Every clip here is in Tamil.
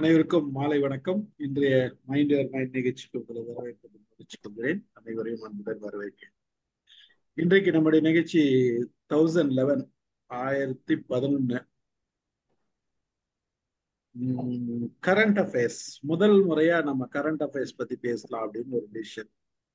அனைவருக்கும் மாலை வணக்கம் இன்றைய மைண்ட் யுவர் மைண்ட் நிகழ்ச்சிக்கு உங்களை வரவேற்பது மகிழ்ச்சிக் கொள்கிறேன் அனைவரையும் அன்புடன் வரவேற்கிறேன் இன்றைக்கு நம்முடைய நிகழ்ச்சி தௌசண்ட் லெவன் ஆயிரத்தி பதினொன்னு கரண்ட் அஃபேர்ஸ் முதல் முறையா நம்ம கரண்ட் அஃபேர்ஸ் பத்தி பேசலாம் அப்படின்னு ஒரு டிசிஷன்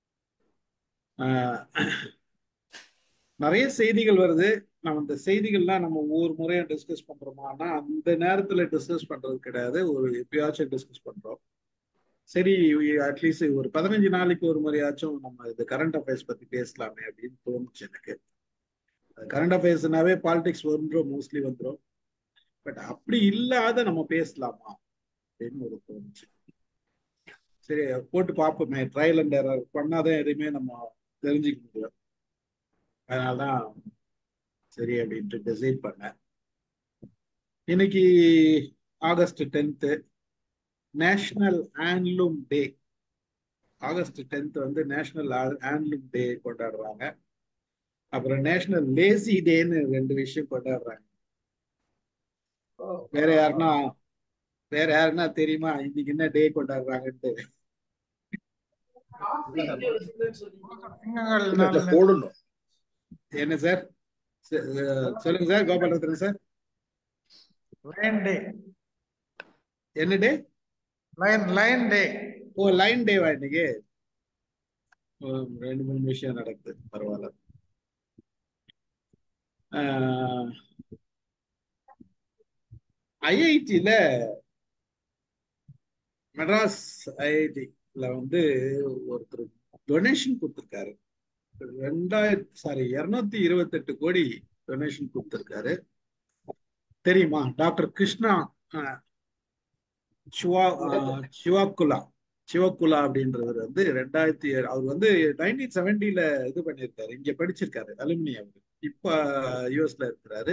நிறைய செய்திகள் வருது நம்ம இந்த செய்திகள்லாம் நம்ம ஒவ்வொரு முறையும் டிஸ்கஸ் பண்றோமா ஆனா அந்த நேரத்துல டிஸ்கஸ் பண்றது கிடையாது ஒரு எப்பயாச்சும் டிஸ்கஸ் பண்றோம் சரி அட்லீஸ்ட் ஒரு பதினஞ்சு நாளைக்கு ஒரு முறையாச்சும் நம்ம இந்த கரண்ட் அஃபேர்ஸ் பத்தி பேசலாமே அப்படின்னு தோணுச்சு எனக்கு கரண்ட் அஃபேர்ஸ்னாவே பாலிடிக்ஸ் வந்துடும் மோஸ்ட்லி வந்துடும் பட் அப்படி இல்லாத நம்ம பேசலாமா அப்படின்னு ஒரு தோணுச்சு சரி போட்டு பார்ப்போமே ட்ரையல் அண்ட் எரர் பண்ணாதான் எதையுமே நம்ம தெரிஞ்சுக்க முடியும் அதனாலதான் சரி அப்படின்ட்டு டிசைட் பண்ணேன் இன்னைக்கு August tenth national handloom day August tenth வந்து நேஷனல் ஹேண்ட்லூம் டே கொண்டாடுறாங்க அப்புறம் நேஷனல் லேசி டேன்னு ரெண்டு விஷயம் கொண்டாடுறாங்க வேற யாருன்னா வேற யாருன்னா தெரியுமா இன்னைக்கு என்ன டே கொண்டாடுறாங்கன்ட்டு போடணும் என்ன சார் சொல்லுங்க sir Gopalaratna sir line day என்ன டே லைன் லைன் டே ஓ லைன் டேவா இன்னைக்கு ரெண்டு மூணு விஷயம் நடக்குது பரவாயில்ல ஐஐடியில மெட்ராஸ் ஐஐடில வந்து ஒருத்தர் டொனேஷன் கொடுத்துருக்காரு ரெண்டாயிரத்தி சாரி இருநூத்தி இருபத்தெட்டு கோடி டொனேஷன் கொடுத்துருக்காரு தெரியுமா டாக்டர் கிருஷ்ணா சிவா சிவாக்குலா சிவக்குலா அப்படின்றவர் வந்து ரெண்டாயிரத்தி அவர் வந்து நைன்டீன் செவன்டில இது பண்ணியிருக்காரு இங்க படிச்சிருக்காரு அலுமினி அவர் இப்ப யூஎஸ்ல இருக்கிறாரு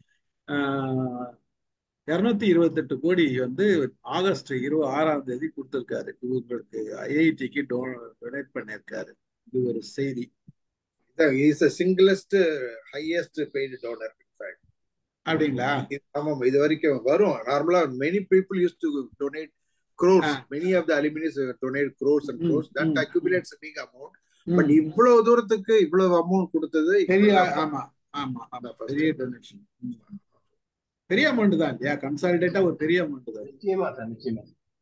இருநூத்தி இருபத்தெட்டு கோடி வந்து ஆகஸ்ட் இருபது ஆறாம் தேதி கொடுத்திருக்காரு இவங்களுக்கு ஐஐடிக்கு டொனேட் பண்ணியிருக்காரு இது ஒரு செய்தி is singlest highest paid donor அப்படிங்களா ஆமாம் இது வரைக்கும் வரும் நார்மலா many people use to donate crores many of the alumni donate crores and crores that accumulates a big amount but இவ்வளவு தூரத்துக்கு இவ்வளவு அமௌண்ட் கொடுத்தது பெரிய ஆமா ஆமா ஆமா பெரிய டொனேஷன் பெரிய அமௌண்ட் தான் இல்லையா கன்சாலிடேட்டா ஒரு பெரிய அமௌண்ட் தான் நிச்சயமா சார் நிச்சயமா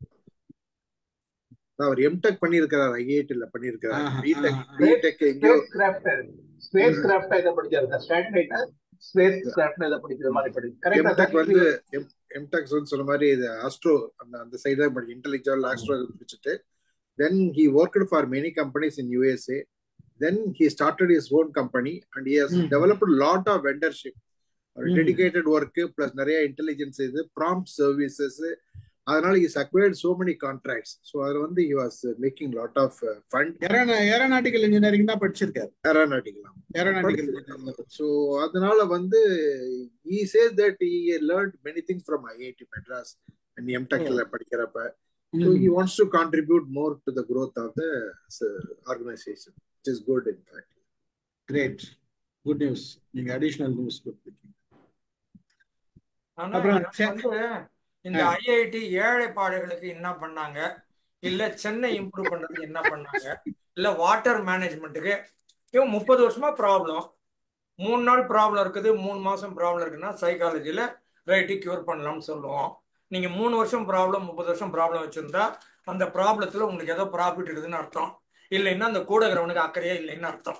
அவர் எம்டெக் பண்ணிருக்கிறார் ஐஐடில பண்ணிருக்கிறார் பிடெக் ஆஹா. பிடெக் எங்கேயோ ஸ்பேஸ் கிராஃப்ட் ஸ்பேஸ் கிராஃப்ட் இதை படிச்சாரு சார் ஸ்டாட்லைட்டா ஸ்பேஸ் கிராஃப்ட் இதை படிக்கிற மாதிரி படி எம்டெக் வந்து கரெக்டா எம்டெக் வந்து சொன்ன மாதிரி இது ஆஸ்ட்ரோ அந்த அந்த சைடு தான் படி இன்டெலிஜுவல் ஆஸ்ட்ரோ முடிச்சுட்டு then he worked for many companies in USA then he started his own company and he has ம். டெவலப்டு லாட் ஆஃப் வெண்டர்ஷிப் ம். டெடிகேட்டட் ஒர்க் பிளஸ் நிறைய இன்டெலிஜென்ஸ் இது ப்ராம்ப்ட் சர்வீசஸ் அதனால is acquired so many contracts so அது வந்து he was making lot of fund aeronautical engineering தான் படிச்சிருக்காரு ஏரோநாட்டிக்கலாம் ஏரோநாட்டிக்கல் படிச்சிருக்காரு. So, அதனால வந்து he says that he learned many things from IIT Madras and MTechல படிக்கிறப்ப so he wants to contribute more to the growth of the uh, organization which is good in fact great good news நீங்க அடிஷனல் நியூஸ் கொடுத்துருக்கீங்க ஆனா அப்புறம் எனக்கு சே- வந்து இந்த ஆ. ஐஐடி ஏழை பாடுகளுக்கு என்ன பண்ணாங்க இல்ல சென்னை இம்ப்ரூவ் பண்றதுக்கு என்ன பண்ணாங்க இல்ல வாட்டர் மேனேஜ்மெண்ட்டுக்கு இவன் முப்பது வருஷமா ப்ராப்ளம் மூணு நாள் ப்ராப்ளம் இருக்குது மூணு மாசம் ப்ராப்ளம் இருக்குன்னா சைக்காலஜில ரைட்டு கியூர் பண்ணலாம்னு சொல்லுவோம் நீங்க மூணு வருஷம் ப்ராப்ளம் முப்பது வருஷம் ப்ராப்ளம் வச்சிருந்தா அந்த ப்ராப்ளத்துல உங்களுக்கு ஏதோ ப்ராஃபிட் இருக்குதுன்னு அர்த்தம் இல்லைன்னா அந்த கூட இருக்கிறவனுக்கு அக்கறையே இல்லைன்னு அர்த்தம்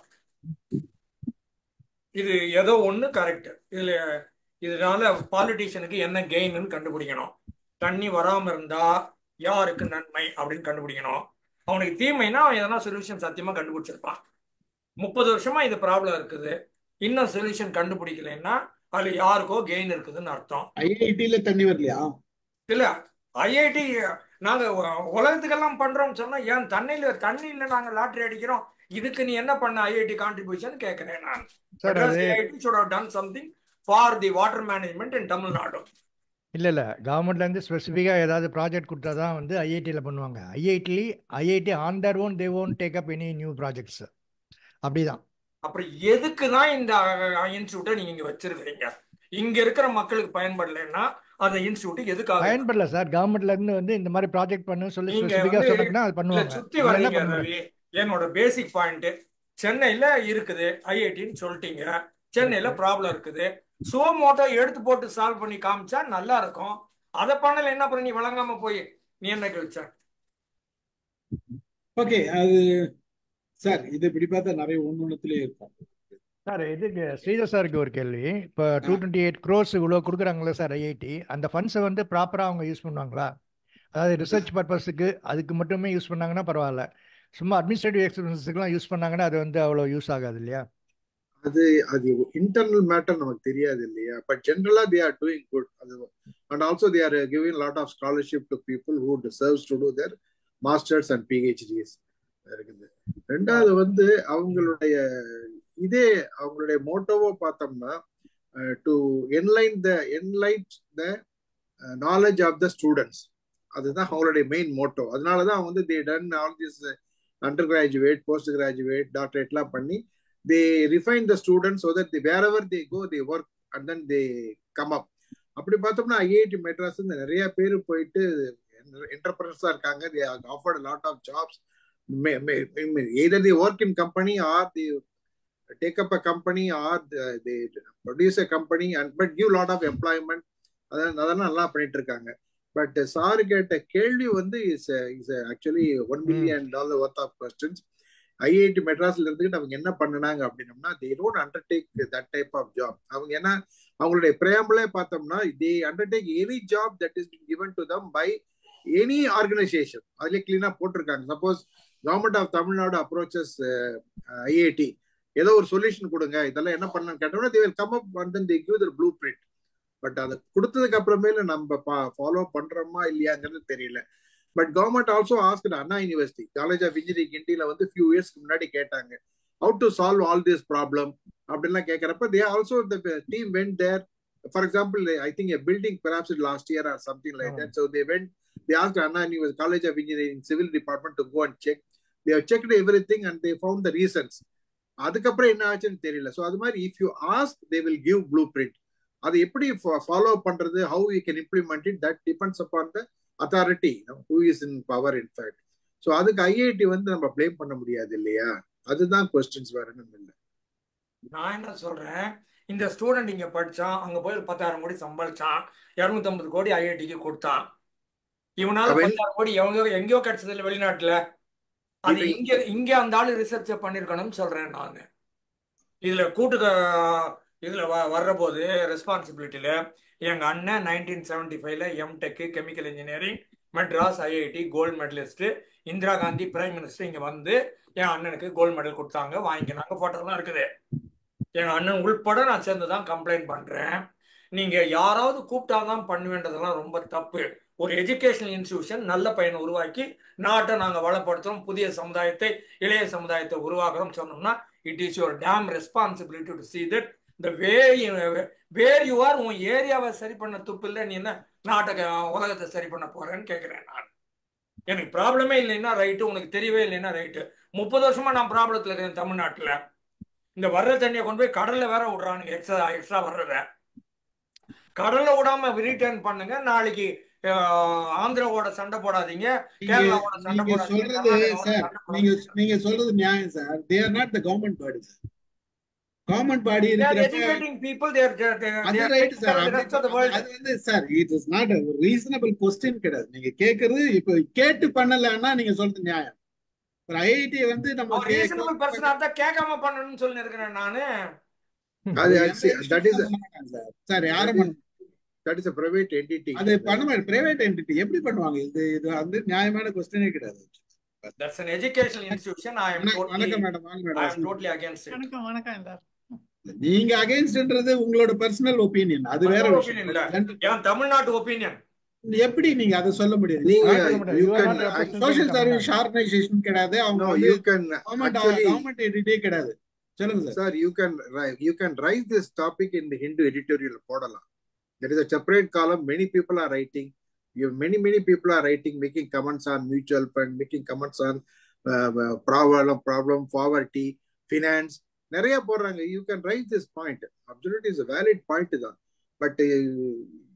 இது ஏதோ ஒண்ணு கரெக்ட் இதுல இதனால பாலிட்டிஷியனுக்கு என்ன கெயின்னு கண்டுபிடிக்கணும் தண்ணி வராம இருந்தா யாருக்கு நன்மை அப்படின்னு கண்டுபிடிக்கணும் அவனுக்கு தீமைனா அவன் எதனா சொல்யூஷன் சத்தியமா கண்டுபிடிச்சிருப்பான் முப்பது வருஷமா இது ப்ராப்ளம் இருக்குது இன்னும் சொல்யூஷன் கண்டுபிடிக்கலைன்னா அது யாருக்கோ கெயின் இருக்குதுன்னு அர்த்தம் ஐஐடில தண்ணி வரலையா இல்ல ஐஐடி நாங்க உ- உலகத்துக்கெல்லாம் பண்றோம்னு சொன்னா ஏன் தண்ணியில தண்ணியில நாங்க லாட்டரி அடிக்கிறோம் இதுக்கு நீ என்ன பண்ண ஐஐடி கான்ட்ரிபியூஷன் கேட்கிறேன் நான் சார் மெட்ராஸ் அது IIT should have done something for the water management in Tamil Nadu இல்லை இல்லை கவர்மெண்ட்லேருந்து ஸ்பெசிஃபிக்காக ஏதாவது ப்ராஜெக்ட் கொடுத்தா தான் வந்து ஐஐடியில் பண்ணுவாங்க IIT IIT on their own they own take up any new projects அப்படிதான் அப்புறம் எதுக்கு தான் இந்த இன்ஸ்டியூட்டை நீங்க இங்க வச்சிருக்கிறீங்க இங்க இருக்கிற மக்களுக்கு பயன்படலைன்னா அந்த இன்ஸ்டியூட் எதுக்காக பயன்படல சார் கவர்மெண்ட்ல இருந்து வந்து இந்த மாதிரி ப்ராஜெக்ட் பண்ணு சொல்லி நீங்க ஸ்பெசிஃபிக்கா வந்து சொன்னீங்கன்னா அது இல்ல பண்ணுவாங்க சுத்தி இதுல என்ன வர்றீங்க பண்ண முடியும் ரவி என்னோட பேசிக் பாயிண்ட் சென்னையில இருக்குது ஐஐடின்னு சொல்லிட்டீங்க சென்னையில ஓகே ப்ராப்ளம் இருக்குது சுவமோட்டோ எடுத்து போட்டு சால்வ் பண்ணி காமிச்சா நல்லா இருக்கும் அதை பண்ணல என்ன பண்ண நீ வழங்காம போய் நீ என்ன வச்ச ஓகே அது சார் இது இப்படி பார்த்தா நிறைய ஒன்னொன்னுலயே இருக்கும் சார் இதுக்கு ஸ்ரீதர் சாருக்கு ஒரு கேள்வி இப்போ ஆ, டூ டுவெண்ட்டி எயிட் க்ரோஸ் இவ்வளோ கொடுக்குறாங்களே சார் ஐஐடி அந்த ஃபண்ட்ஸை வந்து ப்ராப்பராக அவங்க யூஸ் பண்ணுவாங்களா அதாவது ரிசர்ச் பர்பஸுக்கு அதுக்கு மட்டுமே யூஸ் பண்ணாங்கன்னா பரவாயில்ல சும்மா அட்மினிஸ்ட்ரேட்டிவ் எக்ஸ்பென்சஸ்க்குலாம் யூஸ் பண்ணாங்கன்னா அது வந்து அவ்வளோ யூஸ் ஆகாது இல்லையா அது அது இன்டர்னல் மேட்டர் நமக்கு தெரியாது இல்லையா பட் ஜென்ரலா தே ஆர் டூயிங் குட் அது and also they are giving lot of scholarship to people who deserves to do their masters and PhDs இருக்குது ரெண்டாவது வந்து அவங்களுடைய இதே அவங்களுடைய மோட்டோவோ பார்த்தோம்னா to inline the enlight the knowledge of the students அதுதான் அவங்களுடைய மெயின் மோட்டோ அதனாலதான் அவங்க வந்து they done all this undergraduate postgraduate டாக்டரேட்லாம் பண்ணி they refine the student so that wherever they go they work and then they come up அப்படி பார்த்தோம்னா ஐஐடி மெட்ராஸ் நிறைய பேர் போயிட்டு என்டர்பிரனர்ஸா இருக்காங்க they offered lot of jobs either the work in company or the take up a company or the- they produce a company and but give lot of employment அதான் அதெல்லாம் நல்லா பண்ணிட்டு இருக்காங்க பட் சார் கேட்ட கேள்வி வந்து இஸ் இஸ் ஆக்சுவலி ஒன் ம் million dollar worth of questions IIT மெட்ராஸ்ல இருந்துகிட்டு அவங்க என்ன பண்ணுனாங்க அப்படின்னம்னா they don't undertake that type of job அவங்க என்ன அவங்களுடைய பிரேம்பிளே பார்த்தோம்னா they undertake any job that is given to them by any organisation அதுல கிளீனா போட்டிருக்காங்க suppose government of Tamil Nadu approaches IIT ஏதோ ஒரு சொல்யூஷன் கொடுங்க இதெல்லாம் என்ன பண்ணலாம்னு கேட்டோம்னா they will come up and then they give Dhar blueprint but அதை கொடுத்ததுக்கு அப்புறமேல நம்ம ஃபாலோ பண்றோமா இல்லையாங்கிறது தெரியல but government also ask Anna university college of engineering கிண்டியில வந்து ஃபியூ இயர்ஸ்க்கு முன்னாடி கேட்டாங்க how to solve all this problem அப்படின்லாம் கேட்கறப்ப they also the team went there for example I think a building perhaps last year or something like that so they went they ask Anna university college of engineering civil department to go and check they checked everything and they found the reasons அதுக்கப்புறம் என்ன ஆச்சுன்னு தெரியல ஸோ அது மாதிரி if you ask they will give blueprint அது எப்படி ஃபாலோ பண்றது how you can implement it that depends upon the authority who is in power in fact so அதுக்கு ஐஐடி வந்து நம்ம பிளேம் பண்ண முடியாது இல்லையா அதுதான் கொஸ்டின்ஸ் வேற ஒன்றும் இல்லை நான் என்ன சொல்றேன் இந்த ஸ்டூடெண்ட் இங்க படிச்சான் அங்க போய் ஒரு பத்தாயிரம் கோடி சம்பாதிச்சான் இருநூத்தம்பது கோடி ஐஐடிக்கு கொடுத்தான் இவனால அவன் பத்தாயிரம் கோடி எங்கேயோ எங்கேயோ கிடைச்சது இல்ல வெளிநாட்டுல அது இப்ப இங்க இங்க அந்த ஆளு ரிசர்ச் பண்ணிருக்கணும்னு சொல்றேன் நான் இதுல கூட்டு இதுல வ- வர்ற போது ரெஸ்பான்சிபிலிட்டியில எங்க அண்ணன் நைன்டீன் செவன்டி ஃபைவ்ல M Tech chemical engineering Madras IIT gold medalist Indira Gandhi prime minister இங்க வந்து என் அண்ணனுக்கு கோல்டு மெடல் கொடுத்தாங்க வாங்கிக்கினாங்க போட்டோலாம் இருக்குது எங்க அண்ணன் உள்பட நான் சேர்ந்து தான் கம்ப்ளைண்ட் பண்றேன் நீங்க யாராவது கூப்பிட்டாதான் பண்ணுவேன்றதெல்லாம் ரொம்ப தப்பு ஒரு எஜுகேஷனல் இன்ஸ்டிடியூஷன் நல்ல பையனை உருவாக்கி நாட்டை நாங்க வளப்படுத்துறோம் புதிய சமுதாயத்தை இளைய சமுதாயத்தை உருவாக்குறோம் சொன்னோம்னா it is your damn responsibility to see that the way you- where you are உன் ஏரியாவை சரி பண்ண துப்பு இல்லை நீ என்ன நாட்டை உலகத்தை சரி பண்ண போறேன்னு கேட்கிறேன் நான் எனக்கு ப்ராப்ளமே இல்லைன்னா ரைட்டு உனக்கு தெரியவே இல்லைன்னா ரைட்டு முப்பது வருஷமா நான் ப்ராப்ளத்துல இருக்கேன் தமிழ்நாட்டுல இந்த வர்ற தண்ணியை கொண்டு போய் கடல்ல வேற விடுறானுங்க எக்ஸ்ட்ரா எக்ஸ்ட்ரா வர்றத கடல்ல விடாம ரிட்டர்ன் பண்ணுங்க நாளைக்கு அஹ், ஆந்திராவோட சண்டை போடாதீங்க நீங்க கேரளாவோட சண்டை நீங்க போடாதீங்க சொல்றது கர்நாடகாவோட சார் சண்டை நீங்க போடாதீங்க நீங்க சொல்றது நியாயம் sir they are not the government body sir government body they are இருக்கிறப்ப educating people they are they are, they அது are right taking care sir of the அப்படி rest of the world அது வந்து சார் இட் இஸ் நாட் ஒரு ரீசனபிள் கொஸ்டின் கிடையாது நீங்க கேக்குறது இப்போ கேட்டு பண்ணலன்னா நீங்க சொல்றது நியாயம் ஒரு ஐஐடி வந்து நம்ம அவன் ரீசனபிள் பர்சனா இருந்தா கேட்காம பண்ணணும்னு சொல்லி இருக்கிறேன் நானு அது தட் இஸ் சார் சார் யாரும் பண்ண that is a private entity அது பண்ண மாட்டேன் பிரைவேட் என்டிட்டி எப்படி பண்ணுவாங்க இது இது வந்து நியாயமான கொஸ்டினே கிடையாது that's an educational institution i am வணக்கம் totally வணக்கம் மேடம் வாங்க i am madam totally against it வணக்கம் வணக்கம் எல்லாரும் நீங்க அகைன்ஸ்ட்ன்றது உங்களோட பர்சனல் ஒப்பீனியன் அது வேற Personal விஷயம் opinion இல்ல. General- என் தமிழ்நாட்டு ஒப்பீனியன் எப்படி நீங்க அதை சொல்ல முடியாது நீங்க சொல்ல முடியாது. you You are can not representing social Tamil service Nadu. Organisation கிடையாது அவங்க no வந்து you can government actually government எடிட்டே கிடையாது சொல்லுங்க sir sir you can ri- you can raise this topic in the Hindu editorial போடலாம் there is a separate column many people are writing you many many people are writing making comments on mutual fund making comments on uh, uh, problem problem poverty finance நிறைய போடுறாங்க you can raise this point absolute is valid point தான் பட்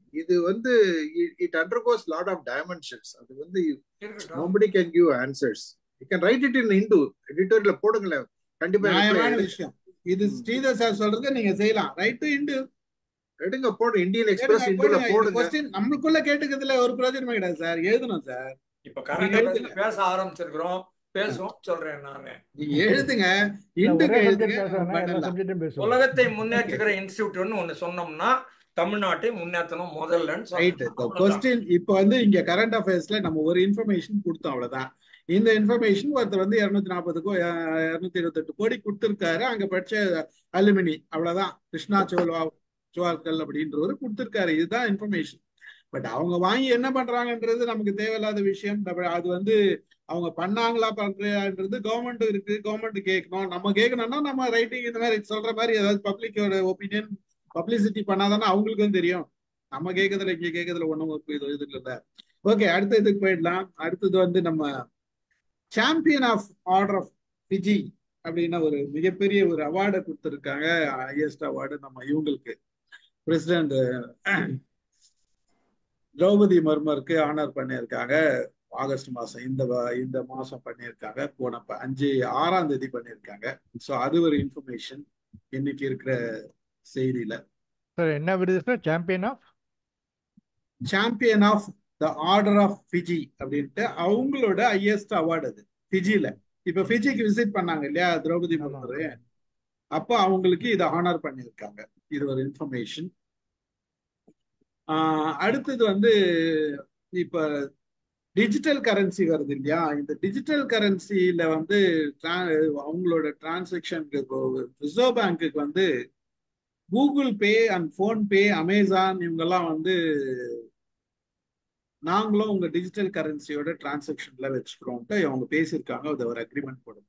இது வந்து it undergoes lot of dimensions அது வந்து இருக்கட்டும் nobody can give answers you can write it in Hindu எடிட்டோர்ல போடுங்களேன் கண்டிப்பா reply நியாயமான எடு- விஷயம் இது ஸ்ரீதர் சார் சொல்றது நீங்க செய்யலாம் ரைட் டு இண்டு எடுங்க போடு இந்தியன் எக்ஸ்பிரஸ் கேளுங்க, இந்துல போடுங்க. இந்த போடுங்க கொஸ்டின் நம்மளுக்குள்ள கேட்டுக்கிறதுல ஒரு பிரயோஜனமே கிடையாது சார் எழுதணும் சார் இப்ப கரண்ட் நீங்க அஃபேர்ஸ்ல எழுதுங்க. பேச ஆரம்பிச்சிருக்கிறோம் பேசுவோம் சொல்றேன் நானு நீங்க எழுதுங்க இல்ல, இண்டுக்கு ஒரே எழுதுங்க சப்ஜெக்ட் பேசுறாங்க எல்லா பண்ணலாம் சப்ஜெக்டும் பேசுவாங்க உலகத்தை முன்னேற்றுகிற இன்ஸ்டியூட்னு ஒண்ணு சொன்னோம்னா தமிழ்நாட்டை முன்னேற்றணும் முதல்லன்னு ரைட் சொல்லணும் அவ்வளவுதான் கொஸ்டின் இப்போ வந்து இங்க கரண்ட் அஃபேர்ஸ்ல நம்ம ஒரு இன்ஃபர்மேஷன் கொடுத்தோம் அவ்வளவுதான் இந்த இன்ஃபர்மேஷன் ஒருத்தர் வந்து இருநூத்தி நாற்பதுக்கோ இருநூத்தி இருபத்தெட்டு கோடி கொடுத்திருக்காரு அங்க படிச்ச அலுமினி அவ்வளவுதான் கிருஷ்ணா சோல்வா சோல்கல் அப்படின்றவர் கொடுத்திருக்காரு இதுதான் இன்ஃபர்மேஷன் பட் அவங்க வாங்கி என்ன பண்றாங்கன்றது நமக்கு தேவையில்லாத விஷயம் நம்ம- அது வந்து அவங்க பண்ணாங்களா பண்றான்றது கவர்மெண்ட் இருக்கு கவர்மெண்ட் கேட்கணும் நம்ம கேட்கணும்னா நம்ம ரைட்டிங் இந்த மாதிரி சொல்ற மாதிரி ஏதாவது பப்ளிக்கோட ஒப்பீனியன் பப்ளிசிட்டி பண்ணாதானே அவங்களுக்கும் தெரியும் நம்ம கேட்கறதுல இங்க கேட்கறதுல ஒண்ணும் ஒரு இது இது இல்ல ஓகே அடுத்த இதுக்கு போயிடலாம் அடுத்தது வந்து நம்ம champion of order of Fiji அப்படின்னா ஒரு மிகப்பெரிய ஒரு அவார்டை கொடுத்துருக்காங்க ஹையஸ்ட் அவார்டு நம்ம இவங்களுக்கு பிரசிடென்ட் திரௌபதி மர்மருக்கு ஆனர் பண்ணியிருக்காங்க ஆகஸ்ட் மாசம் இந்த வ- இந்த மாசம் பண்ணியிருக்காங்க போன ப- அஞ்சு ஆறாம் தேதி பண்ணியிருக்காங்க ஸோ அது ஒரு இன்ஃபர்மேஷன் இன்னைக்கு இருக்கிற செய்தியில சார் என்ன விருது sir champion of champion of the order of Fiji அப்படின்ட்டு அவங்களோட ஹையஸ்ட் அவார்டு அது ஃபிஜில இப்ப ஃபிஜிக்கு விசிட் பண்ணாங்க இல்லையா திரௌபதி ஆமா முர்மு அப்போ அவங்களுக்கு இதை ஆனர் பண்ணியிருக்காங்க இது ஒரு இன்ஃபர்மேஷன் அடுத்தது வந்து இப்ப டிஜிட்டல் கரன்சி வருது இல்லையா இந்த டிஜிட்டல் கரன்சில வந்து tra- அவங்களோட டிரான்சாக்ஷனுக்கு ரிசர்வ் பேங்க்குக்கு வந்து Google Pay and PhonePe Amazon இவங்கெல்லாம் வந்து நாங்களும் உங்க டிஜிட்டல் கரன்சியோட டிரான்சாக்ஷன்ல வச்சுக்கிறோம்ட்டு அவங்க பேசியிருக்காங்க அது ஒரு அக்ரிமெண்ட் போடும்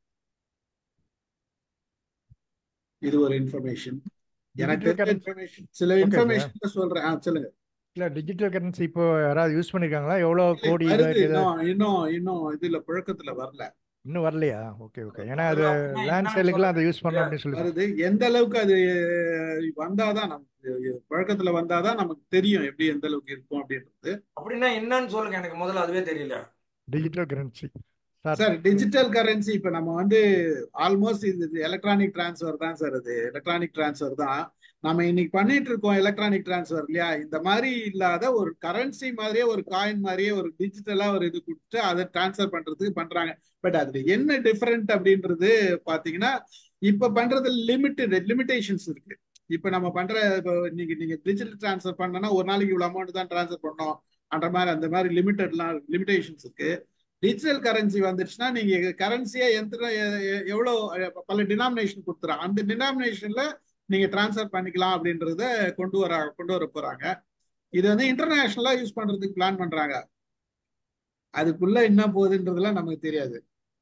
இது ஒரு இன்ஃபர்மேஷன் எனக்கு டிஜிட்டல் தெரிஞ்ச கரன்சி இன்ஃபர்மேஷன் சில ஓகே சார் இன்ஃபர்மேஷன் சொல்றேன் ஆ, சொல்லுங்க இல்ல டிஜிட்டல் கரன்சி இப்போ யாராவது யூஸ் பண்ணிருக்காங்களா எவ்வளோ இல்லை, கோடி இது வருது இது இன்னும் இன்னும் இன்னும் இதுல புழக்கத்துல வரல இன்னும் வரலையா ஓகே ஓகே ஏன்னா அது அது அப்படின்னா லேண்ட் என்னன்னு சேலுக்குலாம் அதை சொல்றது யூஸ் பண்ணலாம் அப்படின்னு சொல்லி வருது எந்த அளவுக்கு அது வந்தாதான் நமக்கு புழக்கத்துல வந்தாதான் நமக்கு தெரியும் எப்படி எந்த அளவுக்கு இருக்கும் அப்படின்றது அப்படின்னா என்னன்னு சொல்லுங்க எனக்கு முதல்ல அதுவே தெரியல digital currency sir sir digital currency இப்ப நம்ம வந்து ஆல்மோஸ்ட் இது எலக்ட்ரானிக் டிரான்ஸ்ஃபர் தான் சார் அது எலக்ட்ரானிக் டிரான்ஸ்ஃபர் தான் நம்ம இன்னைக்கு பண்ணிட்டு இருக்கோம் எலக்ட்ரானிக் டிரான்ஸ்ஃபர் இல்லையா இந்த மாதிரி இல்லாத ஒரு கரன்சி மாதிரியே ஒரு காயின் மாதிரியே ஒரு டிஜிட்டலா ஒரு இது கொடுத்து அதை டிரான்ஸ்ஃபர் பண்றதுக்கு பண்றாங்க பட் அதுல என்ன டிஃபரெண்ட் அப்படின்றது பாத்தீங்கன்னா இப்ப பண்றது லிமிட்டட் லிமிடேஷன்ஸ் இருக்கு இப்ப நம்ம பண்ற இப்போ நீங்க நீங்க டிஜிட்டல் டிரான்ஸ்ஃபர் பண்ணனா ஒரு நாளைக்கு இவ்வளவு அமௌண்ட் தான் டிரான்ஸ்ஃபர் பண்ணோம் அந்த மாதிரி அந்த மாதிரி லிமிட்டட்லாம் லிமிடேஷன்ஸ் இருக்கு டிஜிட்டல் கரன்சி வந்துருச்சுன்னா நீங்க கரன்சியா எந்த எ- எ- எவ்வளவு அஹ், பல டினாமினேஷன் கொடுத்துறோம் அந்த டினாமினேஷன்ல நீங்க டிரான்ஸ்ஃபர் பண்ணிக்கலாம் அப்படின்றத கொண்டு வர கொண்டு வர போறாங்க இது வந்து இன்டர்நேஷனலா யூஸ் பண்றதுக்கு பிளான் பண்றாங்க அதுக்குள்ள என்ன போகுதுன்றதுலாம் நமக்கு தெரியாது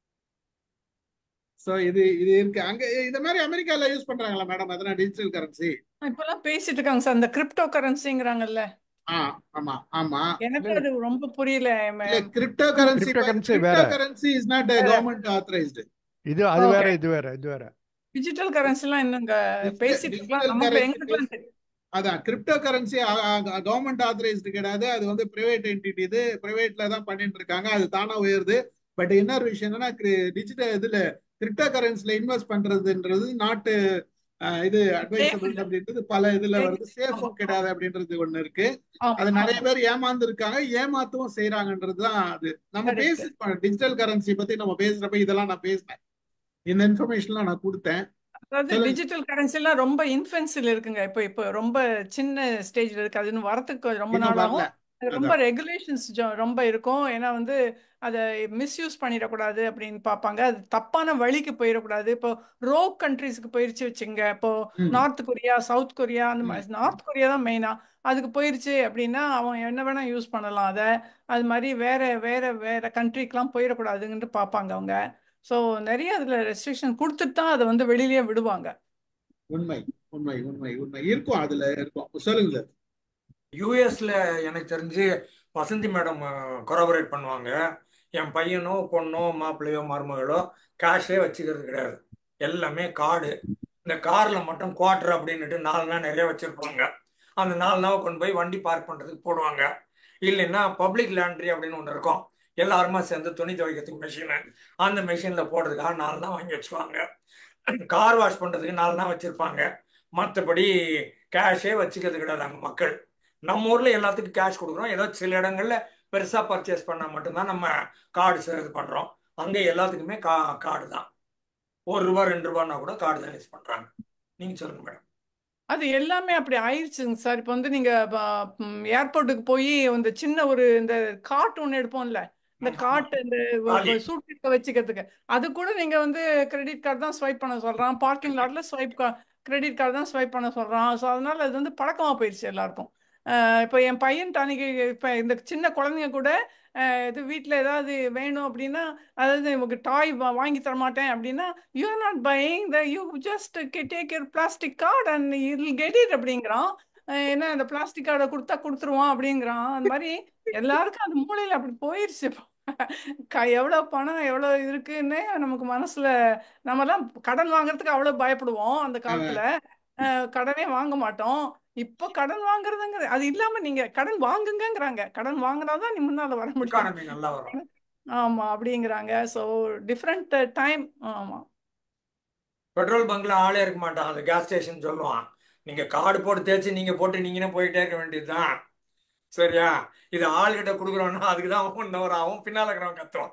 சோ இது இது இருக்கு அங்க இந்த மாதிரி அமெரிக்கால யூஸ் பண்றாங்களா மேடம் அதெல்லாம் டிஜிட்டல் கரன்சி இப்பெல்லாம் பேசிட்டு இருக்காங்க சார் இந்த கிரிப்டோ கரன்சிங்கிறாங்கல்ல ஆ ஆமா ஆமா எனக்கு அது ரொம்ப புரியல இல்ல crypto currency crypto currency crypto வேற currency is not government authorised இது அது வேற ஓகே இது வேற இது வேற டிஜிட்டல் கரன்சிலாம் என்னங்க பேசிட்டு இருக்கலாம் டிஜிட்டல் நமக்கு கரன்சி எங்களுக்குலாம் தெரியும் அதான் கிரிப்டோ கரன்சி கவர்மெண்ட் ஆத்தரைஸ்டு கிடையாது அது வந்து பிரைவேட் என்டிட்டி இது பிரைவேட்ல தான் பண்ணிட்டு இருக்காங்க அது தானா உயருது பட் இன்னொரு விஷயம் என்னன்னா டிஜிட்டல் இதுல கிரிப்டோ கரன்சில இன்வெஸ்ட் பண்றதுன்றது நாட்டு இது சேஃப் அட்வைசபிள் இல்ல அப்படின்றது பல இதுல சேஃப் வருது ஆமா சேஃபும் கிடையாது அப்படின்றது ஒண்ணு இருக்கு ஆமா அது நிறைய ஆமா பேர் ஏமாந்து இருக்காங்க ஏமாத்தவும் செய்யறாங்கன்றது தான் அது நம்ம கரெக்ட் பேசி டிஜிட்டல் கரன்சி பத்தி நம்ம பேசுறப்ப இதெல்லாம் நான் பேசினேன் இந்த இன்ஃபர்மேஷன்லாம் நான் கொடுத்தேன் அதாவது சொல்லுங்க டிஜிட்டல் கரன்சிலாம் ரொம்ப இன்ஃபென்சில் இருக்குங்க இப்போ இப்போ ரொம்ப சின்ன ஸ்டேஜ்ல இருக்கு அது இன்னும் வரத்துக்கு ரொம்ப இன்னும் நாள் வரல ஆகும் அது ரொம்ப அதான் ரெகுலேஷன்ஸ் ரொம்ப இருக்கும் ஏன்னா வந்து அதை மிஸ்யூஸ் பண்ணிடக்கூடாது அப்படின்னு பார்ப்பாங்க அது தப்பான வழிக்கு போயிடக்கூடாது இப்போ ரோக் கண்ட்ரீஸ்க்கு போயிருச்சு வச்சுங்க இப்போ ம் நார்த் கொரியா சவுத் கொரியா அந்த ம் மாதிரி நார்த் கொரியா தான் மெயினா அதுக்கு போயிருச்சு அப்படின்னா அவன் என்ன வேணா யூஸ் பண்ணலாம் அதை அது மாதிரி வேற வேற வேற கண்ட்ரிக்கெலாம் போயிடக்கூடாதுன்ட்டு பார்ப்பாங்க அவங்க ஸோ நிறைய அதில் ரெஸ்ட்ரிக்ஷன் கொடுத்துட்டு தான் அதை வந்து வெளியிலேயே விடுவாங்க உண்மை உண்மை உண்மை உண்மை இருக்கும் அதுல இருக்கும் சொல்லுங்க சார் யூஎஸ்ல எனக்கு தெரிஞ்சு வசந்தி மேடம் கொராபரேட் பண்ணுவாங்க என் பையனோ பொண்ணோ மாப்பிள்ளையோ மருமகளோ கேஷே வச்சுக்கிறது கிடையாது எல்லாமே கார்டு இந்த கார்ல மட்டும் குவார்டர் அப்படின்னுட்டு நாலு நாள் நிறைய வச்சிருப்பாங்க அந்த நாலு நாவை கொண்டு போய் வண்டி பார்க் பண்றதுக்கு போடுவாங்க இல்லைன்னா பப்ளிக் லேண்ட்ரி அப்படின்னு ஒன்று இருக்கும் எல்லாருமா சேர்ந்து துணி துவைக்கிறதுக்கு மிஷினு அந்த மிஷின்ல போடுறதுக்காக நாலு நாள் வாங்கி வச்சுக்குவாங்க கார் வாஷ் பண்றதுக்கு நாலு நாள் வச்சிருப்பாங்க மற்றபடி கேஷே வச்சுக்கிறது கிடையாது அங்கே மக்கள் நம்ம ஊர்ல எல்லாத்துக்கும் கேஷ் கொடுக்குறோம் ஏதோ சில இடங்கள்ல பெருசா பர்ச்சேஸ் பண்ணா மட்டும்தான் நம்ம கார்டு இது பண்றோம் அங்கே எல்லாத்துக்குமே கா கார்டு தான் ஒரு ரூபா ரெண்டு ரூபான்னா கூட கார்டு தான் யூஸ் பண்றாங்க நீங்க சொல்லுங்க மேடம் அது எல்லாமே அப்படி ஆயிடுச்சுங்க சார் இப்போ வந்து நீங்க ஏர்போர்ட்டுக்கு போய் இந்த சின்ன ஒரு இந்த கார்ட் ஒன்று எடுப்போம்ல இந்த கார்ட் இந்த Trolley. சூட்கேஸ வச்சுக்கிறதுக்கு அது கூட நீங்க வந்து கிரெடிட் கார்டு தான் ஸ்வைப் பண்ண சொல்றான் பார்க்கிங் லாட்ல ஸ்வைப் கிரெடிட் கார்டு தான் ஸ்வைப் பண்ண சொல்றான் ஸோ அதனால அது வந்து பழக்கமா போயிடுச்சு எல்லாருக்கும் அஹ் இப்போ என் பையன் அன்னைக்கு இப்போ இந்த சின்ன குழந்தைங்க கூட அஹ் இது வீட்டில் ஏதாவது வேணும் அப்படின்னா அதாவது உனக்கு டாய் வாங்கி தர மாட்டேன் அப்படின்னா you are not buying the you just take your plastic card and you get it அப்படிங்கிறான் அஹ் என்ன அந்த பிளாஸ்டிக் கார்டை கொடுத்தா கொடுத்துருவான் அப்படிங்கிறான் அந்த மாதிரி எல்லாருக்கும் அது மூளையில அப்படி போயிடுச்சு இப்போ. க எவ்வளோ பணம் எவ்வளோ இருக்குன்னு நமக்கு மனசுல நம்மலாம் கடன் வாங்குறதுக்கு அவ்வளோ பயப்படுவோம் அந்த காலத்துல அஹ் கடனே வாங்க மாட்டோம் இப்போ கடன் வாங்குறதுங்கிற அது இல்லாம நீங்க கடன் வாங்குங்கங்கிறாங்க கடன் வாங்கினாதான் நீ முன்னால வர முடியும் எக்கானமி நல்லா வரும் ஆமா அப்படிங்கிறாங்க ஸோ டிஃப்ரெண்ட் டைம் ஆமா பெட்ரோல் பங்க்ல ஆளே இருக்க மாட்டான் அந்த கேஸ் ஸ்டேஷன் சொல்லுவான் நீங்க கார்டு போட்டு தேய்ச்சி நீங்க போட்டு நீங்களே போயிட்டே இருக்க வேண்டியதுதான் சரியா இது ஆள்கிட்ட கொடுக்குறோம்னா அதுக்கு தான் ஒன் ஹவர் ஆகும் பின்னால இருக்கிறவன் கத்துவான்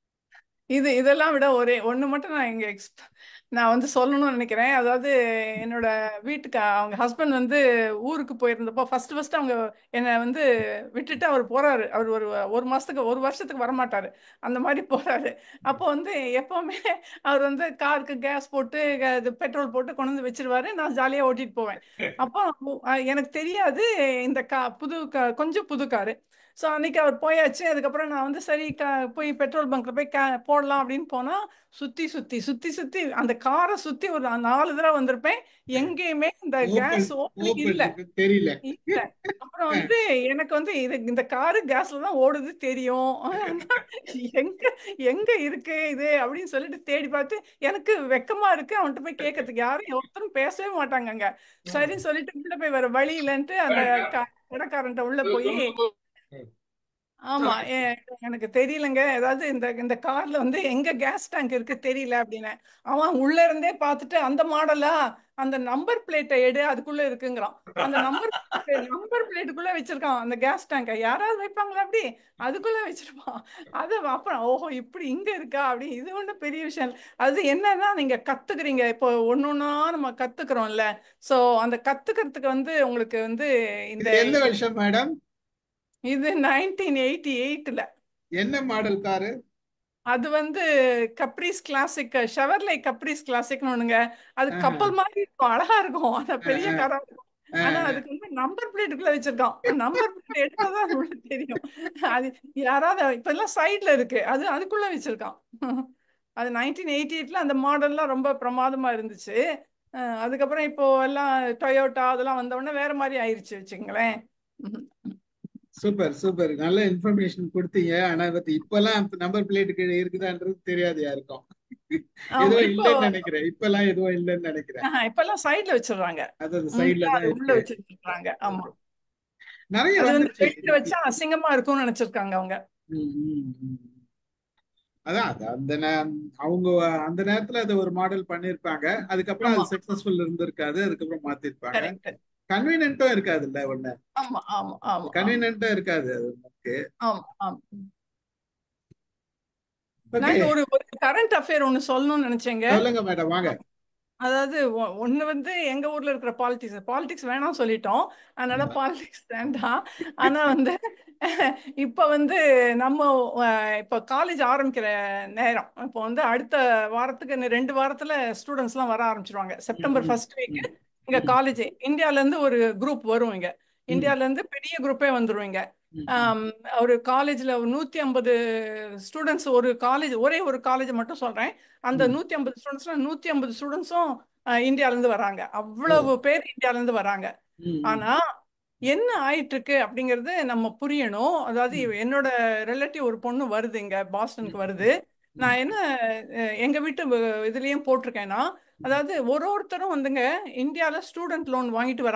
இது இதெல்லாம் விட ஒரே ஒன்று மட்டும் நான் இங்கே எக்ஸ்ப் நான் வந்து சொல்லணும்னு நினைக்கிறேன் அதாவது என்னோட வீட்டுக்கு அவங்க ஹஸ்பண்ட் வந்து ஊருக்கு போயிருந்தப்போ ஃபர்ஸ்ட் ஃபர்ஸ்ட் அவங்க என்னை வந்து விட்டுட்டு அவர் போறாரு அவர் ஒரு ஒரு மாசத்துக்கு ஒரு வருஷத்துக்கு வரமாட்டாரு அந்த மாதிரி போறாரு அப்போ வந்து எப்பவுமே அவர் வந்து காருக்கு கேஸ் போட்டு க- இது பெட்ரோல் போட்டு கொண்டு வந்து வச்சிருவாரு நான் ஜாலியாக ஓட்டிட்டு போவேன் அப்போ அஹ், எனக்கு தெரியாது இந்த கா புது கா கொஞ்சம் புது காரு ஸோ அன்னைக்கு அவர் போயாச்சு அதுக்கப்புறம் நான் வந்து சரி கா போய் பெட்ரோல் பங்க்ல போய் கா போடலாம் அப்படின்னு போனா சுத்தி சுத்தி சுத்தி சுத்தி அந்த காரை சுத்தி ஒரு நாலு தடவை வந்திருப்பேன் எங்கேயுமே இந்த கேஸ் ஓப்பன் இல்ல ஓப்பன் தெரியல இல்ல அப்புறம் வந்து எனக்கு வந்து இது இந்த காரு கேஸ்ல தான் ஓடுது தெரியும் ஆனா எங்க எங்க இருக்கு இது அப்படின்னு சொல்லிட்டு தேடி பார்த்து எனக்கு வெக்கமா இருக்கு அவன்கிட்ட போய் கேட்கறதுக்கு யாரும் ஒருத்தரும் பேசவே மாட்டாங்க அங்க சரின்னு சொல்லிட்டு உள்ள போய் வேற வழி இல்லைன்ட்டு அந்த க- கடைக்காரன்ட்ட உள்ள போய் ஆமா எ- எனக்கு தெரியலங்க ஏதாவது இந்த இந்த கார்ல வந்து எங்க கேஸ் டேங்க் இருக்கு தெரியல அப்படின்னு அவன் உள்ள இருந்தே பார்த்துட்டு அந்த மாடலா அந்த நம்பர் பிளேட்டை எடு அதுக்குள்ள இருக்குங்கிறான் அந்த நம்பர் நம்பர் பிளேட்டுக்குள்ள வச்சிருக்கான் அந்த கேஸ் டேங்கை யாராவது வைப்பாங்களா அப்படி அதுக்குள்ள வச்சிருப்பான் அது அப்புறம் ஓஹோ இப்படி இங்க இருக்கா அப்படி இது ஒன்றும் பெரிய விஷயம் இல்ல. அது என்னன்னா நீங்க கத்துக்கிறீங்க இப்போ ஒன்னொன்னா நம்ம கத்துக்கிறோம்ல சோ அந்த கத்துக்கிறதுக்கு வந்து உங்களுக்கு வந்து இந்த இது எந்த வருஷம் மேடம் இது நைன்டீன் எயிட்டி எயிட்ல என்ன மாடல் காரு அது வந்து கப்ரீஸ் கிளாசிக் ஷெவர்லே கப்ரீஸ் கிளாசிக்னு ஒண்ணுங்க அது ஆஹா. கப்பல் மாதிரி இருக்கும் அழகா இருக்கும் அந்த பெரிய ஆஹா. காரா இருக்கும் ஆனா அதுக்கு வந்து நம்பர் பிளேட்டுக்குள்ள வச்சிருக்கான் நம்பர் பிளேட் எடுத்தாதான் உள்ள தெரியும் அது யாராவது இப்ப எல்லாம் சைட்ல இருக்கு அது அதுக்குள்ள வச்சிருக்கான் அது நைன்டீன் எயிட்டி எயிட்ல அந்த மாடல்லாம் ரொம்ப பிரமாதமா இருந்துச்சு அஹ் அதுக்கப்புறம் இப்போ எல்லாம் டொயோட்டா அதெல்லாம் வந்த உடனே வேற மாதிரி ஆயிருச்சு வச்சுங்களேன் சூப்பர் சூப்பர் நல்ல இன்ஃபர்மேஷன் கொடுத்தீங்க ஆனா பத்தி இப்பெல்லாம் நம்பர் பிளேட்டுக்கு இருக்குதான்றது தெரியாது யாருக்கும் ஆமா எதுவும் இப்போ இல்லைன்னு நினைக்கிறேன் இப்பெல்லாம் எதுவும் இல்லைன்னு நினைக்கிறேன் ஆஹ் இப்பெல்லாம் சைட்ல வச்சிடுறாங்க அது அந்த சைட்ல தான் உள்ள இருக்கு வச்சிருக்காங்க ஆமா நிறைய அது வந்து வந்துருச்சு வெளியில வச்சா அசிங்கமா இருக்கும்னு நினைச்சிருக்காங்க அவங்க ம், ம், ம். அதான் அது அந்த நே- அவங்க அந்த நேரத்துல அது ஒரு மாடல் பண்ணிருப்பாங்க அதுக்கப்புறம் ஆமா அது சக்சஸ்ஃபுல் இருந்திருக்காது அதுக்கப்புறம் மாத்திருப்பாங்க கரெக்ட் கன்வீனியன்ட்டும் இருக்காது இல்ல ஒண்ணு ஆமா ஆமா ஆமா ஆமா கன்வீனியன்ட்டா இருக்காது அது நமக்கு ஆமா ஆமா ஓகே நான் இங்க ஒரு ஒரு கரண்ட் அஃபேர் ஒன்னு சொல்லணும்னு நினைச்சேங்க சொல்லுங்க மேடம் வாங்க அதாவது ஒ- ஒண்ணு வந்து எங்க ஊர்ல இருக்கிற பாலிடிக்ஸ் பாலிடிக்ஸ் வேணாம் சொல்லிட்டோம் அதனால ஆமா பாலிடிக்ஸ் வேண்டாம் ஆனா வந்து இப்ப வந்து நம்ம அஹ், இப்ப காலேஜ் ஆரம்பிக்கிற நேரம் இப்போ வந்து அடுத்த வாரத்துக்கு இன்னும் ரெண்டு வாரத்துல ஸ்டூடெண்ட்ஸ் எல்லாம் வர ஆரம்பிச்சிருவாங்க ம், செப்டம்பர் ம், ஃபர்ஸ்ட் வீக் ம், இங்க ம், காலேஜ் இந்தியால இருந்து ஒரு குரூப் வரும் இங்க ம், இந்தியால இருந்து பெரிய குரூப்பே வந்துரும் இங்க ம், ம், ஆம், ஒரு காலேஜ்ல நூத்தி ஐம்பது ஸ்டூடெண்ட்ஸ் ஒரு காலேஜ் ஒரே ஒரு காலேஜ் மட்டும் சொல்றேன் அந்த ம். நூத்தி ஐம்பது ஸ்டூடெண்ட்ஸ்ல நூத்தி ஐம்பது ஸ்டூடெண்ட்ஸும் இந்தியால இருந்து வராங்க ஓ அவ்வளவு பேர் இந்தியால இருந்து வராங்க ம், ம், ஆனா என்ன ஆயிட்டு இருக்கு அப்படிங்கறது நம்ம புரியணும் அதாவது ம், என்னோட ரிலேட்டிவ் ஒரு பொண்ணு வருது இங்க ம், பாஸ்டனுக்கு வருது ம், நான் என்ன அஹ், எங்க வீட்டு வ- இதுலயும் போட்டிருக்கேன்னா ம், அதாவது ஒரு ஒருத்தரும் வந்துங்க இந்தியால ஸ்டூடெண்ட் லோன் வாங்கிட்டு வராங்க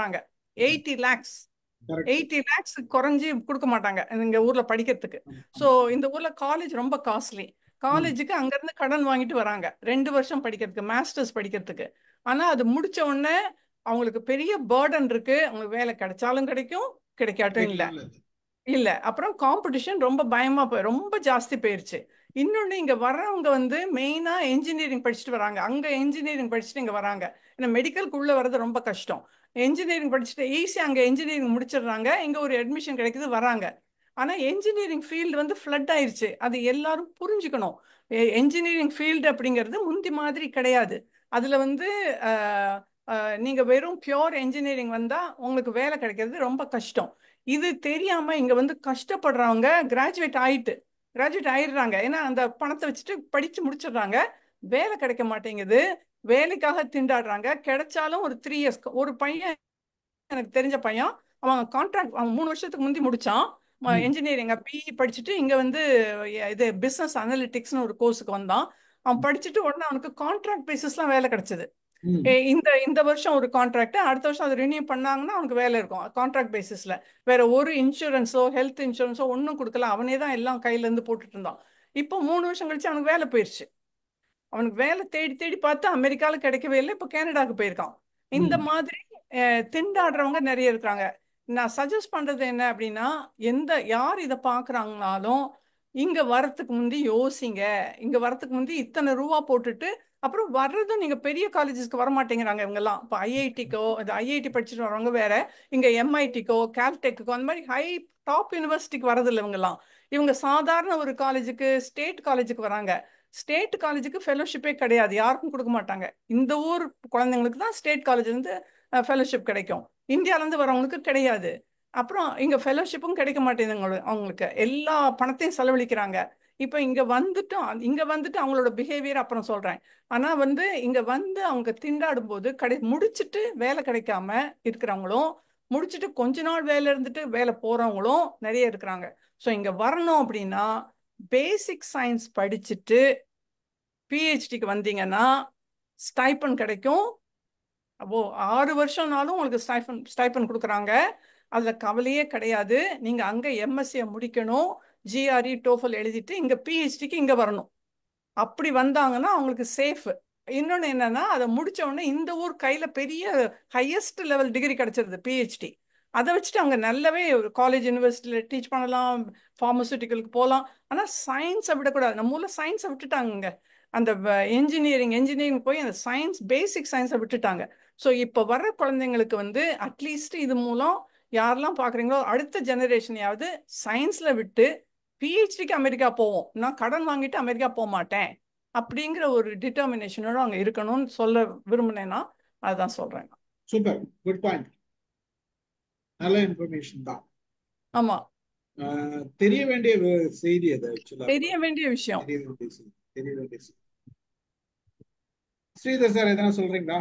eighty lakhs correct eighty lakhs குறைஞ்சி கொடுக்க மாட்டாங்க இந்த ஊர்ல படிக்கிறதுக்கு ஸோ இந்த ஊர்ல காலேஜ் ரொம்ப காஸ்ட்லி காலேஜுக்கு அங்கேருந்து கடன் வாங்கிட்டு வராங்க ரெண்டு வருஷம் படிக்கிறதுக்கு மாஸ்டர்ஸ் படிக்கிறதுக்கு ஆனால் அது முடிச்ச உடனே அவங்களுக்கு பெரிய பேர்டன் இருக்கு அவங்களுக்கு வேலை கிடைச்சாலும் கிடைக்கும் கிடைக்காட்டும் இல்லை இல்ல அப்புறம் காம்படிஷன் ரொம்ப பயமா போய் ரொம்ப ஜாஸ்தி போயிருச்சு இன்னொன்னு இங்க வர்றவங்க வந்து மெயினா என்ஜினியரிங் படிச்சுட்டு வராங்க அங்க என்ஜினியரிங் படிச்சுட்டு இங்க வராங்க ஏன்னா மெடிக்கலுக்கு உள்ள வர்றது ரொம்ப கஷ்டம் என்ஜினியரிங் படிச்சுட்டு ஈஸியா அங்க என்ஜினியரிங் முடிச்சிடுறாங்க இங்க ஒரு அட்மிஷன் கிடைக்குது வராங்க ஆனா என்ஜினியரிங் ஃபீல்டு வந்து ஃப்ளட் ஆயிருச்சு அது எல்லாரும் புரிஞ்சுக்கணும் என்ஜினியரிங் ஃபீல்டு அப்படிங்கிறது முந்தி மாதிரி கிடையாது அதுல வந்து அஹ், அஹ், நீங்க வெறும் பியோர் என்ஜினியரிங் வந்தா உங்களுக்கு வேலை கிடைக்கிறது ரொம்ப கஷ்டம் இது தெரியாம இங்க வந்து கஷ்டப்படுறவங்க கிராஜுவேட் ஆயிட்டு கிராஜுவேட் ஆயிடுறாங்க ஏன்னா அந்த பணத்தை வச்சுட்டு படிச்சு முடிச்சிடுறாங்க வேலை கிடைக்க மாட்டேங்குது வேலைக்காக திண்டாடுறாங்க கிடைச்சாலும் ஒரு த்ரீ இயர்ஸ் ஒரு பையன் எனக்கு தெரிஞ்ச பையன் அவன் கான்ட்ராக்ட் அவன் மூணு வருஷத்துக்கு முந்தி முடிச்சான் என்ஜினியரிங் பிஇ படிச்சுட்டு இங்க வந்து இது பிசினஸ் அனலிட்டிக்ஸ்னு ஒரு கோர்ஸுக்கு வந்தான் அவன் படிச்சுட்டு உடனே அவனுக்கு கான்ட்ராக்ட் பேசிஸ்லாம் வேலை கிடைச்சது ஏ, இந்த இந்த வருஷம் ஒரு கான்ட்ராக்ட் அடுத்த வருஷம் அதை ரினியூ பண்ணாங்கன்னா அவனுக்கு வேலை இருக்கும் கான்ட்ராக்ட் பேசிஸ்ல வேற ஒரு இன்சூரன்ஸோ ஹெல்த் இன்சூரன்ஸோ ஒன்றும் கொடுக்கல அவனே தான் எல்லாம் கையில இருந்து போட்டுட்டு இருந்தான் இப்போ மூணு வருஷம் கழிச்சு அவனுக்கு வேலை போயிடுச்சு அவனுக்கு வேலை தேடி தேடி பார்த்து அமெரிக்கால கிடைக்கவே இல்லை இப்போ கனடாக்கு போயிருக்கான் இந்த மாதிரி அஹ், திண்டாடுறவங்க நிறைய இருக்கிறாங்க நான் சஜஸ்ட் பண்றது என்ன அப்படின்னா எந்த யார் இதை பார்க்குறாங்கனாலும் இங்க வரத்துக்கு முந்தி யோசிங்க இங்க வரத்துக்கு முந்தி இத்தனை ரூபா போட்டுட்டு அப்புறம் வர்றதும் நீங்க பெரிய காலேஜஸ்க்கு வர மாட்டேங்கிறாங்க இவங்க எல்லாம் இப்போ ஐஐடிக்கோ இது ஐஐடி படிச்சுட்டு வரவங்க வேற இங்க எம்ஐடிக்கோ கேல்டெக்கோ அந்த மாதிரி ஹை டாப் யூனிவர்சிட்டிக்கு வரதில்லை இவங்க எல்லாம் இவங்க சாதாரண ஒரு காலேஜுக்கு ஸ்டேட் காலேஜுக்கு வராங்க ஸ்டேட் காலேஜுக்கு ஃபெலோஷிப்பே கிடையாது யாருக்கும் கொடுக்க மாட்டாங்க இந்த ஊர் குழந்தைங்களுக்கு தான் ஸ்டேட் காலேஜ் வந்து ஃபெலோஷிப் கிடைக்கும் இந்தியால இருந்து வரவங்களுக்கு கிடையாது அப்புறம் இங்க ஃபெலோஷிப்பும் கிடைக்க மாட்டேங்குது அவங்களுக்கு அவங்களுக்கு எல்லா பணத்தையும் செலவழிக்கிறாங்க இப்போ இங்க வந்துட்டும் இங்க வந்துட்டு அவங்களோட பிஹேவியர் அப்புறம் சொல்றேன் ஆனா வந்து இங்க வந்து அவங்க திண்டாடும் போது கடை முடிச்சிட்டு வேலை கிடைக்காம இருக்கிறவங்களும் முடிச்சிட்டு கொஞ்ச நாள் வேலை இருந்துட்டு வேலை போறவங்களும் நிறைய இருக்கிறாங்க ஸோ இங்க வரணும் அப்படின்னா பேசிக் சயின்ஸ் படிச்சுட்டு பிஹெச்டிக்கு வந்தீங்கன்னா ஸ்டைப்பன் கிடைக்கும் அப்போ ஆறு வருஷம்னாலும் உங்களுக்கு ஸ்டைஃபன் ஸ்டைப்பன் கொடுக்குறாங்க அதுல கவலையே கிடையாது நீங்க அங்க எம்எஸ்சியை முடிக்கணும் ஜிஆர்இ டோஃபல் எழுதிட்டு இங்க பிஹெச்டிக்கு இங்க வரணும் அப்படி வந்தாங்கன்னா அவங்களுக்கு சேஃப் இன்னொன்னு என்னன்னா அதை முடிச்ச உடனே இந்த ஊர் கையில பெரிய ஹையஸ்ட் லெவல் டிகிரி கிடைச்சிருது பிஹெச்டி அதை வச்சுட்டு அவங்க நல்லாவே ஒரு காலேஜ் யூனிவர்சிட்டியில் டீச் பண்ணலாம் ஃபார்மசூட்டிக்கலுக்கு போகலாம் ஆனால் சயின்ஸை விடக்கூடாது நம்ம ஊரில் சயின்ஸை விட்டுட்டாங்க அந்த என்ஜினியரிங் என்ஜினியரிங் போய் அந்த சயின்ஸ் பேசிக் சயின்ஸை விட்டுட்டாங்க ஸோ இப்போ வர்ற குழந்தைங்களுக்கு வந்து அட்லீஸ்ட் இது மூலம் யாரெல்லாம் பார்க்குறீங்களோ அடுத்த ஜெனரேஷனையாவது சயின்ஸில் விட்டு பிஹெச்டிக்கு அமெரிக்கா போவோம் நான் கடன் வாங்கிட்டு அமெரிக்கா போக மாட்டேன் அப்படிங்கிற ஒரு டிட்டர்மினேஷனோட அங்கே இருக்கணும்னு சொல்ல விரும்பினேன்னா அதுதான் சொல்கிறேன் சூப்பர் குட் பாயிண்ட் நல்ல இன்ஃபர்மேஷன் தான் ஆமா ஆஹ் தெரிய வேண்டிய வே- செய்தி அது ஆக்சுவலா தெரிய வேண்டிய விஷயம் தெரிய வேண்டிய செய்தி தெரிய வேண்டிய செய்தி ஸ்ரீதர் சார் எதனா சொல்றீங்களா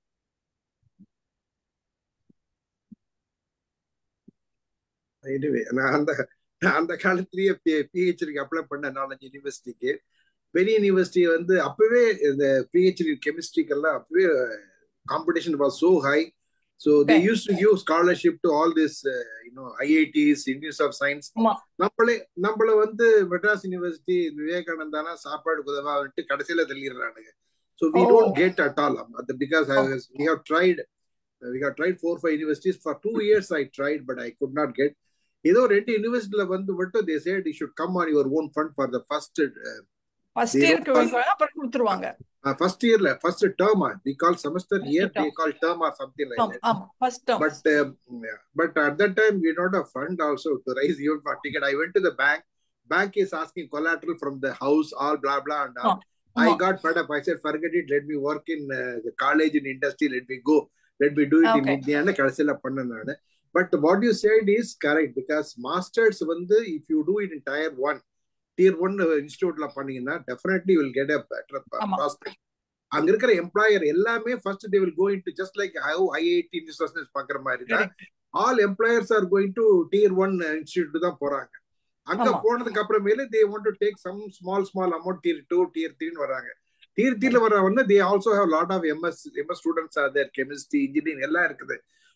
எனிவே நான் அந்த நான் அந்த காலத்திலேயே பிஹெச்டிக்கு அப்ளை பண்ண நாலஞ்சு யூனிவர்சிட்டிக்கு பெரிய யூனிவர்சிட்டி வந்து அப்பவே இந்த பிஹெச்டி கெமிஸ்ட்ரிக்கெல்லாம் அப்பவே competition was so high so they Okay. Used to give scholarship to all this you know IITs institute of science ஆமா நம்மளே நம்மள வந்து மெட்ராஸ் யூனிவர்சிட்டி விவேகானந்தானா சாப்பாடு உதவான்ட்டு கடைசியில தள்ளிடுறானுங்க so we Oh. Don't get at all அது because we have tried we have tried four five universities for two years I tried but I could not get ஏதோ ரெண்டு யூனிவர்சிட்டியில வந்து மட்டும் they said you should come on your own fund for the first first They இயருக்கு don't- வைப்பாங்க அப்புறம் கொடுத்துருவாங்க ஃபர்ஸ்ட் இயர்ல first term we call semester First year term. They call term R something like ஆமா தட் ஆமா first term but um, yeah. but at that time we not a fund also to raise even for ticket i went to the bank bank is asking collateral from the house all blah blah and all. Ah, i ஆமா. got fed up i said forget it let me work in uh, the college in industry let me go let me do it in Okay. india கடைசியில பண்ணேன் நானு but what you said is correct because masters வந்து if you do it in tier 1 tier 1 இன்ஸ்டிடியூட்ல பண்ணீங்கன்னா definitely you will get a better ஆமா. prospect அங்க இருக்கிற எம்ப்ளாயர் எல்லாமே first they will go into just like how IIT institutions பாக்குற மாதிரி தான் Correct. All employers are going to tier one institute தான் போறாங்க அங்க ஆமா. போனதுக்கு அப்புறமேல they want to take some small small amount tier two tier த்ரீன்னு வராங்க டியர் த்ரீல வர்றவங்க they also have lot of MS MS students are there chemistry engineering எல்லாம் இருக்குது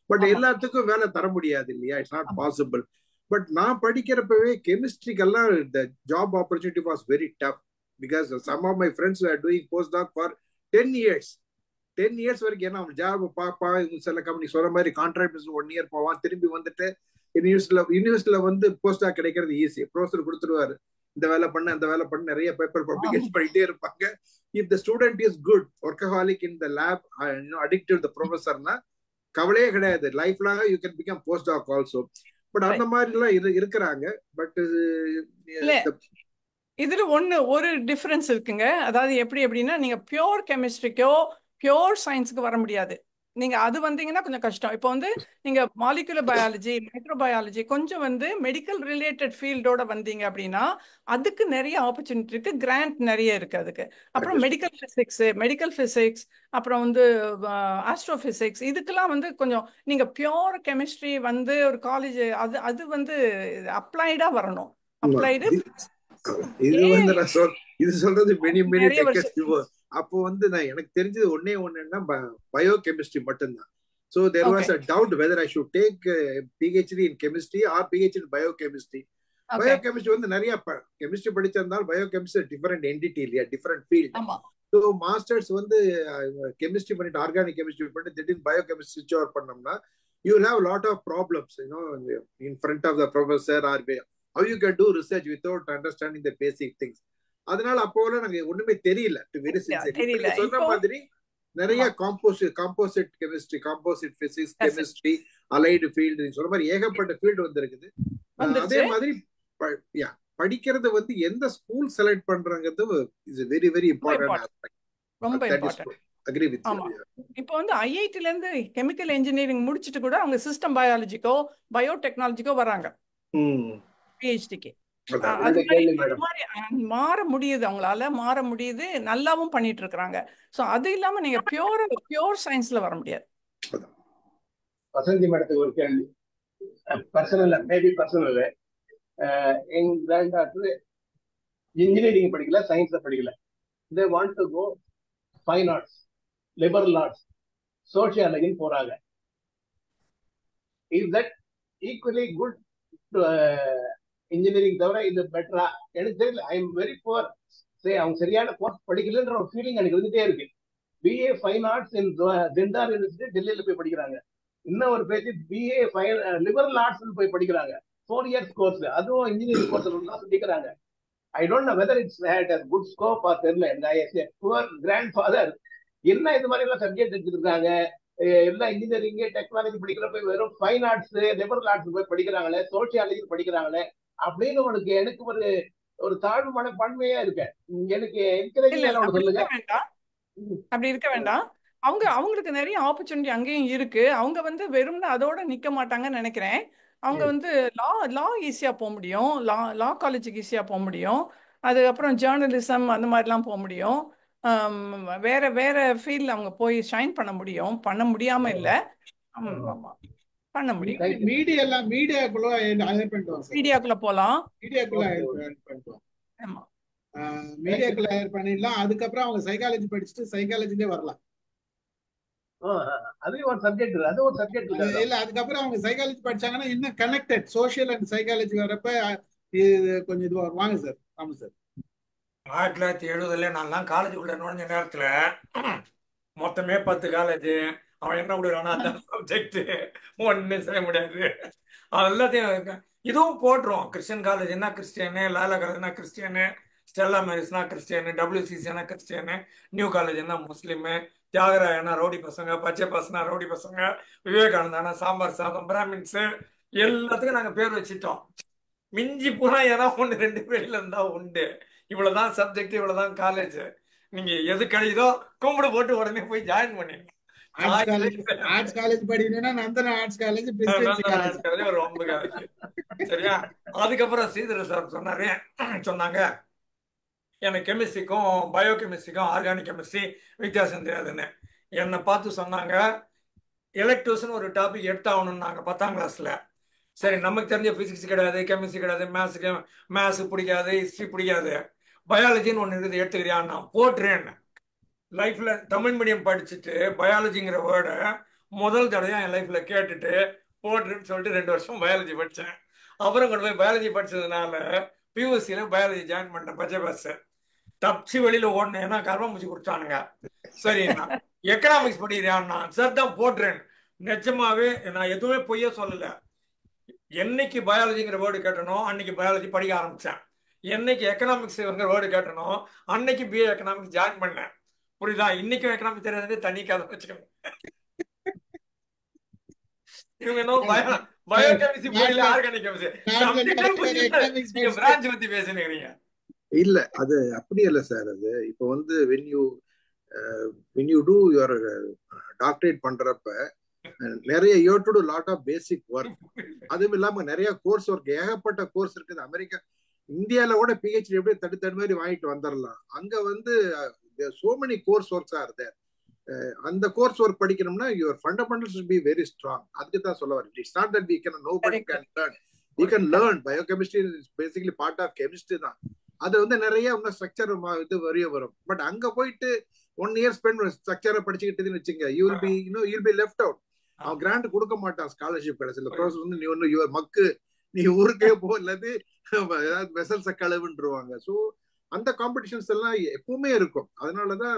பட் ஆமா எல்லாத்துக்கும் வேலை தர முடியாது இல்லையா இட்ஸ் நாட் ஆமா பாசிபிள் பட் நான் படிக்கிறப்பவே கெமிஸ்ட்ரிக்கெல்லாம் the job opportunity was very tough because some of my friends are doing postdoc for ten years ten years வரைக்கும் ஏன்னா அவன் ஜாப் பார்ப்பான் இவங்க சில கம்பெனி சொல்ற மாதிரி கான்ட்ராக்ட் ஒன் இயர் போவான் திரும்பி வந்துட்டு யூனிவர்சிட்டியில யூனிவர்சிட்டியில வந்து போஸ்ட் டாக் கிடைக்கிறது ஈஸி ப்ரொஃபஸர் கொடுத்துருவாரு இந்த வேலை பண்ண அந்த வேலை பண்ண நிறைய பேப்பர் பப்ளிகேஷன் பண்ணிட்டே இருப்பாங்க if the student is good workaholic in the lab addictive the ப்ரொஃபஸர்னா கவலையே கிடையாது லைஃப் லாங்க you can become postdoc also but அந்த மாதிரி எல்லாம் இரு இருக்கிறாங்க பட் இல்ல இதுல ஒண்ணு ஒரு டிஃபரன்ஸ் இருக்குங்க அதாவது எப்படி எப்படின்னா நீங்க பியோர் கெமிஸ்ட்ரிக்கோ பியோர் சயின்ஸுக்கு வர முடியாது நீங்க அது வந்தீங்கன்னா கொஞ்சம் கஷ்டம் இப்போ வந்து நீங்க மாலிகுலர் பயாலஜி மைக்ரோபயாலஜி கொஞ்சம் வந்து மெடிக்கல் ரிலேட்டட் ஃபீல்டோட வந்தீங்க அப்படின்னா அதுக்கு நிறைய ஆப்பர்ச்சுனிட்டி இருக்கு கிராண்ட் நிறைய இருக்கு அதுக்கு அப்புறம் மெடிக்கல் பிசிக்ஸ் மெடிக்கல் பிசிக்ஸ் அப்புறம் வந்து ஆஸ்ட்ரோ பிசிக்ஸ் இதுக்கெல்லாம் வந்து கொஞ்சம் நீங்க பியோர் கெமிஸ்ட்ரி வந்து ஒரு காலேஜ் அது அது வந்து அப்ளைடா வரணும் அப்ளைடு இது வந்து நான் சொல் இது சொல்றது மெனி மெனி நிறைய டெக்கஸ் வருஷம் அப்போ வந்து நான் எனக்கு தெரிஞ்சது ஒன்னே ஒண்ணுன்னா பயோ கெமிஸ்ட்ரி மட்டும்தான் so there was okay a doubt whether I should take PhD in chemistry or PhD in biochemistry okay biochemistry வந்து நிறைய கெமிஸ்ட்ரி படிச்சிருந்தால் பயோ கெமிஸ்ட்ரி டிஃபரெண்ட் என்டிட்டி இல்லையா டிஃபரெண்ட் ஃபீல்ட் ஆமா ஸோ மாஸ்டர்ஸ் வந்து கெமிஸ்ட்ரி பண்ணிட்டு ஆர்கானிக் கெமிஸ்ட்ரி பண்ணிட்டு திடீர்னு பயோ கெமிஸ்ட்ரி ஸ்விட்ச் ஓவர் பண்ணோம்னா you have lot of problems you know in front of the professor or how you can do research without understanding the basic things அதனால அப்போலாம் நாங்க ஒண்ணுமே தெரியல டு வெரி சின்சியர் இப்ப தெரியல நீங்க சொன்ன இப்போ மாதிரி நிறைய ஆமா composite composite chemistry composite physics Yes, chemistry allied field நீங்க சொன்ன மாதிரி ஏகப்பட்ட ஃபீல்டு வந்திருக்குது அஹ் அதே வந்துருச்சு மாதிரி ப- yeah, படிக்கிறது வந்து எந்த ஸ்கூல் செலக்ட் பண்றாங்கிறது இஸ் வெரி வெரி ரொம்ப இம்பார்ட்டன்ட் இம்பார்ட்டன்ட் ரொம்ப that is important agree with ஆமா இப்போ வந்து ஐஐடில இருந்து கெமிக்கல் இன்ஜினியரிங் முடிச்சுட்டு கூட அவங்க சிஸ்டம் பயாலஜிக்கோ பயோ டெக்னாலஜிக்கோ வராங்க ம் பிஹெச்டிக்கு அதான் அது என்னுடைய மாதிரி கேள்வி அது மேடம் மாதிரி அஹ், மாற முடியுது அவங்களால மாற முடியுது நல்லாவும் பண்ணிட்டு இருக்கிறாங்க ஸோ அது இல்லாம நீங்க பியோர் பியோர் சயின்ஸ்ல வர முடியாது அதான் வசந்தி மேடத்துக்கு ஒரு கேள்வி பர்சனல் மேபி பர்சனல் எங்க கிராண்ட் டாக்டர் இன்ஜினியரிங் படிக்கல சயின்ஸ்ல படிக்கல they want to go fine arts liberal arts சோஷியாலஜின்னு போறாங்க is that equally good engineering தவிர இது பெட்டரா எனக்கு தெரியல ஐ எம் வெரி புவர் சரி அவங்க சரியான கோர்ஸ் படிக்கலன்ற ஒரு ஃபீலிங் எனக்கு இருந்துட்டே இருக்கு பிஏ ஃபைன் ஆர்ட்ஸ் இன் திண்டார் யூனிவர்சிட்டி டெல்லியில போய் படிக்கிறாங்க இன்னும் ஒரு பேச்சு பிஏ ஃபைன் லிபரல் ஆர்ட்ஸ் போய் படிக்கிறாங்க ஃபோர் இயர்ஸ் கோர்ஸ் அதுவும் இன்ஜினியரிங் கோர்ஸ் தான் சொல்லிக்கிறாங்க I don't know whether it's had a good scope or தெரியல இந்த புவர் கிராண்ட் ஃபாதர் என்ன இது மாதிரி எல்லாம் சப்ஜெக்ட் எடுத்துருக்காங்க எல்லாம் இன்ஜினியரிங் டெக்னாலஜி படிக்கிறப்ப வெறும் ஃபைன் ஆர்ட்ஸ் லிபரல் ஆர்ட்ஸ் போய் படிக்கிறாங்களே சோசியாலஜி படிக்கிறாங்களே அப்படின்னு உனக்கு எனக்கு ஒரு ஒரு தாழ்வு மனப்பான்மையா இருக்கேன் எனக்கு என்கரேஜ் இல்ல இல்ல ஒன்று அப்படி சொல்லுங்க இருக்க வேண்டாம் அப்படி இருக்க வேண்டாம் அவங்க அவங்களுக்கு நிறைய ஆப்பர்ச்சுனிட்டி அங்கேயும் இருக்கு அவங்க வந்து வெறும்னு அதோட நிக்க மாட்டாங்கன்னு நினைக்கிறேன் அவங்க வந்து லா லா ஈஸியா போக முடியும் லா லா காலேஜுக்கு ஈஸியா போக முடியும் அதுக்கப்புறம் ஜேர்னலிசம் அந்த மாதிரிலாம் போக முடியும் ஆம், வேற வேற ஃபீல்ட்ல அவங்க போய் ஷைன் பண்ண முடியும் பண்ண முடியாம இல்ல ஆமா ஆமா பண்ண முடியும் தேங்க்யூ மீடியா எல்லாம் மீடியாக்குள்ள ஹையர் பண்ணிட்டோம் சார் மீடியாக்குள்ள போலாம் மீடியாக்குள்ள ஓகே ஹையர் பண்ணிட்டோம் ஆமா தேங்க்யூ மீடியாக்குள்ள ஹையர் பண்ணிடலாம் அதுக்கப்புறம் அவங்க சைக்காலஜி படிச்சுட்டு சைக்காலஜிலே வரலாம் அது ஒரு சப்ஜெக்ட் அது ஒரு சப்ஜெக்ட் அது இல்ல அதுக்கப்புறம் அவங்க சைக்காலஜி படிச்சாங்கன்னா இன்னும் கனெக்டட் சோஷியல் அண்ட் சைக்காலஜி வரப்ப இது கொஞ்சம் இதுவா வரும். வாங்க சார் ஆமா சார் ஆயிரத்தி தொள்ளாயிரத்தி எழுபதுல நான்லாம் காலேஜுக்குள்ள நுழைஞ்ச நேரத்துல மொத்தமே பத்து காலேஜ் அவன் என்ன விடுறானா அந்த சப்ஜெக்ட் ஒன்றும் செய்ய முடியாது எல்லாத்தையும் இதுவும் போட்டுரும் கிறிஸ்டியன் காலேஜ்னா கிறிஸ்டியனு லாலா காலேஜ்னா கிறிஸ்டியனு ஸ்டெல்லா மேரிஸ்னா கிறிஸ்டியனு டபிள்யூசிசினா கிறிஸ்டியனு நியூ காலேஜ்னா முஸ்லீமு தியாகராயனா ரவுடி பசங்க பச்சை பசங்க ரவுடி பசங்க விவேகானந்தானா சாம்பார் சாதம் பிராமின்ஸு எல்லாத்துக்கும் நாங்கள் பேர் வச்சிட்டோம் மிஞ்சி போனா ஏதாவது ஒன்று ரெண்டு பேர்ல இருந்தா உண்டு இவ்வளவுதான் சப்ஜெக்ட் இவ்வளவுதான் காலேஜ் நீங்க எது கிடைக்குதோ கும்பிடு போட்டு உடனே போய் ஜாயின் பண்ணிடுங்க ஆர்ட்ஸ் காலேஜ் ஆர்ட்ஸ் காலேஜ் படிக்கணும்னா Nandana arts college presidency college ஒரு ஒன்பது காலேஜ் சரியா அதுக்கப்புறம் ஸ்ரீதர சார் சொன்னாரு சொன்னாங்க எனக்கு கெமிஸ்ட்ரிக்கும் பயோ கெமிஸ்ட்ரிக்கும் ஆர்கானிக் கெமிஸ்ட்ரி வித்தியாசம் தெரியாதுன்னு என்னை பார்த்து சொன்னாங்க எலக்டிவ்ஸ்னு ஒரு டாபிக் எடுத்தாகணும்னாங்க பத்தாம் கிளாஸ்ல சரி நமக்கு தெரிஞ்ச பிசிக்ஸ் கிடையாது கெமிஸ்ட்ரி கிடையாது மேத்ஸுக்கு மேத்ஸ் பிடிக்காது ஹிஸ்ட்ரி பிடிக்காது பயாலஜின்னு ஒன்று இருக்குது எடுத்துக்கிறியா நான் போட்டுறேன் லைஃப்ல தமிழ் மீடியம் படிச்சுட்டு பயாலஜிங்கிற வேர்டை முதல் தடவையா என் லைஃப்ல கேட்டுட்டு போட்டுன்னு சொல்லிட்டு ரெண்டு வருஷம் பயாலஜி படித்தேன் அப்புறம் கொண்டு போய் பயாலஜி படிச்சதுனால பியூசியில பயாலஜி ஜாயின் பண்ணிட்டேன் பச்சை பஸ் தப்பிச்சு வெளியில ஓடினேன் ஏன்னா கர்மம்பூச்சி கொடுத்தானுங்க சரிண்ணா எக்கனாமிக்ஸ் படிக்கிறான்னா சார் தான் போட்டுறேன் நிஜமாவே நான் எதுவுமே பொய்யே சொல்லல என்னைக்கு பயாலஜிங்கிற வேர்டு கேட்டனோ அன்னைக்கு பயாலஜி படிக்க ஆரம்பிச்சேன் என்னைக்கு எக்கனாமிக்ஸ்ங்கிற வேர்டு கேட்டனோ அன்னைக்கு பிஏ எக்கனாமிக்ஸ் ஜாயின் பண்ணேன் புரியுதா இன்னைக்கும் எக்கனாமிக்ஸ் தெரியாது தனி கதை வச்சுக்கோங்க இவங்க என்ன பயோ பயோகெமிஸ்ட்ரி புரியல ஆர்கானிக் கெமிஸ்ட்ரி நீங்க பிரான்ச் பத்தி பேசுனீங்க இல்ல அது அப்படி இல்ல சார் அது இப்போ வந்து when you when you do your doctorate பண்றப்ப நிறைய you to do lot of basic work அதுவும் இல்லாம நிறைய கோர்ஸ் ஒர்க் ஏகப்பட்ட கோர்ஸ் இருக்குது அமெரிக்கா இந்தியால கூட பிஹெச்டி எப்படி தடு தடு மாதிரி வாங்கிட்டு வந்துடலாம் அங்க வந்து so many course works are there அந்த கோர்ஸ் ஒர்க் படிக்கணும்னா your fundamentals be very strong அதுக்கு தான் சொல்ல வரேன் it's not that we can nobody can learn you can learn biochemistry basically part of chemistry தான் அது வந்து நிறைய இன்னும் ஸ்ட்ரக்சர் இது வரிய வரும் பட் அங்க போயிட்டு ஒன் இயர் ஸ்பெண்ட் ஸ்ட்ரக்சரை படிச்சுக்கிட்டதுன்னு வச்சுங்க you will be you you'll be left out அவன் கிராண்ட் கொடுக்க மாட்டான் ஸ்காலர்ஷிப் கிடைச்சல ப்ரோசஸ் வந்து நீ ஒன்னு யுவர் மக்கு நீ ஊருக்கே போ இல்லாது ஏதாவது வெசல்ஸ கழுவுன்றுவாங்க ஸோ அந்த காம்படிஷன்ஸ் எல்லாம் எப்பவுமே இருக்கும் அதனாலதான்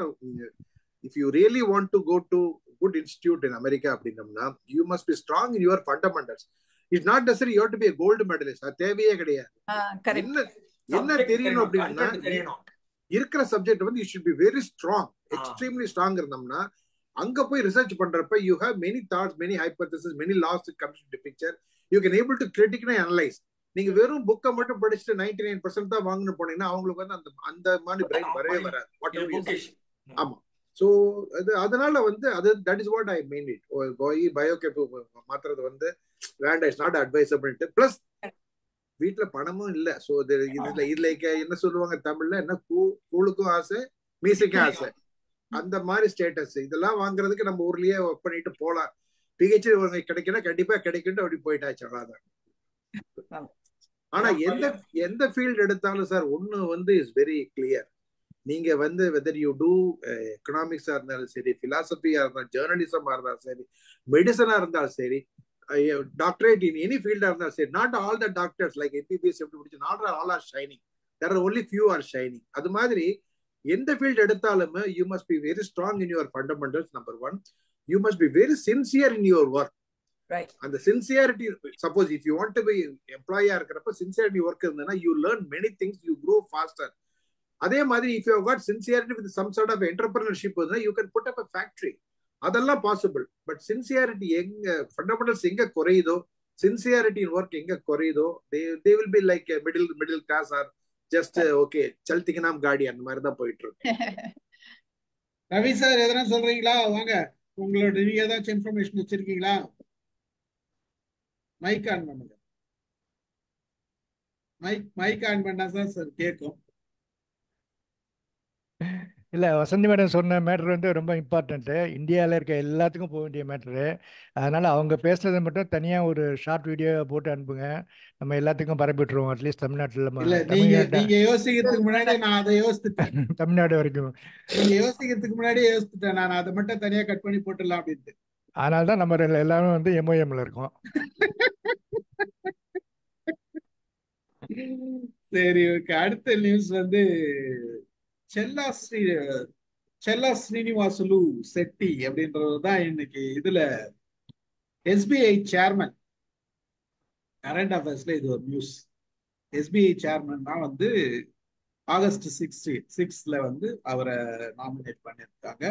if you really want to go to good institute in America அப்படின்னம்னா you must be strong in your fundamentals it's not necessary you to be gold medalist அது தேவையே கிடையாது என்ன என்ன தெரியணும் அப்படின்னா இருக்கிற சப்ஜெக்ட் வந்து you should be very strong extremely strong இருந்தோம்னா அங்க போய் ரிசர்ச் பண்றப்ப you have many thoughts many hypothesis many laws comes to picture you can able to critically analyse நீங்க வெறும் புக்கை மட்டும் படிச்சுட்டு நைன்டி நைன் பர்சன்ட் தான் வாங்கணும் போனீங்கன்னா அவங்களுக்கு வந்து அந்த அந்த மாதிரி பிரெயின் வரவே வராது ஆமா சோ அது அதனால வந்து அது that is what I mean it போய் பயோகேப் மாத்துறது வந்து வேண்டாம் இட்ஸ் நாட் அட்வைசபிள் பிளஸ் வீட்டுல பணமும் இல்ல சோ இதுல இதுல என்ன சொல்லுவாங்க தமிழ்ல என்ன கூ கூழுக்கும் ஆசை மீசைக்கும் ஆசை அந்த மாதிரி ஸ்டேட்டஸ் இதெல்லாம் வாங்குறதுக்கு நம்ம ஊர்லயே ஒர்க் பண்ணிட்டு போலாம் பிஹெச்டி கிடைக்கணும் கண்டிப்பா கிடைக்கும் அப்படி போயிட்டாச்சு அவ்வளவுதான் ஆனா எந்த எந்த ஃபீல்டு எடுத்தாலும் சார் ஒண்ணு வந்து இஸ் வெரி கிளியர் நீங்க வந்து வெதர் யூ டூ எக்கனாமிக்ஸா இருந்தாலும் சரி பிலாசபியா இருந்தாலும் ஜேர்னலிசமா இருந்தாலும் சரி மெடிசனா இருந்தாலும் சரி டாக்டரேட் இன் எனி ஃபீல்டா இருந்தாலும் சரி not all the doctors like MBBS எப்படி முடிச்சு not all are shining there are only few are shining அது மாதிரி எந்த ஃபீல்டு எடுத்தாலுமே you must be very strong in your fundamentals number one you must be very sincere in your work அந்த sincerity suppose if you want to be எம்ப்ளாயா இருக்கிறப்ப சின்சியாரிட்டி ஒர்க் இருந்ததுன்னா you learn many things you grow faster அதே மாதிரி if you God sincerity with some sort of entrepreneurship you can put up a factory அதெல்லாம் பாசிபிள் பட் சின்சியாரிட்டி எங்க ஃபண்டமெண்டல்ஸ் எங்க குறையுதோ சின்சியாரிட்டி இன் ஒர்க் எங்க குறையுதோ they they will be like middle middle class or just okay சல்திக்கு நாம் காடி அந்த மாதிரி தான் போயிட்டு இருக்கு ரவி சார் எதனா சொல்றீங்களா வாங்க உங்களோட நீங்க ஏதாச்சும் இன்ஃபர்மேஷன் வச்சிருக்கீங்களா மைக் ஆன் பண்ணுங்க மைக் மைக் ஆன் பண்ணா தான் சார் கேட்கும் இல்லை வசந்தி மேடம் சொன்ன மேட்ரு வந்து ரொம்ப இம்பார்ட்டண்ட்டு இந்தியாவில் இருக்க எல்லாத்துக்கும் போக வேண்டிய மேட்ரு அதனால் அவங்க பேசுனதை மட்டும் தனியாக ஒரு ஷார்ட் வீடியோ போட்டு அனுப்புங்க நம்ம எல்லாத்துக்கும் பரப்பிட்டுருவோம் அட்லீஸ்ட் தமிழ்நாட்டில் இல்ல நீங்க நீங்க யோசிக்கிறதுக்கு முன்னாடி நான் அதை யோசித்துட்டேன் தமிழ்நாடு வரைக்கும் நீங்க யோசிக்கிறதுக்கு முன்னாடியே யோசித்துட்டேன் நான் அதை மட்டும் தனியா கட் பண்ணி போட்டுடலாம் அப்படின்ட்டு அதனால தான் நம்ம எல்லாரும் வந்து எம்ஓஎம்ல இருக்கோம் சரி ஓகே அடுத்த நியூஸ் வந்து செல்லா ஸ்ரீ செல்லா ஸ்ரீனிவாசுலு செட்டி அப்படின்றவர் தான் இன்னைக்கு இதுல எஸ்பிஐ சேர்மன் கரண்ட் அஃபேர்ஸ்ல இது ஒரு நியூஸ் எஸ்பிஐ சேர்மன் தான் வந்து ஆகஸ்ட் சிக்ஸ்டி சிக்ஸ்ல வந்து அவரை நாமினேட் பண்ணியிருக்காங்க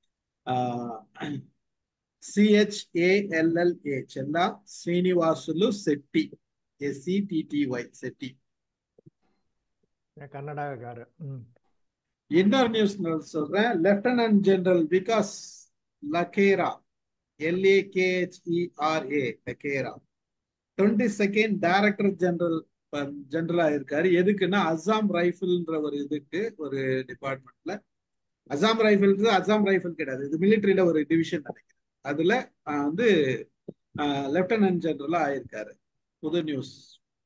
சிஹெச்ஏஎல்எல்ஏ செல்லா ஸ்ரீனிவாசுலு செட்டி எஸ்சிடிடிஒய் செட்டி கர்நாடகாக்காரர் ம் இன்னொரு நியூஸ் சொல்றேன் lieutenant general Vikas Lakhera LAKHERA Lakhera twenty second director general ஜெனரலா இருக்காரு எதுக்குன்னா அசாம் ரைஃபிள்ன்ற ஒரு இதுக்கு ஒரு டிபார்ட்மெண்ட்ல அசாம் ரைஃபிள்ன்றது அசாம் ரைஃபிள் கிடையாது இது மிலிட்டரியில ஒரு டிவிஷன் நினைக்கிறேன் அதுல வந்து லெப்டினன்ட் ஜெனரலா ஆயிருக்காரு புது நியூஸ்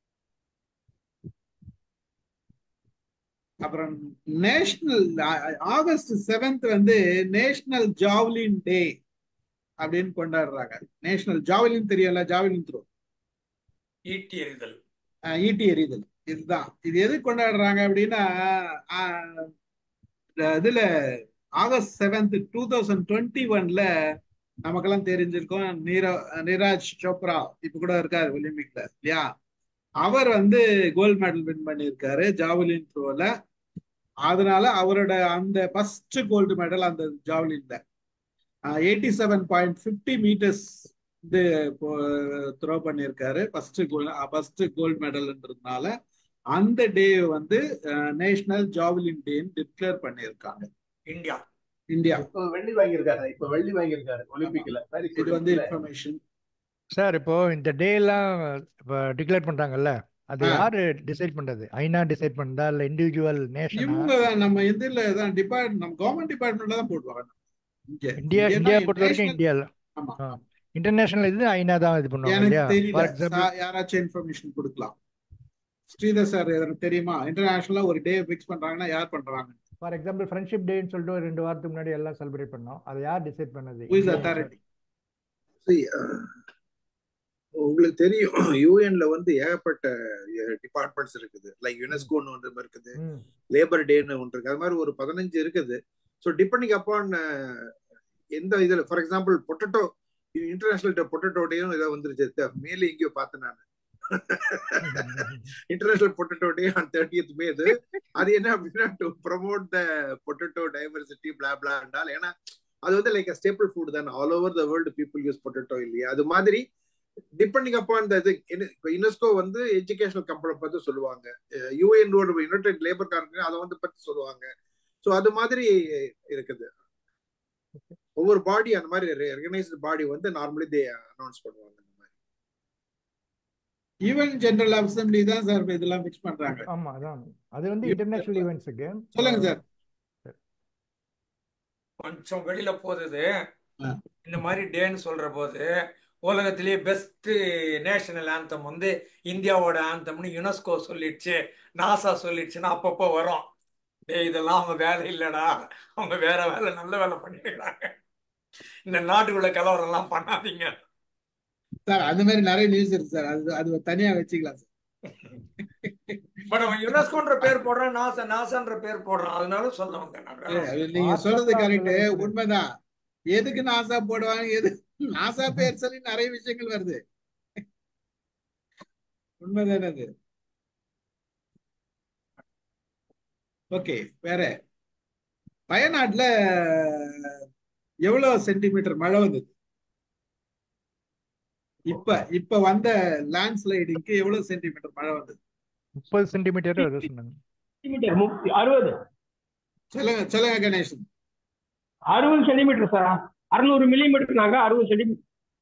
அப்புறம் நேஷனல் ஆகஸ்ட் செவன்த் வந்து நேஷனல் ஜாவ்லின் டே அப்படின்னு கொண்டாடுறாங்க நேஷனல் ஜாவலின் தெரியல ஜாவலின் த்ரோ ஈட்டி எறிதல் ஈட்டி எறிதல் இதுதான் இது எது கொண்டாடுறாங்க அப்படின்னா ஆஹ், இதுல August seventh two thousand twenty ஒன்ல நமக்கெல்லாம் தெரிஞ்சிருக்கும் நீரா நீராஜ் சோப்ரா இப்ப கூட இருக்காரு ஒலிம்பிக்ல இல்லையா அவர் வந்து கோல்ட் மெடல் வின் பண்ணியிருக்காரு ஜாவலின் த்ரோல அதனால அவரோட அந்த ஃபர்ஸ்ட் கோல்டு மெடல் அந்த ஜாவலின்ல eighty seven point fifty metres இது த்ரோ பண்ணியிருக்காரு ஃபர்ஸ்ட் கோல் ஃபர்ஸ்ட் கோல்டு மெடல்ன்றதுனால அந்த டே வந்து நேஷனல் ஜாவலின் டேன்னு டிக்ளேர் பண்ணியிருக்காங்க இந்தியா இந்தியா இப்ப வெள்ளி வாங்கியிருக்காரு இப்ப வெள்ளி வாங்கியிருக்காரு ஒலிம்பிக்ல வெரி இது வந்து இன்ஃபர்மேஷன் சார் இப்போ இந்த டே எல்லாம் இப்போ டிக்ளேர் பண்றாங்கல்ல அது ஆ. யாரு டிசைட் பண்றது ஐநா டிசைட் பண்ணதா இல்ல இண்டிவிஜுவல் நேஷனா இவங்க தான் நம்ம இதுல தான் டிபார்ட் நம்ம கவர்மெண்ட் டிபார்ட்மெண்ட்ல தான் போடுவாங்க இங்க இந்தியா இங்கன்னா இந்தியா பொறுத்த வரைக்கும் national- இந்தியால ஆமா இன்டர்நேஷனல் இது ஐநா தான் இது பண்ணுவாங்க எனக்கு இல்லையா தெரியல ஃபார் எக்ஸாம்பிள் சா- யாராச்சும் இன்ஃபர்மேஷன் கொடுக்கலாம் ஸ்ரீதர் சார் எனக்கு தெரியுமா இன்டர்நேஷனலா ஒரு டே ஃபிக்ஸ் பண்றாங்கன்னா யார் பண்றாங்க ஃபார் எக்ஸாம்பிள் ஃப்ரெண்ட்ஷிப் டேன்னு சொல்லிட்டு ஒரு ரெண்டு வாரத்துக்கு முன்னாடி எல்லாம் செலிப்ரேட் பண்ணோம் அதை யார் டிசைட் பண்ணது Who is India authority? See, uh, உங்களுக்கு தெரியும் யூஎன்ல வந்து ஏகப்பட்ட டிபார்ட்மெண்ட்ஸ் இருக்குது லைக் யுனெஸ்கோன்னு ஒன்று இருக்குது ம் லேபர் டேன்னு ஒன்று இருக்கு அது மாதிரி ஒரு பதினஞ்சு இருக்குது ஸோ டிபெண்டிங் அப்பான் எந்த இதுல for example potato international potato டேயும் இதை வந்துருச்சு மேலே எங்கேயோ பார்த்தேன் நான் international potato day on thirtieth May இது அது என்ன அப்படின்னா to promote the potato diversity blah blah என்றால் ஏன்னா அது வந்து லைக் ஸ்டேபிள் ஃபுட் தான் all over the world people use potato இல்லையா அது மாதிரி டிபெண்டிங் அப்பான் த இது இப்போ யுனெஸ்கோ வந்து எஜுகேஷனல் கம்பெனி பத்தி சொல்லுவாங்க யூஎன்ஓட யுனைடெட் லேபர் கான்ஃபரன்ஸ் அதை வந்து பத்தி சொல்லுவாங்க ஸோ அது மாதிரி இருக்குது ஒவ்வொரு பாடி அந்த மாதிரி ரெகனைஸ்டு பாடி வந்து நார்மலி தே அனௌன்ஸ் பண்ணுவாங்க அந்த மாதிரி ஈவன் ஜெனரல் அசம்பிளி தான் சார் இதெல்லாம் ஃபிக்ஸ் பண்றாங்க ஆமா அதான் அது வந்து இன்டர்நேஷனல் ஈவெண்ட்ஸுக்கு சொல்லுங்க சார் கொஞ்சம் வெளியில போகுது ஆ. இந்த மாதிரி டேன்னு சொல்ற போது உலகத்திலேயே பெஸ்ட் நேஷனல் ஆந்தம் வந்து இந்தியாவோட ஆந்தம்னு யுனெஸ்கோ சொல்லிடுச்சு நாசா சொல்லிடுச்சுன்னா அப்பப்போ வரும் டேய் இதெல்லாம் அவங்க வேலை இல்லடா அவங்க வேற வேலை நல்ல வேலை பண்ணிருக்காங்க இந்த நாட்டுக்குள்ள கலவரம் எல்லாம் பண்ணாதீங்க சார் அந்த மாதிரி நிறைய நியூஸ் இருக்கு சார் அது அது தனியா வச்சுக்கலாம் சார் பட் அவன் யுனெஸ்கோன்ற பேர் போடுறான் நாசா நாசான்ற பேர் போடுறான் அதனால சொல்ல வந்தேன் நான் வேற அது நீங்க சொல்றது கரெக்ட் உண்மைதான் எதுக்கு நாசா போடுவாங்க எது நாசா பேர் சொல்லி நிறைய விஷயங்கள் வருது உண்மைதானே அது ஓகே வேற வயநாட்டுல எவ்வளவு சென்டிமீட்டர் மழை வந்தது இப்ப இப்ப வந்த லேண்ட் ஸ்லைடிங்க்கு எவ்வளவு சென்டிமீட்டர் மழை வந்தது முப்பது சென்டிமீட்டர் ஏதோ சொன்னாங்க சென்டிமீட்டர் முப்ப- அறுபது சொல்லுங்க சொல்லுங்க கணேசன் அறுபது சென்டிமீட்டர் சார் அறுநூறு மில்லிமீட்டர் நாங்க அறுபது சென்டிமீட்டர்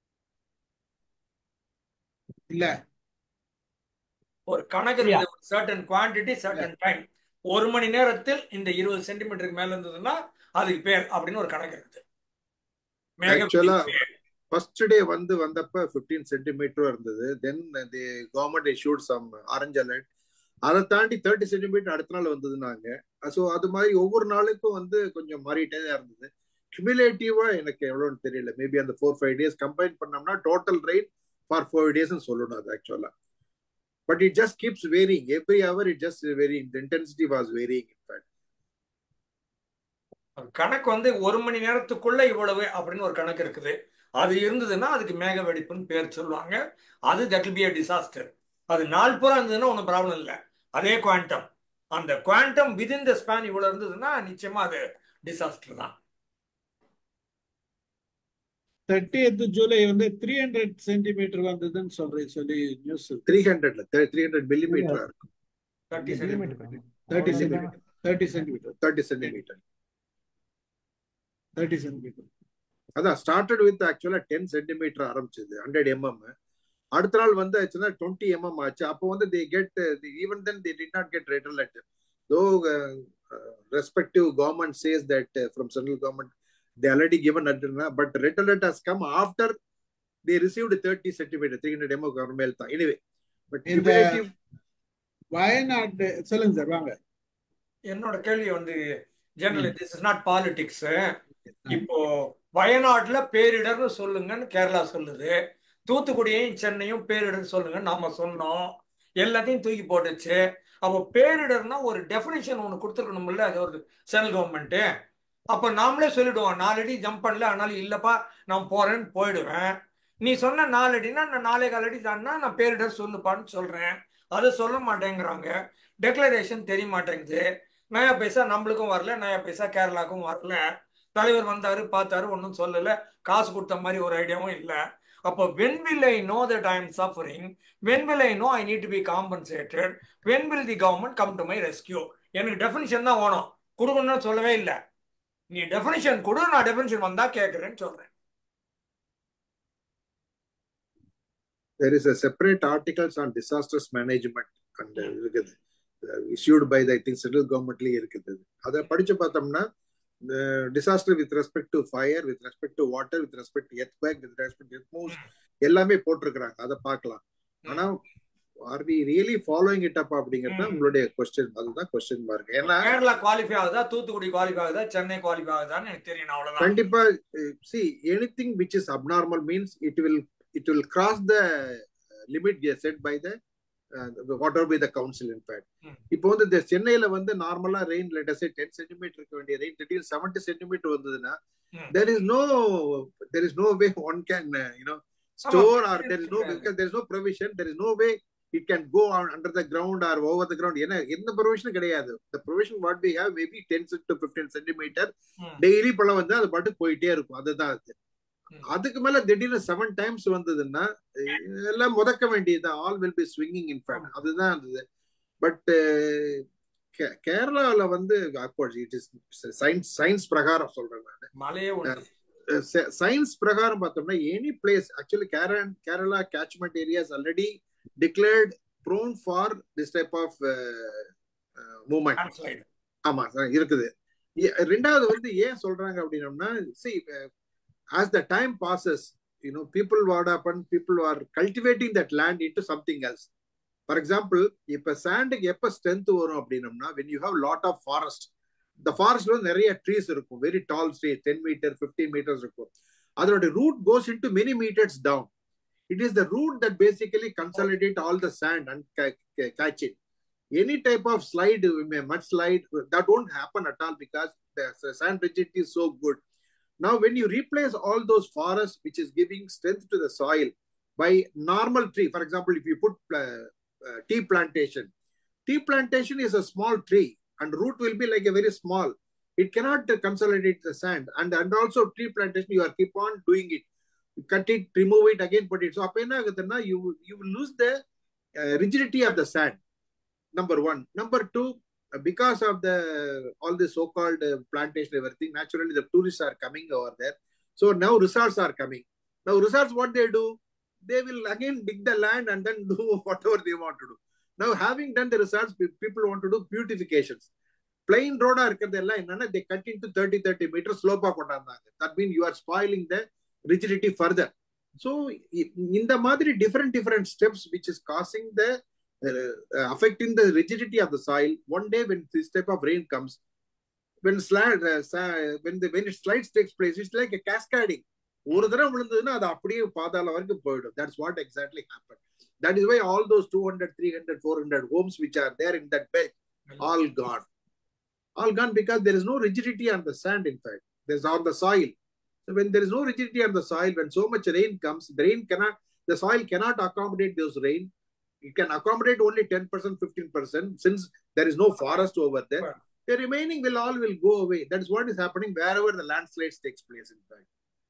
இல்ல ஒரு கணக்கு இருக்குது ஒரு சர்டன் குவாண்டிட்டி சர்டன் டைம் ஒரு மணி நேரத்தில் இந்த இருபது சென்டிமீட்டருக்கு மேல இருந்ததுன்னா அதுக்கு பேர் அப்படின்னு ஒரு கணக்கு இருக்குது மேகம் ஆக்சுவலா ஃபர்ஸ்ட் டே வந்து வந்தப்ப 15 சென்டிமீட்டர் இருந்தது then the government issued some orange alert அதை தாண்டி தேர்ட்டி சென்டிமீட்டர் அடுத்த நாள் வந்ததுனாங்க ஸோ அது மாதிரி ஒவ்வொரு நாளுக்கும் வந்து கொஞ்சம் மாறிட்டே தான் இருந்தது கியூமுலேட்டிவா எனக்கு எவ்வளோன்னு தெரியல மேபி அந்த ஃபோர் ஃபைவ் டேஸ் கம்பைன் பண்ணோம்னா டோட்டல் ரெயின் ஃபார் ஃபோர் டேஸ்னு சொல்லணும் அது ஆக்சுவலா but it just keeps varying every hour it just very இந்த இன்டென்சிட்டி வாஸ் வேரிங் இன்ஃபேக்ட் கணக்கு வந்து ஒரு மணி நேரத்துக்குள்ள இவ்வளவு அப்படின்னு ஒரு கணக்கு இருக்குது அது இருந்ததுன்னா அதுக்கு மேக வெடிப்புன்னு பேர் சொல்லுவாங்க அது தட் பி a டிசாஸ்டர் அது நாள் பூரா இருந்ததுன்னா ஒன்றும் ப்ராப்ளம் இல்லை அதே குவாண்டம் அந்த குவாண்டம் விதின் த ஸ்பேன் இவ்வளவு இருந்ததுன்னா நிச்சயமா அது டிசாஸ்டர் தான் தேர்ட்டி ஜூலை வந்து த்ரீ ஹண்ட்ரட் சென்டிமீட்டர் வந்ததுன்னு சொல்றேன் சொல்லி நியூஸ் த்ரீ ஹண்ட்ரட்ல த்ரீ ஹண்ட்ரட் மில்லிமீட்டரா இருக்கும் தேர்ட்டி மில்லிமீட்டர் தேர்ட்டி அவ்வளவுதான். Centimetre thirty centimetre thirty centimetre thirty centimetre அதான் ஸ்டார்டட் வித் ஆக்சுவலா டென் சென்டிமீட்டர் ஆரம்பிச்சது ஹண்ட்ரட் எம்எம் அடுத்த நாள் வந்து ஆச்சுன்னா டுவெண்ட்டி எம்எம் ஆச்சு அப்போ வந்து the get even then the did not get ரெட்டர் letter though respective government says that from central government the already given லெட்டர்னா பட் ரெட்டர் letter has come after the received thirty centimetre three hundred MM மேல் தான் எனிவே பட் இந்த- வயநாடு சொல்லுங்க சார் வாங்க என்னோட கேள்வி வந்து general this is not politics இப்போ வயநாட்டுல பேரிடர்னு சொல்லுங்கன்னு கேரளா சொல்லுது தூத்துக்குடியையும் சென்னையும் பேரிடர் சொல்லுங்க நாம சொன்னோம் எல்லாத்தையும் தூக்கி போட்டுச்சு அப்போ பேரிடர்னா ஒரு டெஃபினிஷன் ஒன்று கொடுத்துருக்கணும்ல அது ஒரு சென்ட்ரல் கவர்மெண்ட்டு அப்போ நாமளே சொல்லிடுவோம் நாலடி ஜம்ப் பண்ணல அதனால இல்லப்பா நான் போறேன்னு போயிடுவேன் நீ சொன்ன நாலடினா நான் நாலே காலடி தான்னா நான் பேரிடர் சொல்லுப்பான்னு சொல்றேன் அதை சொல்ல மாட்டேங்கிறாங்க டெக்ளரேஷன் தெரிய மாட்டேங்குது நயா பைசா நம்மளுக்கும் வரல நயா பைசா கேரளாக்கும் வரல தலைவர் வந்தாரு பார்த்தாரு ஒன்றும் சொல்லல காசு கொடுத்த மாதிரி ஒரு ஐடியாவும் இல்லை அப்போ when will I know that I am suffering when will I know I need to be compensated when will the government come to my rescue எனக்கு டெஃபினிஷன் தான் வேணும் கொடுக்கணும்னு சொல்லவே இல்லை நீ டெஃபினிஷன் கொடு நான் டெஃபினிஷன் வந்தா கேட்கறேன்னு சொல்றேன் there is a separate articles on disasters management and uh, இருக்குது issued by the I think central governmentலயே இருக்குது அதை படிச்சு பார்த்தோம்னா disaster with respect to fire with respect to water with respect to earth back with respect to moves எல்லாமே போட்டிருக்கிறாங்க அதை பார்க்கலாம் ஆனா are we really following it up அப்படிங்கிறது தான் உங்களுடைய கொஸ்டின் அதுதான் கொஸ்டின் மார்க் ஏன்னா கேரளா குவாலிஃபை ஆகுதா தூத்துக்குடி குவாலிஃபை ஆகுதா சென்னை குவாலிஃபை ஆகுதான்னு எனக்கு தெரியணும் அவ்வளவுதான் கண்டிப்பா see anything which is abnormal means it will it will cross the limit set by the uh, whatever by the council in fact இப்போ வந்து இந்த சென்னையில வந்து நார்மலா ரெயின் லெட்டஸ் டென் சென்டிமீட்டர் இருக்க வேண்டிய ரெயின் திடீர்னு செவன்டி சென்டிமீட்டர் வந்ததுன்னா there is no there is no way one can you know store or there is no because there is no provision there is no way it can go under the ground or over the ground என்ன எந்த ப்ரொவிஷனும் கிடையாது the provision what we have maybe ten to fifteen centimetre daily பழம் வந்து அது பாட்டு போயிட்டே இருக்கும் அதுதான் அது அதுக்கு மேல திடீர்னு செவன் டைம்ஸ் வந்ததுன்னா எல்லாம் முதக்க வேண்டியது all will be swinging in fact அதுதான் இருந்தது பட் கேரளாவில் வந்து of course it is science science பிரகாரம் சொல்றேன் நான் சயின்ஸ் பிரகாரம் பார்த்தோம்னா any place actually Kerala Kerala catchment areas already declared prone for this type of moment ஆமா இருக்குது ரெண்டாவது வந்து ஏன் சொல்றாங்க அப்படின்னோம்னா see as the time passes, you know, people what happen, people are cultivating that land into something else. For example, இப்ப சாண்டுக்கு எப்ப ஸ்ட்ரென்த் வரும் அப்படின்னம்னா when you have lot of forest, the forest வந்து நிறைய ட்ரீஸ் இருக்கும் very tall trees ten metre fifteen metres இருக்கும் அதோட root goes in to many metres down it is the root that basically consolidate all the sand and catch it any type of slide mud slide that won't happen at all because the sand rigidity is so good Now, when you replace all those forests, which is giving strength to the soil by normal tree, for example, if you put uh, uh, tea plantation, tea plantation is a small tree and root will be like a very small. It cannot uh, consolidate the sand. And, and also tree plantation, you are keep on doing it. You cut it, remove it again, put it. So, you, you will lose the rigidity of the sand. Number one. Number two, because of the all the so-called uh, plantation everything naturally the tourists are coming over there so now resorts are coming now resorts what they do they will again dig the land and then do whatever they want to do now having done the resorts people want to do beautifications plain road இருக்கிறதெல்லாம் என்னன்னா they cut into 30 30 meters slope கொண்டாந்தாங்க that means you are spoiling the rigidity further so இந்த மாதிரி different different steps which is causing the uh, affecting the rigidity of the soil. One day, when this type of rain comes, when slide, uh, when the when it slides takes place, it's like a cascading. ஒரு தடவை விழுந்ததுன்னா அது அப்படியே பாதாள வரைக்கும் போயிடும் that's what exactly happen that is why all those two hundred three hundred four hundred homes which are there in that belt all gone all gone because there is no rigidity on the sand in fact there is on the soil So when there is no rigidity on the soil, when so much rain comes, the rain cannot, the soil cannot accommodate those rain it can accommodate only 10%, 15%, since there is no forest over there. The remaining will all will go away. That is what is happening wherever the landslides takes place, in fact.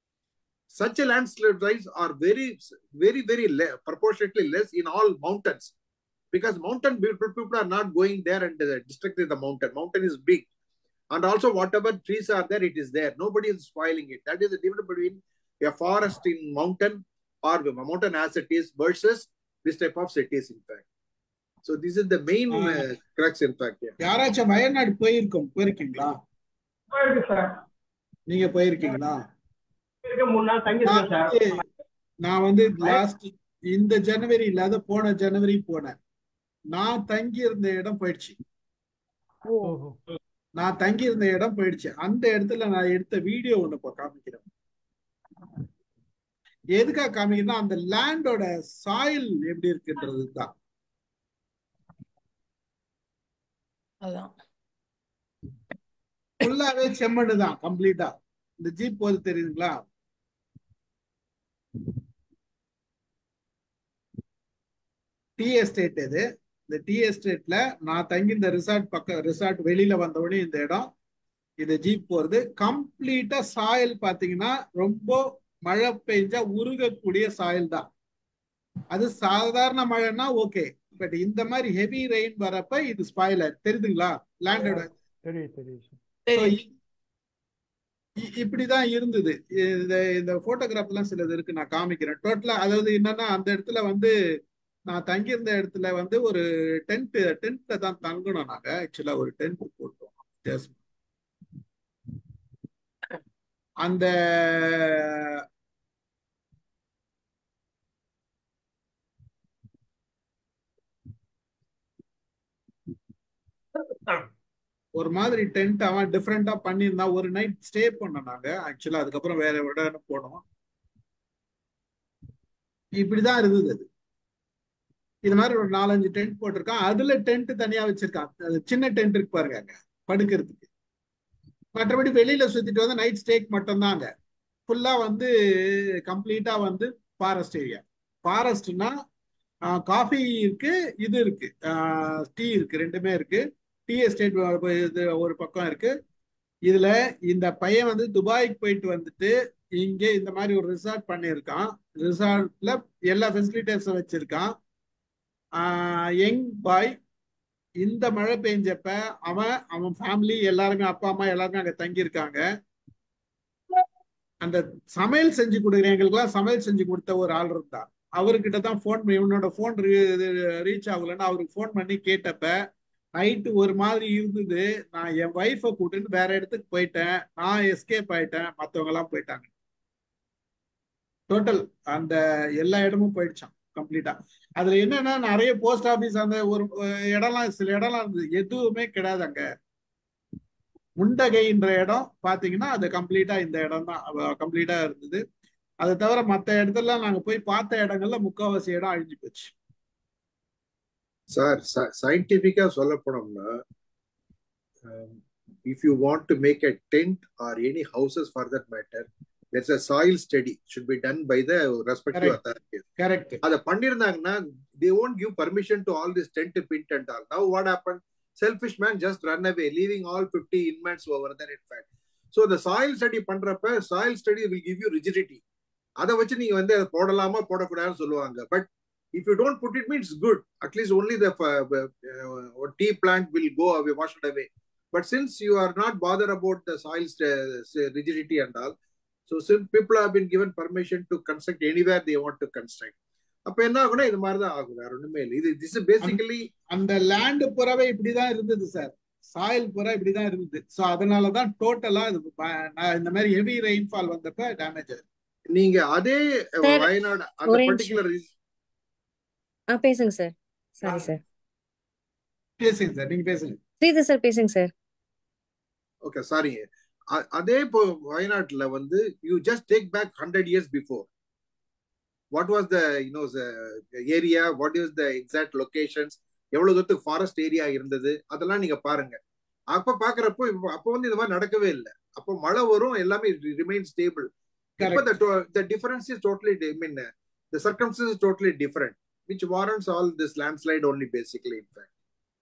Such a landslides are very, very, very le- proportionately less in all mountains. Because mountain people, people are not going there and uh, destructing the mountain. Mountain is big. And also whatever trees are there, it is there. Nobody is spoiling it. That is the difference between a forest in mountain or a mountain as it is versus this type of cities in fact so this is the main uh, crux in fact yeah. யாராச்சும் வயநாடு போயிருக்கோம் போயிருக்கீங்களா போயிருக்கு சார் நீங்க போயிருக்கீங்களா இருக்க மூணு நாள் தங்கியிருக்கேன் சார் நான் வந்து லாஸ்ட் இந்த ஜனவரி இல்லாத போன ஜனவரி போனேன் நான் தங்கி இருந்த இடம் போயிடுச்சு நான் தங்கி இருந்த இடம் போயிடுச்சு அந்த இடத்துல நான் எடுத்த வீடியோ ஒண்ணு இப்போ காமிக்கிறேன் எதுக்காக காமிக்கிறேன்னா அந்த லேண்டோட சாயில் எப்படி இருக்குன்றது தான் அதான் ஃபுல்லாவே செம்மண்ணு தான் கம்ப்ளீட்டா இந்த ஜீப் போது தெரியுதுங்களா டி எஸ்டேட் இது இந்த டி எஸ்டேட்ல நான் தங்கி இந்த ரிசார்ட் பக்கம் ரிசார்ட் வெளியில வந்த உடனே இந்த இடம் இது ஜீப் போறது கம்ப்ளீட்டா சாயல் பாத்தீங்கன்னா ரொம்ப மழை பெஞ்சா உருகக்கூடிய சாயல் தான் அது சாதாரண மழைன்னா ஓகே பட் இந்த மாதிரி ஹெவி ரெயின் வரப்ப இது ஸ்பாயிலர் தெரியுதுங்களா லேண்டோட தெரியும் தெரியும் சார் So, சரி இ- இ- இப்படிதான் இருந்தது இந்த இந்த போட்டோகிராஃப் எல்லாம் சிலது இருக்கு நான் காமிக்கிறேன் டோட்டலா அதாவது என்னன்னா அந்த இடத்துல வந்து நான் தங்கியிருந்த இடத்துல வந்து ஒரு டென்ட் டென்ட்ல தான் தங்கணும் நாங்க ஆக்சுவலா ஒரு டென்ட் போட்டோம் Just அந்த ஒரு மாதிரி டென்ட் அவன் டிஃப்ரெண்டா பண்ணியிருந்தான் ஒரு நைட் ஸ்டே பண்ணோம் நாங்க ஆக்சுவலா அதுக்கப்புறம் வேற இடம் போனோம் இப்படிதான் இருந்தது அது இது மாதிரி ஒரு நாலஞ்சு டென்ட் போட்டிருக்கான் அதுல டென்ட் தனியா வச்சிருக்கான் அது சின்ன டென்ட் இருக்கு பாருங்க அங்க படுக்கிறதுக்கு மற்றபடி வெளியில சுத்திட்டு வந்து நைட் ஸ்டேக் மட்டும் தாங்க ஃபுல்லா வந்து கம்ப்ளீட்டா வந்து ஃபாரஸ்ட் ஏரியா ஃபாரஸ்ட்னா காஃபி இருக்கு இது இருக்கு டீ இருக்கு ரெண்டுமே இருக்கு டீ எஸ்டேட் இது ஒரு பக்கம் இருக்கு இதுல இந்த பையன் வந்து துபாய்க்கு போயிட்டு வந்துட்டு இங்க இந்த மாதிரி ஒரு ரிசார்ட் பண்ணியிருக்கான் ரிசார்ட்ல எல்லா ஃபெசிலிட்டிஸும் வச்சிருக்கான் யங் பாய் இந்த மழை பெஞ்சப்ப அவன் அவன் ஃபேமிலி எல்லாருமே அப்பா அம்மா எல்லாருமே அங்க தங்கியிருக்காங்க அந்த சமையல் செஞ்சு கொடுக்குற எங்களுக்குலாம் சமையல் செஞ்சு கொடுத்த ஒரு ஆள் இருந்தா அவர்கிட்ட தான் ஃபோன் இவனோட ஃபோன் ரீச் ஆகலன்னு அவருக்கு ஃபோன் பண்ணி கேட்டப்ப நைட்டு ஒரு மாதிரி இருந்தது நான் என் ஒய்ஃபை கூட்டிட்டு வேற இடத்துக்கு போயிட்டேன் நான் எஸ்கேப் ஆயிட்டேன் மத்தவங்க எல்லாம் போயிட்டாங்க டோட்டல் அந்த எல்லா இடமும் போயிடுச்சான் கம்ப்ளீட்டா அதுல என்னன்னா நிறைய போஸ்ட் ஆபீஸ் அந்த ஒரு அஹ், இடம்லாம் சில இடம்லாம் இருந்தது எதுவுமே கிடையாது அங்க முண்டகைன்ற இடம் பாத்தீங்கன்னா அது கம்ப்ளீட்டா இந்த இடம் தான் கம்ப்ளீட்டா இருந்தது அதை தவிர மத்த இடத்துல நாங்க போய் பார்த்த இடங்கள்ல முக்காவாசி இடம் அழிஞ்சு போச்சு சார் சயின்டிபிக்கா சொல்ல போனோம்னா if you want to make a tent or any houses for that matter there's a soil study should be done by the respective Correct. authorities correct அதை பண்ணிருந்தாங்கன்னா they won't give permission to all this tent pint and all now what happened selfish man just run away leaving all 50 inmates over there in fact so the soil study பண்றப்ப soil study will give you rigidity அதை வச்சு நீங்க வந்து அதை போடலாமா போடக்கூடாதுன்னு சொல்லுவாங்க but if you don't put it means good at least only the uh, uh, tea plant will go away washed away but since you are not bothered about the soil st- rigidity and all so since people have been given permission to construct anywhere they want to construct அப்ப என்ன ஆகும்னா இது மாதிரி தான் ஆகும் வேற ஒண்ணுமே இல்லை இது திஸ் பேசிக்கலி அந்த லேண்ட் புறாவே இப்படிதான் இருந்தது சார் சாயில் புறா இப்படிதான் இருந்தது சோ அதனாலதான் டோட்டலா இது ப- நான் இந்த மாதிரி ஹெவி ரெயின்ஃபால் வந்தப்ப டேமேஜ் ஆயிருக்கு நீங்க அதே Sir, வயநாடு அந்த ஒரு நிமிஷம். பர்டிகுலர் ஆ பேசுங்க சார் சாரி சார் பேசுங்க சார் நீங்க பேசுங்க ஸ்ரீதர் சார் பேசுங்க சார் ஓகே சாரி அதே இப்போ வயநாட்டுல வந்து you just take back hundred years before what was the you know area what is the exact locations எவ்வளவு தூரத்துக்கு ஃபாரஸ்ட் ஏரியா இருந்தது அதெல்லாம் நீங்க பாருங்க அப்ப பாக்குறப்போ இப்ப- அப்போ வந்து இந்த மாதிரி நடக்கவே இல்லை அப்போ மழை வரும் எல்லாமே ரிமைன் ஸ்டேபிள் இப்ப Correct. the the difference is totally I mean uh, the circumstances is totally different which warrants all this landslide only basically in fact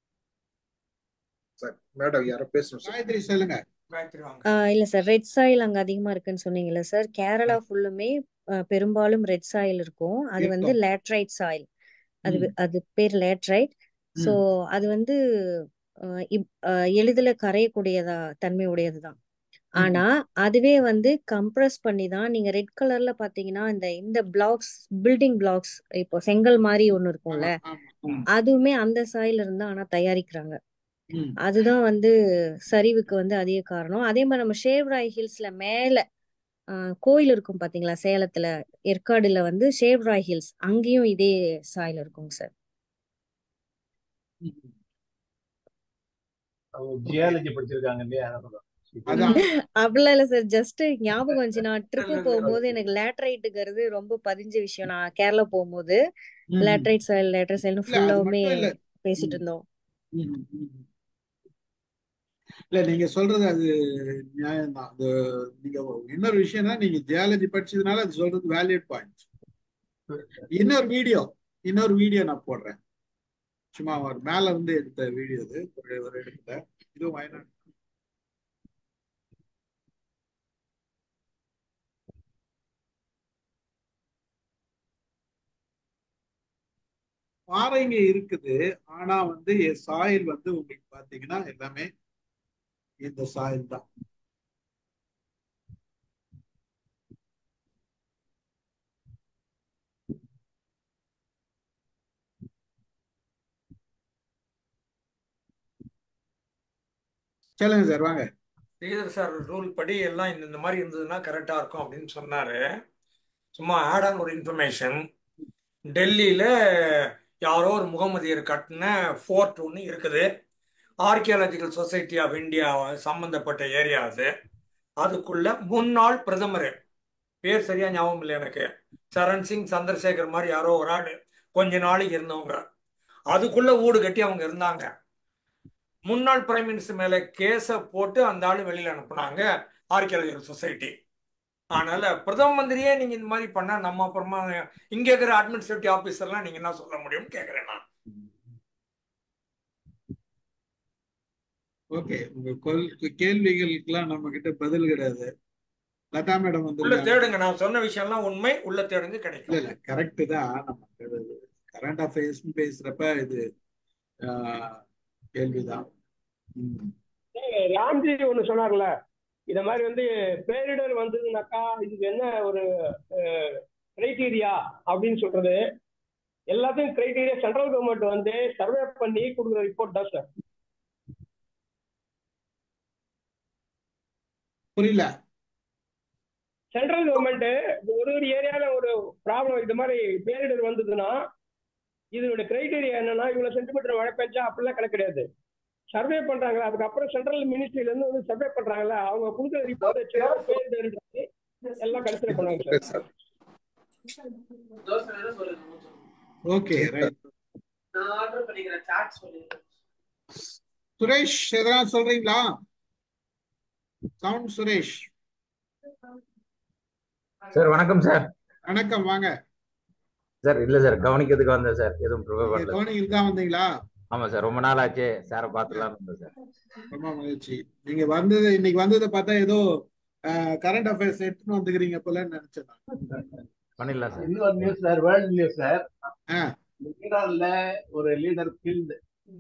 sir madam யாரோ பேசணும் சார் காயத்ரி சொல்லுங்க காயத்ரி வாங்க ஆ, இல்ல சார் ரெட் சாயில் அங்க அதிகமா இருக்குன்னு சொன்னீங்கல்ல சார் கேரளா ஃபுல்லுமே ஆ, பெரும்பாலும் ரெட் சாயில் இருக்கும் அது வந்து இருக்கும். லேட்ரைட் சாயில் அது ம். வி- அது பேர் லேட்ரைட் ஸோ அது வந்து ஆ, இப்- ஆ, எளிதில் கரையக்கூடியதா தன்மை உடையதுதான் ஆனா அதுவே வந்து கம்ப்ரஸ் பண்ணி தான் நீங்க ரெட் கலர்ல பாத்தீங்கன்னா இந்த இந்த பிளாக்ஸ் பில்டிங் பிளாக்ஸ் இப்போ செங்கல் மாதிரி ஒண்ணு இருக்கும்ல ஆமா, ஆமா. ம், அதுவுமே அந்த சாயில இருந்து ஆனா தயாரிக்கிறாங்க ம். அதுதான் வந்து சரிவுக்கு வந்து அதிக காரணம் அதே மாதிரி நம்ம ஷேவ்ராய் ஹில்ஸ்ல மேல ஆஹ், கோயில் இருக்கும் பாத்தீங்களா சேலத்துல ஏற்காடுல வந்து ஷேவ்ராய் ஹில்ஸ் அங்கேயும் இதே சாயில் இருக்குங்க சார் ம். அவங்க ஜியாலஜி படிச்சிருக்காங்க இல்லையா அதான் அப்படிலாம் இல்ல சார் ஜஸ்ட் ஞாபகம் வந்துச்சு நான் ட்ரிப்பு போகும்போது எனக்கு லேட்டரைட்டுங்கிறது ரொம்ப பதிஞ்ச விஷயம் நான் கேரளா போகும்போது ம். லேட்டரைட் சாயில் லேட்டர் சாயில்னு இல்ல அது ஃபுல்லாவுமே மட்டும் இல்ல பேசிட்டு ம், இருந்தோம் ம், ம். இல்ல நீங்க சொல்றது அது நியாயம் தான் அது நீங்க இன்னொரு விஷயம்னா நீங்க ஜியாலஜி படிச்சதுனால அது சொல்றது வேலிட் பாயிண்ட் இன்னொரு வீடியோ இன்னொரு வீடியோ நான் போடுறேன் சும்மா ஒரு மேல இருந்து எடுத்த வீடியோ இது ஒரு ஒரு இடத்துல இதுவும் வயநாடு பாறைங்க இருக்குது ஆனா வந்து சாயில் வந்து உங்களுக்கு பாத்தீங்கன்னா எல்லாமே இந்த சாயில் தான் சொல்லுங்க சார் வாங்க ஸ்ரீதர் சார் ரூல் படி எல்லாம் இந்த இந்த மாதிரி இருந்ததுன்னா கரெக்டாக இருக்கும் அப்படின்னு சொன்னாரு சும்மா ஆட் ஆன் ஒரு இன்ஃபர்மேஷன் டெல்லியில் யாரோ ஒரு முகமதியர் கட்டின ஃபோர்ட் ஒன்று இருக்குது ஆர்கியாலஜிக்கல் சொசைட்டி ஆஃப் இந்தியா சம்மந்தப்பட்ட ஏரியா அது அதுக்குள்ள முன்னாள் பிரதமர் பேர் சரியா ஞாபகம் இல்லை எனக்கு சரண் சிங் சந்திரசேகர் மாதிரி யாரோ ஒரு ஆள் கொஞ்ச நாளைக்கு இருந்தவங்க அதுக்குள்ள வீடு கட்டி அவங்க இருந்தாங்க முன்னாள் பிரைம் மினிஸ்டர் மேல கேஸை போட்டு அந்த ஆளு வெளியில அனுப்புனாங்க ஆர்கியாலஜிக்கல் சொசைட்டி அதனால பிரதம மந்திரியே நீங்க இந்த மாதிரி பண்ணா நம்ம அப்புறமா இங்க இருக்கிற அட்மினிஸ்ட்ரேட்டிவ் ஆபீசர்லாம் நீங்க என்ன சொல்ல முடியும்னு கேக்குறேன் நான் ஓகே உங்க கொல் கேள்விகளுக்கெல்லாம் நம்ம கிட்ட பதில் கிடையாது லதா மேடம் உள்ள வந்திருக்காங்க தேடுங்க நான் சொன்ன விஷயம்லாம் உண்மை உள்ள தேடுங்க இல்ல கிடைக்கும் இல்ல கரெக்ட் தான் நம்ம கரண்ட் அஃபேர்ஸ் பேசுறப்ப இது ஆஹ், கேள்விதான் ம். ராம்ஜி ஒண்ணு சொன்னார்ல இத மாதிரி வந்து பேரிடர் வந்ததுனாக்கா இதுக்கு என்ன ஒரு கிரைட்டீரியா அப்படின்னு சொல்றது எல்லாத்தையும் கிரைட்டீரியா சென்ட்ரல் கவர்மெண்ட் வந்து சர்வே பண்ணி கொடுக்குற ரிப்போர்ட் தான் சார் புரியல சென்ட்ரல் கவர்மெண்ட் ஒரு ஒரு ஏரியால ஒரு ப்ராப்ளம் இது மாதிரி பேரிடர் வந்ததுன்னா இதோட கிரைட்டீரியா என்னன்னா இவ்வளவு சென்டிமீட்டர் மழை பெஞ்சா அப்படிலாம் கணக்கு கிடையாது சர்வே பண்றாங்களா அதுக்கப்புறம் சென்ட்ரல் மினிஸ்ட்ரியில இருந்து வந்து சர்வே பண்றாங்களா அவங்க கொடுக்குற ரிப்போர்ட் வச்சு பேரிடர் எல்லாம் கன்சிடர் பண்ணுவாங்க சார் ஓகே ரைட் நான் ஆர்டர் பண்ணிக்கிறேன் சாட் சொல்லிடுறேன் சுரேஷ் எதனா சொல்றீங்களா சவுண்ட் சுரேஷ் சார் வணக்கம் சார் வணக்கம் வாங்க சார் இல்ல சார் கவனிக்கிறதுக்கு வந்தேன் சார் எதுவும் ப்ரிப்பேர் நீங்க பண்ணல கவனிக்கு தான் வந்தீங்களா ஆமா சார் ரொம்ப நாள் ஆச்சு சாரை பார்த்துலாம் இருந்தேன் சார் ரொம்ப மகிழ்ச்சி நீங்க வந்தது இன்னைக்கு வந்ததை பார்த்தா ஏதோ கரண்ட் அஃபேர்ஸ் எடுத்துன்னு வந்துக்கிறீங்க போலன்னு நினைச்சேன் நான். பண்ணிடலாம் சார் இன்னொரு news sir world news sir ஆ. ஈரான்ல ஒரு லீடர் கில்டு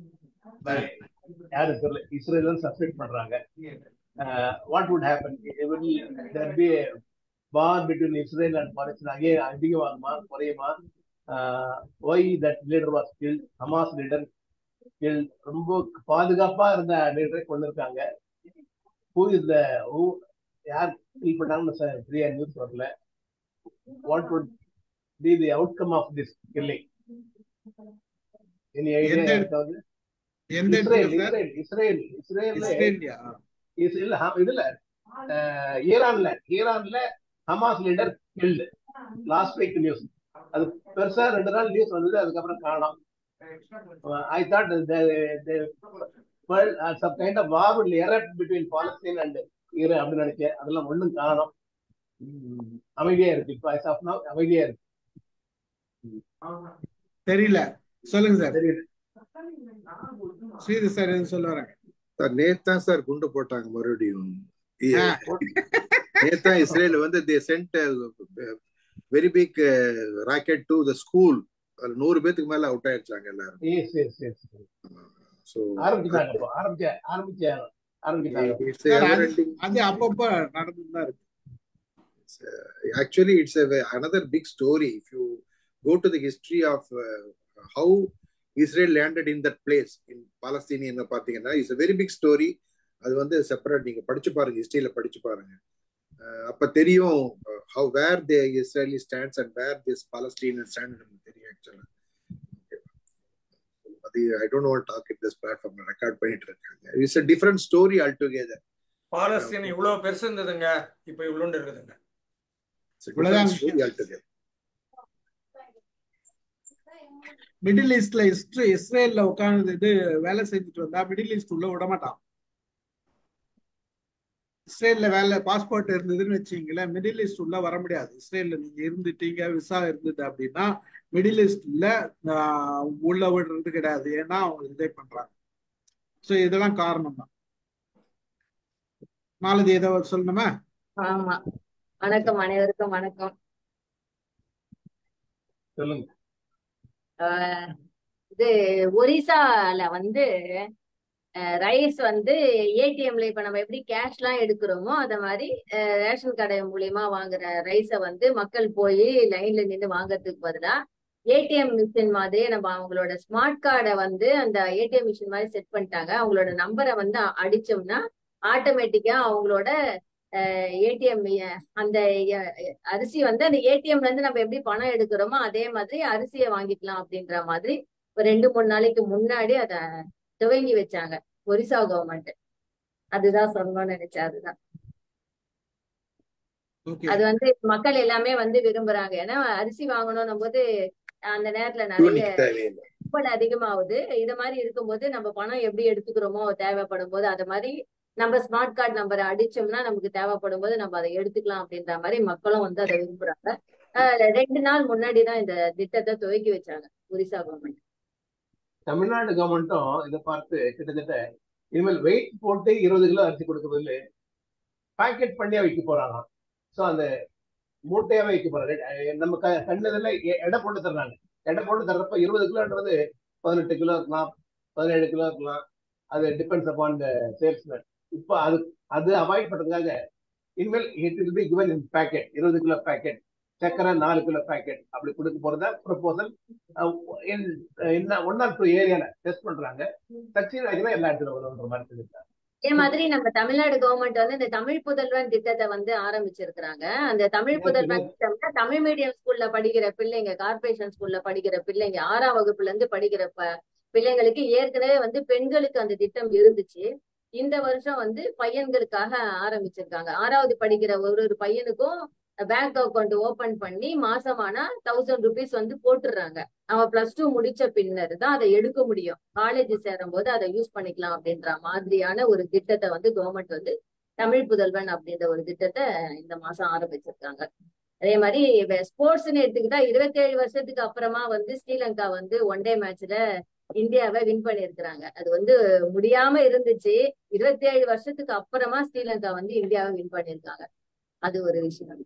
யாரு தெரியல இஸ்ரேல் வந்து சஸ்பெக்ட் பண்றாங்க what would happen there be war between Israel and Palestine அங்கே அதிகமாகுமா குறையுமா why that leader was kill Hamas leader kill ரொம்ப பாதுகாப்பா இருந்த லீடரை கொண்டு இருக்காங்க ஹூ இஸ் த ஹூ யார் கில் பண்ணாங்கன்னு ஃப்ரீயா நியூஸ் வரல what would be the outcome of this killing any idea எந்த இருக்காது எந்த இஸ்ரேல் இடத்துல சார் இஸ்ரேல் இஸ்ரேல் இஸ்ரேல்ல இஸ்ரேலியா இஸ்- இல்ல ஹ- இதுல அஹ், ஈரான்ல ஈரான்ல Hamas leader guild last week news அது பெருசா ரெண்டு நாள் நியூஸ் வந்தது அதுக்கப்புறம் காணோம் I thought some kind of war will erupt between Palestine and Iran அப்படின்னு நினைச்சேன் அதெல்லாம் ஒண்ணும் காணோம் உம், அமைதியா இருக்கு இப்போ as of now அமைதியா இருக்கு தெரியல சொல்லுங்க சார் தெரியுது ஸ்ரீதர் சார் எதுவும் சொல்ல வராங்க சார் நேத்து தான் சார் குண்டு போட்டாங்க மறுபடியும் ஆ. நேத்து தான் இஸ்ரேல் வந்து they sent very big rocket to the school அதுல நூறு பேத்துக்கு மேல அவுட் ஆயிடுச்சாங்க எல்லாரும் எஸ் எஸ் எஸ் ஸோ ஆரம்பிச்சாங்க இப்போ ஆரம்பிச்ச ஆரம்பிச்ச ஆரம்பிச்சாங்க இட்ஸ் சார் எவர் அது எண்டிங் அது அப்பப்போ நடந்துட்டு தான் இருக்கு actually it's a ve- another big story if you go to the history of uh, how Israel landed in that place in Palestinian பாத்தீங்கன்னா it's a very big story அது வந்து செப்பரேட் நீங்க படிச்சு பாருங்க ஹிஸ்டரியில படிச்சு பாருங்க அஹ் அப்ப தெரியும் how where the Israeli stands and where this Palestinian stands நமக்கு தெரியும் ஆக்சுவலா அது I don't want talk in this platform record பண்ணிட்டு இருக்காங்க it's a different story all together Palestine இவ்வளவு பெருசு இருந்ததுங்க இப்ப இவ்வளோண்டு இருக்குதுங்க இவ்வளவுதான் ஸ்டோரி ஆல் டுகெதர் மிடில் ஈஸ்ட்ல இஸ்ரே இஸ்ரேல்ல உட்கார்ந்து இது வேலை செஞ்சுட்டு வந்தா மிடில் ஈஸ்ட் உள்ள விட மாட்டான் இஸ்ரேல்ல வேலை பாஸ்போர்ட் இருந்ததுன்னு வச்சீங்களேன் மிடில் ஈஸ்ட் உள்ள வர முடியாது இஸ்ரேல்ல நீங்க இருந்துட்டீங்க விசா இருந்தது அப்படின்னா மிடில் ஈஸ்ட்ல ஆஹ், உள்ள விடுறது கிடையாது ஏன்னா அவங்க ரிஜெக்ட் பண்றாங்க ஸோ இதெல்லாம் காரணம் தான் மாலதி ஏதோ சொல்லணுமா ஆமா வணக்கம் அனைவருக்கும் வணக்கம் சொல்லுங்க ஆஹ் இது ஒரிசால வந்து ரைஸ் வந்து ஏடிஎம்ல இப்ப நம்ம எப்படி கேஷ் எல்லாம் எடுக்கிறோமோ அத மாதிரி அஹ், ரேஷன் கடை மூலியமா வாங்குற ரைஸை வந்து மக்கள் போய் லைன்ல நின்று வாங்குறதுக்கு பதிலா ஏடிஎம் மிஷின் மாதிரி நம்ம அவங்களோட ஸ்மார்ட் கார்டை வந்து அந்த ஏடிஎம் மிஷின் மாதிரி செட் பண்ணிட்டாங்க அவங்களோட நம்பரை வந்து அ- அடிச்சோம்னா ஆட்டோமேட்டிக்கா அவங்களோட ஏடிஎம் அந்த அஹ், அரிசி வந்து அந்த ஏடிஎம்ல இருந்து நம்ம எப்படி பணம் எடுக்கிறோமோ அதே மாதிரி அரிசியை வாங்கிக்கலாம் அப்படின்ற மாதிரி ஒரு ரெண்டு மூணு நாளைக்கு முன்னாடி அத துவங்கி வச்சாங்க ஒரிசா கவர்மெண்ட் அதுதான் சொல்லணும்னு நினைச்சேன் அதுதான் ஓகே அது வந்து மக்கள் எல்லாமே வந்து விரும்புறாங்க ஏன்னா அரிசி வாங்கணும் போது அந்த நேரத்துல நிறைய யூனிக் தேவையில்லை கும்பல் அதிகமாகுது இது மாதிரி இருக்கும்போது நம்ம பணம் எப்படி எடுத்துக்கிறோமோ தேவைப்படும் போது அது மாதிரி நம்ம ஸ்மார்ட் கார்டு நம்பரை அடிச்சோம்னா நமக்கு தேவைப்படும் போது நம்ம அதை எடுத்துக்கலாம் அப்படின்ற மாதிரி மக்களும் வந்து அதை விரும்புறாங்க அஹ் ரெண்டு நாள் முன்னாடி தான் இந்த திட்டத்தை துவக்கி வச்சாங்க ஒரிசா கவர்மெண்ட் தமிழ்நாடு கவர்மெண்ட்டும் இதை பார்த்து கிட்டத்தட்ட இனிமேல் வெயிட் போட்டு இருபது கிலோ அரிசி கொடுக்கறதில்ல பேக்கெட் பண்ணியா வைக்க போறாங்க ஸோ அந்த மூட்டையாவே வைக்க போறாங்க அஹ் நம்ம க கண்ணதுல எ- எடை போட்டு தர்றாங்க எடை போட்டு தர்றப்ப இருபது கிலோன்றது பதினெட்டு கிலோ இருக்கலாம் பதினேழு கிலோ இருக்கலாம் அது டிபெண்ட்ஸ் அப்பான் த சேல்ஸ்மேன் இப்போ அது அது அவாய்ட் பண்றதுக்காக இனிமேல் it will be given in packet இருபது கிலோ பேக்கெட் சக்கரை நாலு கிலோ பேக்கெட் அப்படி கொடுக்க போறதா ப்ரொபோசல் என்ன ஒன் ஆர் டூ ஏரியால டெஸ்ட் பண்றாங்க சக்சீட் ஆகினா எல்லா இடத்துல வரும்ன்ற மாதிரி சொல்லியிருக்காங்க அதே மாதிரி நம்ம தமிழ்நாடு கவர்மெண்ட் வந்து இந்த தமிழ் புதல்வன் திட்டத்தை வந்து ஆரம்பிச்சிருக்கிறாங்க அந்த தமிழ் நேத்து புதல்வன் நேத்து திட்டம்னா தமிழ் மீடியம் ஸ்கூல்ல படிக்கிற பிள்ளைங்க கார்ப்பரேஷன் ஸ்கூல்ல படிக்கிற பிள்ளைங்க ஆறாம் வகுப்புல இருந்து படிக்கிற ப- பிள்ளைங்களுக்கு ஏற்கனவே வந்து பெண்களுக்கு அந்த திட்டம் இருந்துச்சு இந்த வருஷம் வந்து பையன்களுக்காக ஆரம்பிச்சிருக்காங்க ஆறாவது படிக்கிற ஒரு ஒரு பையனுக்கும் பேங்க் அக்கௌண்ட் ஓபன் பண்ணி மாசமானா தௌசண்ட் ருபீஸ் வந்து போட்டுடுறாங்க அவன் பிளஸ் டூ முடிச்ச பின்னர் தான் அதை எடுக்க முடியும் காலேஜ் சேரும் போது அதை யூஸ் பண்ணிக்கலாம் அப்படின்ற மாதிரியான ஒரு திட்டத்தை வந்து கவர்மெண்ட் வந்து தமிழ் புதல்வன் அப்படின்ற ஒரு திட்டத்தை இந்த மாசம் ஆரம்பிச்சிருக்காங்க அதே மாதிரி ஸ்போர்ட்ஸ்னு எடுத்துக்கிட்டா இருபத்தேழு வருஷத்துக்கு அப்புறமா வந்து ஸ்ரீலங்கா வந்து ஒன் டே மேட்ச்ல இந்தியாவை வின் பண்ணியிருக்கிறாங்க அது வந்து முடியாம இருந்துச்சு இருபத்தேழு வருஷத்துக்கு அப்புறமா ஸ்ரீலங்கா வந்து இந்தியாவை வின் பண்ணியிருக்காங்க அது ஒரு விஷயம்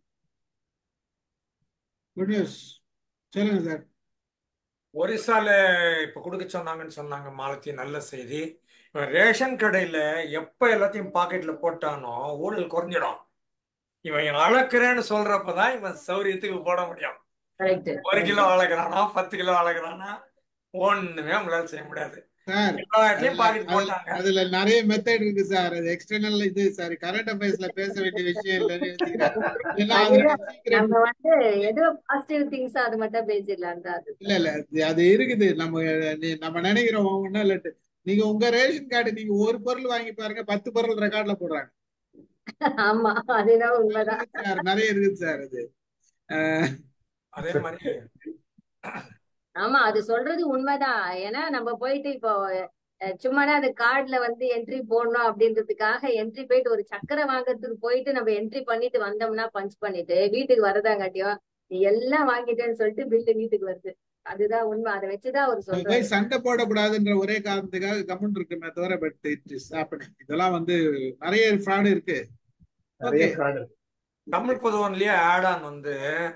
குட் நியூஸ் சொல்லுங்க சார் ஒரிசால இப்ப கொடுக்க சொன்னாங்கன்னு சொன்னாங்க மாலத்தி நல்ல செய்தி இவன் ரேஷன் கடையில எப்ப எல்லாத்தையும் பாக்கெட்ல போட்டானோ ஊழல் குறைஞ்சிடும் இவன் அளக்குறேன்னு சொல்றப்பதான் இவன் சௌரியத்துக்கு போட முடியும் கரெக்ட் ஒரு கிலோ அளக்குறானா பத்து கிலோ அளக்குறானா ஒண்ணுமே நம்மளால செய்ய முடியாது சார் எல்லா இடத்துலயும் அதுல பாக்கெட் அதுல போட்டாங்க அதுல நிறைய மெத்தட் இருக்கு சார் அது எக்ஸ்டர்னல் இது சார் கரண்ட் அஃபேர்ஸ்ல பேச வேண்டிய விஷயம் இல்லைன்னு வச்சுக்கிறேன் ஏன்னா அதோட அதுதான் சீக்கிரம் நம்ம வந்து ஏதோ பாசிட்டிவ் திங்ஸ் அது மட்டும் பேசிடலாம் தான் அது இல்ல இல்ல அது அது இருக்குது நம்ம நீ- நம்ம நினைக்கிறோம் ஒண்ணும் இல்ல நீங்க உங்க ரேஷன் கார்டு நீங்க ஒரு பொருள் வாங்கி பாருங்க பத்து பொருள் ரெக்கார்ட்ல போடுறாங்க ஆமா அதுதான் உண்மைதான் இருக்குது சார் நிறைய இருக்குது சார் அது அஹ் அதே மாதிரி ஆமா அது சொல்றது உண்மைதான் ஏன்னா நம்ம போயிட்டு இப்போ அஹ், சும்மானா அந்த கார்டுல வந்து என்ட்ரி போடணும் அப்படின்றதுக்காக என்ட்ரி போயிட்டு ஒரு சக்கரை வாங்குறதுக்கு போயிட்டு நம்ம என்ட்ரி பண்ணிட்டு வந்தோம்னா பஞ்ச் பண்ணிட்டு வீட்டுக்கு வரதாங்காட்டியும் நீ எல்லாம் வாங்கிட்டேன்னு சொல்லிட்டு பில்லு வீட்டுக்கு வருது அதுதான் உண்மை அதை வச்சுதான் அவர் அது சொல்றாரு போய் சண்டை போடக்கூடாதுன்ற ஒரே காரணத்துக்காக கமெண்ட் இருக்குமே தவிர பட் இட் இஸ் ஹேப்பனிங் இதெல்லாம் வந்து நிறைய ஃப்ராடு இருக்கு நிறைய ஓகே ஃப்ராட் இருக்கு தமிழ் புதுவன்லயே ஆட் ஆன் வந்து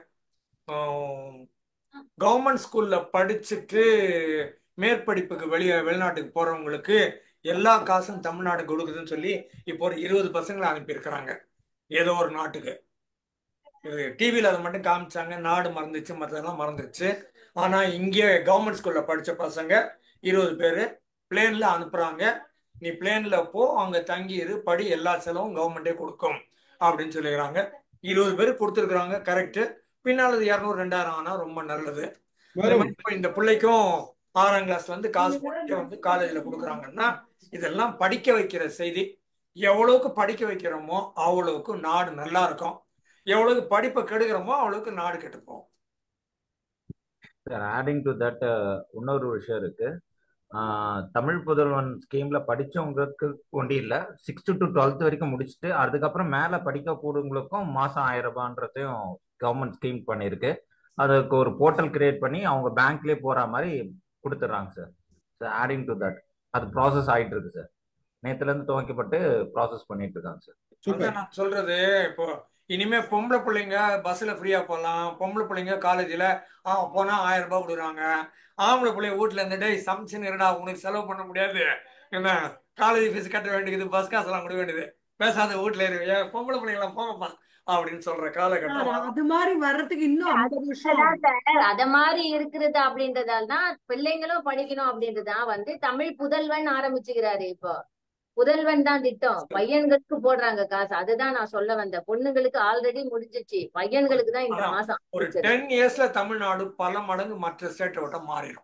கவர்மெண்ட் ஸ்கூல்ல படிச்சுட்டு மேற்படிப்புக்கு வெளியே வெளிநாட்டுக்கு போறவங்களுக்கு எல்லா காசும் தமிழ்நாடு கொடுக்குதுன்னு சொல்லி இப்போ ஒரு இருபது பசங்களை அனுப்பியிருக்கிறாங்க ஏதோ ஒரு நாட்டுக்கு இது டிவியில் அதை மட்டும் காமிச்சாங்க நாடு மறந்துச்சு மற்றதெல்லாம் மறந்துச்சு ஆனால் இங்கே கவர்மெண்ட் ஸ்கூலில் படித்த பசங்க இருபது பேர் பிளேனில் அனுப்புகிறாங்க நீ பிளேனில் போ அங்கே தங்கி இரு படி எல்லா செலவும் கவர்மெண்ட்டே கொடுக்கும் அப்படின்னு சொல்லிக்கிறாங்க இருபது பேர் கொடுத்துருக்குறாங்க கரெக்டு பின்னால் அது இரநூறு ரெண்டாயிரம் ஆனால் ரொம்ப நல்லது அதே வரும் மாதிரி இப்போ இந்த பிள்ளைக்கும் ஆறாம் கிளாஸ்ல இருந்து காசு போட்டு வந்து காலேஜ்ல கொடுக்குறாங்கன்னா இதெல்லாம் படிக்க வைக்கிற செய்தி எவ்வளவுக்கு படிக்க வைக்கிறோமோ அவ்வளவுக்கு நாடு நல்லா இருக்கும் எவ்வளவுக்கு படிப்பை கெடுக்கிறோமோ அவ்வளவுக்கு நாடு கெட்டு போகும் சார் ஆடிங் டு தட் இன்னொரு விஷயம் இருக்கு ஆஹ் தமிழ் புதல்வன் ஸ்கீம்ல படிச்சவங்களுக்கு ஒண்டி இல்ல சிக்ஸ்த் டு டுவெல்த் வரைக்கும் முடிச்சுட்டு அதுக்கப்புறம் மேல படிக்க கூடவங்களுக்கும் மாசம் ஆயிரம் ரூபான்றதையும் கவர்மெண்ட் ஸ்கீம் பண்ணியிருக்கு அதுக்கு ஒரு போர்ட்டல் கிரியேட் பண்ணி அவங்க பேங்க்லயே போற மாதிரி கொடுத்துட்றாங்க sir sir adding to that அது ப்ராசஸ் ஆயிட்டு இருக்கு சார் நேத்துல இருந்து துவக்கப்பட்டு ப்ராசஸ் பண்ணிட்டு இருக்காங்க சார் அதான் நான் சொல்றது இப்போ இனிமே பொம்பளை பிள்ளைங்க பஸ்ல ஃப்ரீயா போகலாம் பொம்பளை பிள்ளைங்க காலேஜ்ல ஆ போனா ஆயிரம் ரூபாய் கொடுக்குறாங்க ஆம்பளை பிள்ளைங்க வீட்டுல இருந்து டேய் சமைச்சுன்னு இருடா உனக்கு செலவு பண்ண முடியாது என்ன காலேஜ் ஃபீஸ் கட்ட வேண்டியது பஸ் காசெல்லாம் கொடுக்க வேண்டியது பேசாத வீட்டுல இரு ஏன் பொம்பளை பிள்ளைங்களாம் போங்கப்பா அப்படின்னு சொல்ற காலகட்டம் சார் அது மாதிரி வர்றதுக்கு இன்னும் ஐம்பது வருஷம் அதான் ஆகும் சார் அத மாதிரி இருக்கிறது அப்படின்றதால தான் பிள்ளைங்களும் படிக்கணும் அப்படின்றதான் வந்து தமிழ் புதல்வன் ஆரம்பிச்சுக்கிறாரு இப்போ புதல்வன் தான் திட்டம் பையன்களுக்கு போடுறாங்க காசு அதுதான் நான் சொல்ல வந்தேன் பொண்ணுங்களுக்கு ஆல்ரெடி முடிஞ்சிச்சு பையன்களுக்கு தான் இந்த அதான் மாசம் ஒரு ஆரம்பிச்சது டென் இயர்ஸ்ல தமிழ்நாடு பல மடங்கு மற்ற ஸ்டேட்டை விட மாறிடும்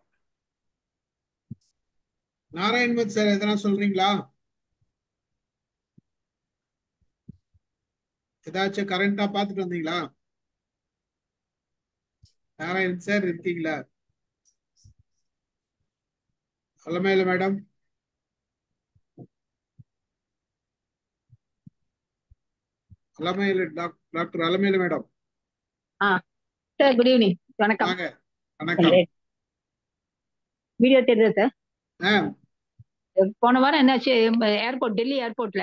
நாராயண்மத் சார் எதனா சொல்றீங்களா ஏதாச்சும் கரண்டா பாத்துட்டு வந்தீங்களா நாராயண் சார் இருக்கீங்களா அலமேல மேடம் அலமேல டாக்- டாக்டர் அலமேல மேடம் ஆ சார் குட் ஈவினிங் வணக்கம் வாங்க வணக்கம் வீடியோ தெரியுதா சார் ஆ போன வாரம் என்னாச்சு ஏர்போர்ட் டெல்லி ஏர்போர்ட்ல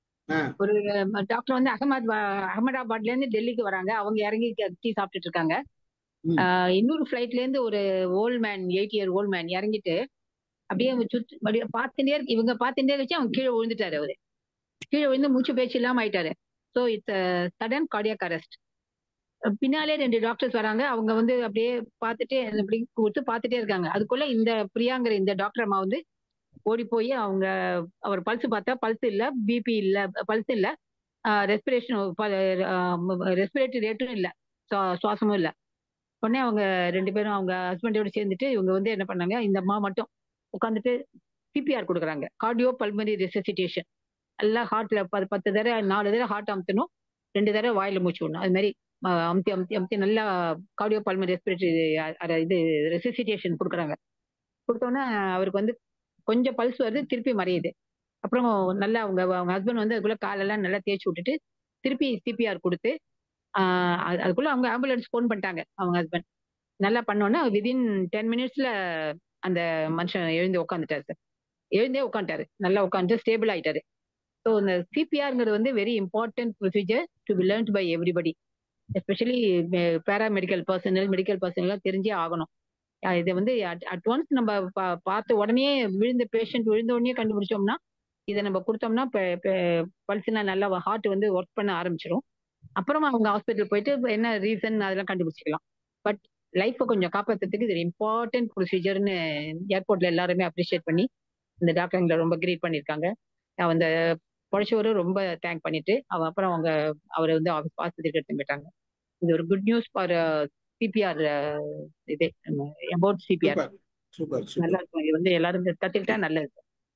ஆ ஒரு டாக்டர் வந்து அகமது அகமதாபாத்ல இருந்து டெல்லிக்கு வராங்க அவங்க இறங்கி டீ சாப்பிட்டுட்டு இருக்காங்க ம் ஆஹ் இன்னொரு ஃபிளைட்ல இருந்து ஒரு old man eight year old man இறங்கிட்டு அப்படியே அவங்க சுத்தி அப்படியே பார்த்துட்டே இருக்கு இவங்க பார்த்துட்டே வச்சு அவங்க கீழே விழுந்துட்டாரு அவரு கீழே விழுந்து மூச்சு பேச்சு இல்லாம ஆயிட்டாரு so it's sudden cardiac arrest பின்னாலே ரெண்டு டாக்டர்ஸ் வராங்க அவங்க வந்து அப்படியே பார்த்துட்டு அப்படி கொடுத்து பார்த்துட்டே இருக்காங்க அதுக்குள்ள இந்த பிரியாங்கிற இந்த டாக்டர் அம்மா வந்து ஓடி போய் அவங்க அவர் பல்ஸ் பார்த்தா பல்ஸ் இல்ல பிபி இல்ல பல்ஸ் இல்ல ரெஸ்பிரேஷன் ரெஸ்பிரேட்டரி ரேட்டும் இல்ல சுவா- சுவாசமும் இல்ல உடனே அவங்க ரெண்டு பேரும் அவங்க ஹஸ்பண்டோட சேர்ந்துட்டு இவங்க வந்து என்ன பண்ணாங்க இந்த அம்மா மட்டும் உட்காந்துட்டு சிபிஆர் கொடுக்குறாங்க கார்டியோ பல்மரி ரெசசிட்டேஷன் எல்லாம் ஹார்ட்ல பத்து தடவை நாலு தடவை ஹார்ட் அமுத்தணும் ரெண்டு தடவை வாயில மூச்சு விடணும் அது மாதிரி அஹ், அமுத்தி அமுத்தி அமுத்தி நல்லா கார்டியோ பல்மரி ரெஸ்பிரேட்டரி இது ரெசசிட்டேஷன் கொடுக்குறாங்க கொடுத்தோன்னே அவருக்கு வந்து கொஞ்சம் பல்ஸ் வருது திருப்பி மறையுது அப்புறம் நல்லா அவங்க அவங்க ஹஸ்பண்ட் வந்து அதுக்குள்ள காலெல்லாம் நல்லா தேய்ச்சி விட்டுட்டு திருப்பி சிபிஆர் கொடுத்து ஆஹ் அது- அதுக்குள்ள அவங்க ஆம்புலன்ஸ் ஃபோன் பண்ணிட்டாங்க அவங்க ஹஸ்பண்ட் நல்லா பண்ணோன்னே விதின் டென் மினிட்ஸ்ல அந்த மனுஷன் எழுந்து உட்காந்துட்டாரு சார் எழுந்தே உட்காந்துட்டாரு நல்லா உட்காந்து ஸ்டேபிள் ஆயிட்டாரு ஸோ இந்த சிபிஆர்ங்கிறது வந்து very important procedure to be learned by everybody especially paramedical personnel medical personnel தெரிஞ்சே ஆகணும் அஹ் இதை வந்து அட்வான்ஸ் நம்ம பா- பார்த்த உடனே விழுந்த பேஷண்ட் விழுந்த உடனே கண்டுபிடிச்சோம்னா இதை நம்ம கொடுத்தோம்னா பல்ஸ்னா நல்லா ஹார்ட் வந்து ஒர்க் பண்ண ஆரம்பிச்சிடும் அப்புறமா அவங்க ஹாஸ்பிட்டல் போயிட்டு இப்ப என்ன ரீசன் அதெல்லாம் கண்டுபிடிச்சிக்கலாம் பட் லைஃப்பை கொஞ்சம் காப்பாத்துறதுக்கு இது இம்பார்ட்டன்ட் ப்ரொசீஜர்னு ஏர்போர்ட்ல எல்லாருமே அப்ரிஷியேட் பண்ணி இந்த டாக்டர் எங்களை ரொம்ப கிரீட் பண்ணியிருக்காங்க அந்த பொழைச்சவரும் ரொம்ப தேங்க் பண்ணிட்டு அவ அப்புறம் அவங்க அவரை வந்து ஆஃபீஸ் ஆஸ்பத்திரிக்கு எடுத்து போயிட்டாங்க இது ஒரு குட் நியூஸ் ஃபார் சிபிஆர் இது அபவுட் சிபிஆர் சூப்பர் சூப்பர் நல்லா சூப்பர் இருக்கும் இது வந்து எல்லாரும் கத்துக்கிட்டா நல்லது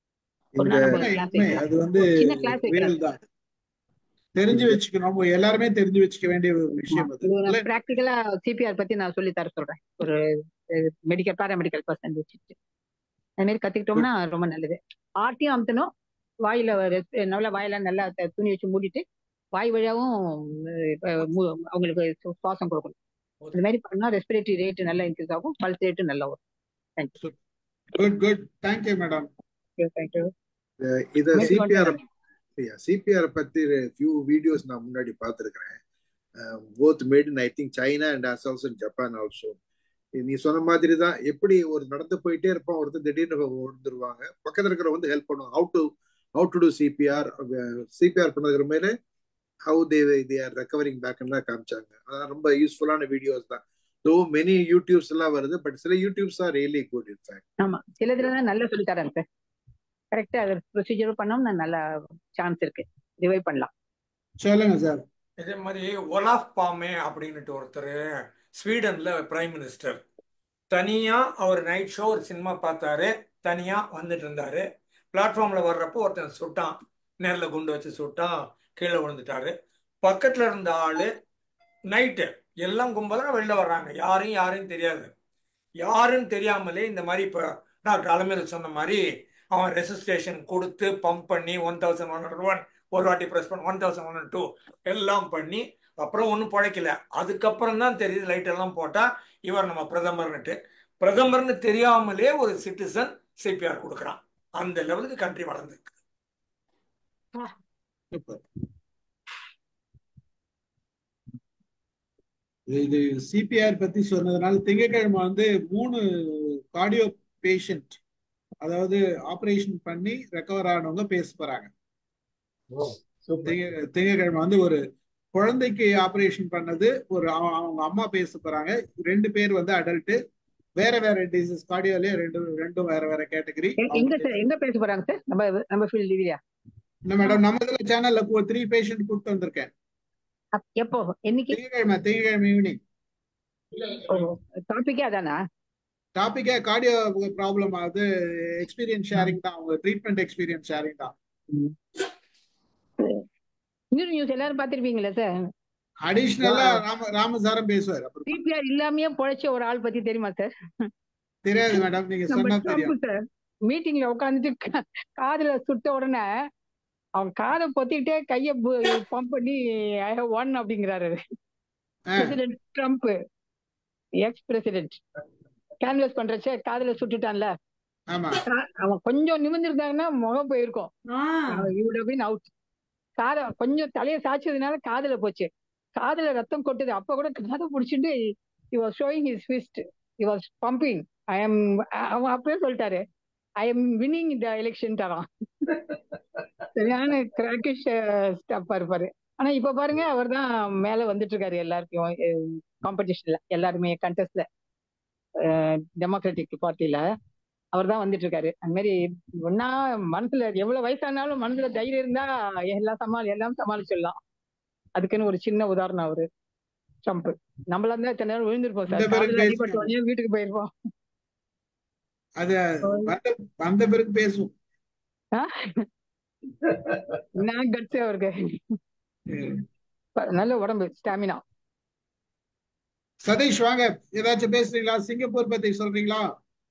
ஒரு இந்த நாள் நம்ம உண்மை கிளாஸ் உண்மை வைக்கலாம் அது வந்து ஒரு சின்ன கிளாஸ் வைக்கலாம் ரியல் தான் தெரிஞ்சு இந்த வச்சுக்கணும் எல்லாருமே தெரிஞ்சு வச்சுக்க வேண்டிய ஒரு விஷயம் அது இது இல்ல நான் ப்ராக்டிக்கலா சிபிஆர் பத்தி நான் சொல்லி தர சொல்றேன் ஒரு மெடிக்கல் பேராமெடிக்கல் பர்சன் வச்சுட்டு அது மாதிரி கத்துக்கிட்டோம்னா ரொம்ப நல்லது ஆர்ட்டியும் அமுத்தணும் வாயில ரெஸ்- நல்லா வாயில நல்லா த- துணி வச்சு மூடிட்டு வாய் வழியாவும் அஹ், மூ- அவங்களுக்கு சு- சுவாசம் கொடுக்கணும் இந்த மாதிரி பண்ணா ரெஸ்பிரேட்டரி ரேட் நல்லா இன்க்ரீஸ் ஆகும் பல்ஸ் ரேட்டும் நல்லா வரும் thank you good good thank you madam thank you இந்த- இத சிபிஆர் சிபிஆர் பத்தி ஃபியூ வீடியோஸ் நான் முன்னாடி பார்த்துருக்கிறேன் both made in I think China and as also in Japan also நீ சொன்ன மாதிரி தான் எப்படி ஒரு நடந்து போயிட்டே இருப்பான் ஒருத்தர் திடீர்னு விழுந்துருவாங்க பக்கத்துல இருக்கிற வந்து ஹெல்ப் பண்ணுவாங்க how to how to do CPR CPR பண்ணதுக்கு மேலே how they they are recovering பேக்லாம் காமிச்சாங்க அதான் ரொம்ப யூஸ்ஃபுல்லான வீடியோஸ் தான் தோ மெனி யூடியூப்ஸ் எல்லாம் வருது பட் சில YouTubes are really good in fact ஆமா சிலதுல தான் நல்லா சொல்லி தரேன் சார் கரெக்டா ப்ரொசீஜர் பண்ணோம்னா நல்ல சான்ஸ் இருக்கு ரிவைவ் பண்ணலாம் சொல்லுங்க சார் இதே மாதிரி ஒலாஃப் பாமே அப்படின்னுட்டு ஒருத்தர் ஸ்வீடன்ல பிரைம் மினிஸ்டர் தனியா அவர் நைட் ஷோ ஒரு சினிமா பார்த்தாரு தனியா வந்துட்டு இருந்தாரு பிளாட்ஃபார்ம்ல வர்றப்போ ஒருத்தன் சுட்டான் நேர்ல குண்டு வச்சு சுட்டான் கீழே விழுந்துட்டாரு பக்கத்துல இருந்த ஆளு நைட்டு எல்லாம் கும்பலா வெளில வர்றாங்க யாரையும் யாரையும் தெரியாது யாருன்னு தெரியாமலே இந்த மாதிரி இப்போ டாக்டர் அலமேல் சொன்ன மாதிரி அவன் ரெசிஸ்ட்ரேஷன் கொடுத்து பம்ப் பண்ணி one thousand one hundred one ஒரு வாட்டி ப்ரெஸ் பண்ண ஒன் தௌசண்ட் ஒன் டூ எல்லாம் பண்ணி அப்புறம் ஒன்றும் பிழைக்கல அதுக்கப்புறம் தான் தெரியுது லைட் எல்லாம் போட்டா இவர் நம்ம பிரதமர்னுட்டு பிரதமர்னு தெரியாமலே ஒரு சிட்டிசன் சிபிஆர் கொடுக்குறான் அந்த லெவலுக்கு கண்ட்ரி வளர்ந்துருக்கு சூப்பர் இது சிபிஆர் பத்தி சொன்னதுனால திங்கட்கிழமை வந்து மூணு கார்டியோ பேஷண்ட் அதாவது ஆபரேஷன் பண்ணி ரெக்கவர் ஆனவங்க பேச போறாங்க திங்க- திங்கட்கிழமை வந்து ஒரு குழந்தைக்கு ஆபரேஷன் பண்ணது ஒரு அவ- அவங்க அம்மா பேச போறாங்க ரெண்டு பேர் வந்து அடல்ட் வேற வேற டிசீஸ் கார்டியோலயே ரெண்டு ரெண்டும் வேற வேற கேட்டகரி எ- எங்க சார் எங்க பேச போறாங்க சார் நம்ம நம்ம ஃபீல்டு இல்லையா என்ன மேடம் நம்ம இதுல சேனல்ல த்ரீ பேஷண்ட் கூப்பிட்டு வந்திருக்கேன் அப்- எப்போ என்னைக்கு திங்கட்கிழமை திங்கட்கிழமை ஈவினிங் டாபிக்கே அதானா டாபிக்கே கார்டியோ ப்ராப்ளம் ஆகுது எக்ஸ்பீரியன்ஸ் ஷேரிங் தான் அவங்க ட்ரீட்மெண்ட் எக்ஸ்பீரியன்ஸ் ஷேரிங் தான் நியூஸ் நியூஸ் எல்லாரும் பார்த்திருப்பீங்களா சார் அடிஷ்னலா ராம ராமசாரம் பேசுவார் அப்புறம் சிபிஆர் இல்லாமயே பொழைச்ச ஒரு ஆள் பத்தி தெரியுமா சார் தெரியாது மேடம் நீங்க நம்ம சொன்னா ட்ரம்ப் தெரியும் சார் மீட்டிங்ல உட்காந்துட்டு காதுல சுட்ட உடனே அவன் காதை பொத்திக்கிட்டே கைய பம்ப் பண்ணி ஐ ஹவ் ஒன் அப்படிங்கிறாரு president Trump ex president canvass பண்றச்சே காதுல சுட்டுட்டான்ல ஆமா கா- அவன் கொஞ்சம் நிமிர்ந்திருந்தாங்கன்னா முகம் போயிருக்கும் பின் அவுட் காதை கொஞ்சம் தலையை சாய்ச்சதுனால காதுல போச்சு காதுல ரத்தம் கொட்டுது அப்ப கூட காதை பிடிச்சிட்டு he was showing his fist he was pumping i am அவன் அப்பவே சொல்லிட்டாரு ஐ எம் வின்னிங் இந்த எலெக்ஷன் தரான் சரியான கிராக்கிஷ் ஸ்டப்பா இருப்பாரு ஆனா இப்ப பாருங்க அவர் தான் மேல வந்துட்டு இருக்காரு எல்லாருக்கும் காம்படிஷன்ல எல்லாருமே கண்டெஸ்ட்ல டெமோக்ராட்டிக் பார்ட்டில அவர் தான் வந்துட்டு இருக்காரு அந்த மாதிரி ஒன்னா மனசுல எவ்வளவு வயசானாலும் மனசுல தைரியம் இருந்தா எல்லாம் சமாளி எல்லாம் சமாளிச்சிடலாம் அதுக்குன்னு ஒரு சின்ன உதாரணம் அவரு ட்ரம்ப் நம்மளா இருந்தா இத்தனை நேரம் விழுந்திருப்போம் இந்த சார் பிறகு காதுல அடிபட்ட பேசுவோம் உடனே வீட்டுக்கு போயிருப்போம் அது வந்த வந்த பிறகு பேசுவோம் நான் கட்சி அவருக்கு ப- நல்ல உடம்பு ஸ்டாமினா சதீஷ் வாங்க ஏதாச்சும் பேசுறீங்களா சிங்கப்பூர் பத்தி சொல்றீங்களா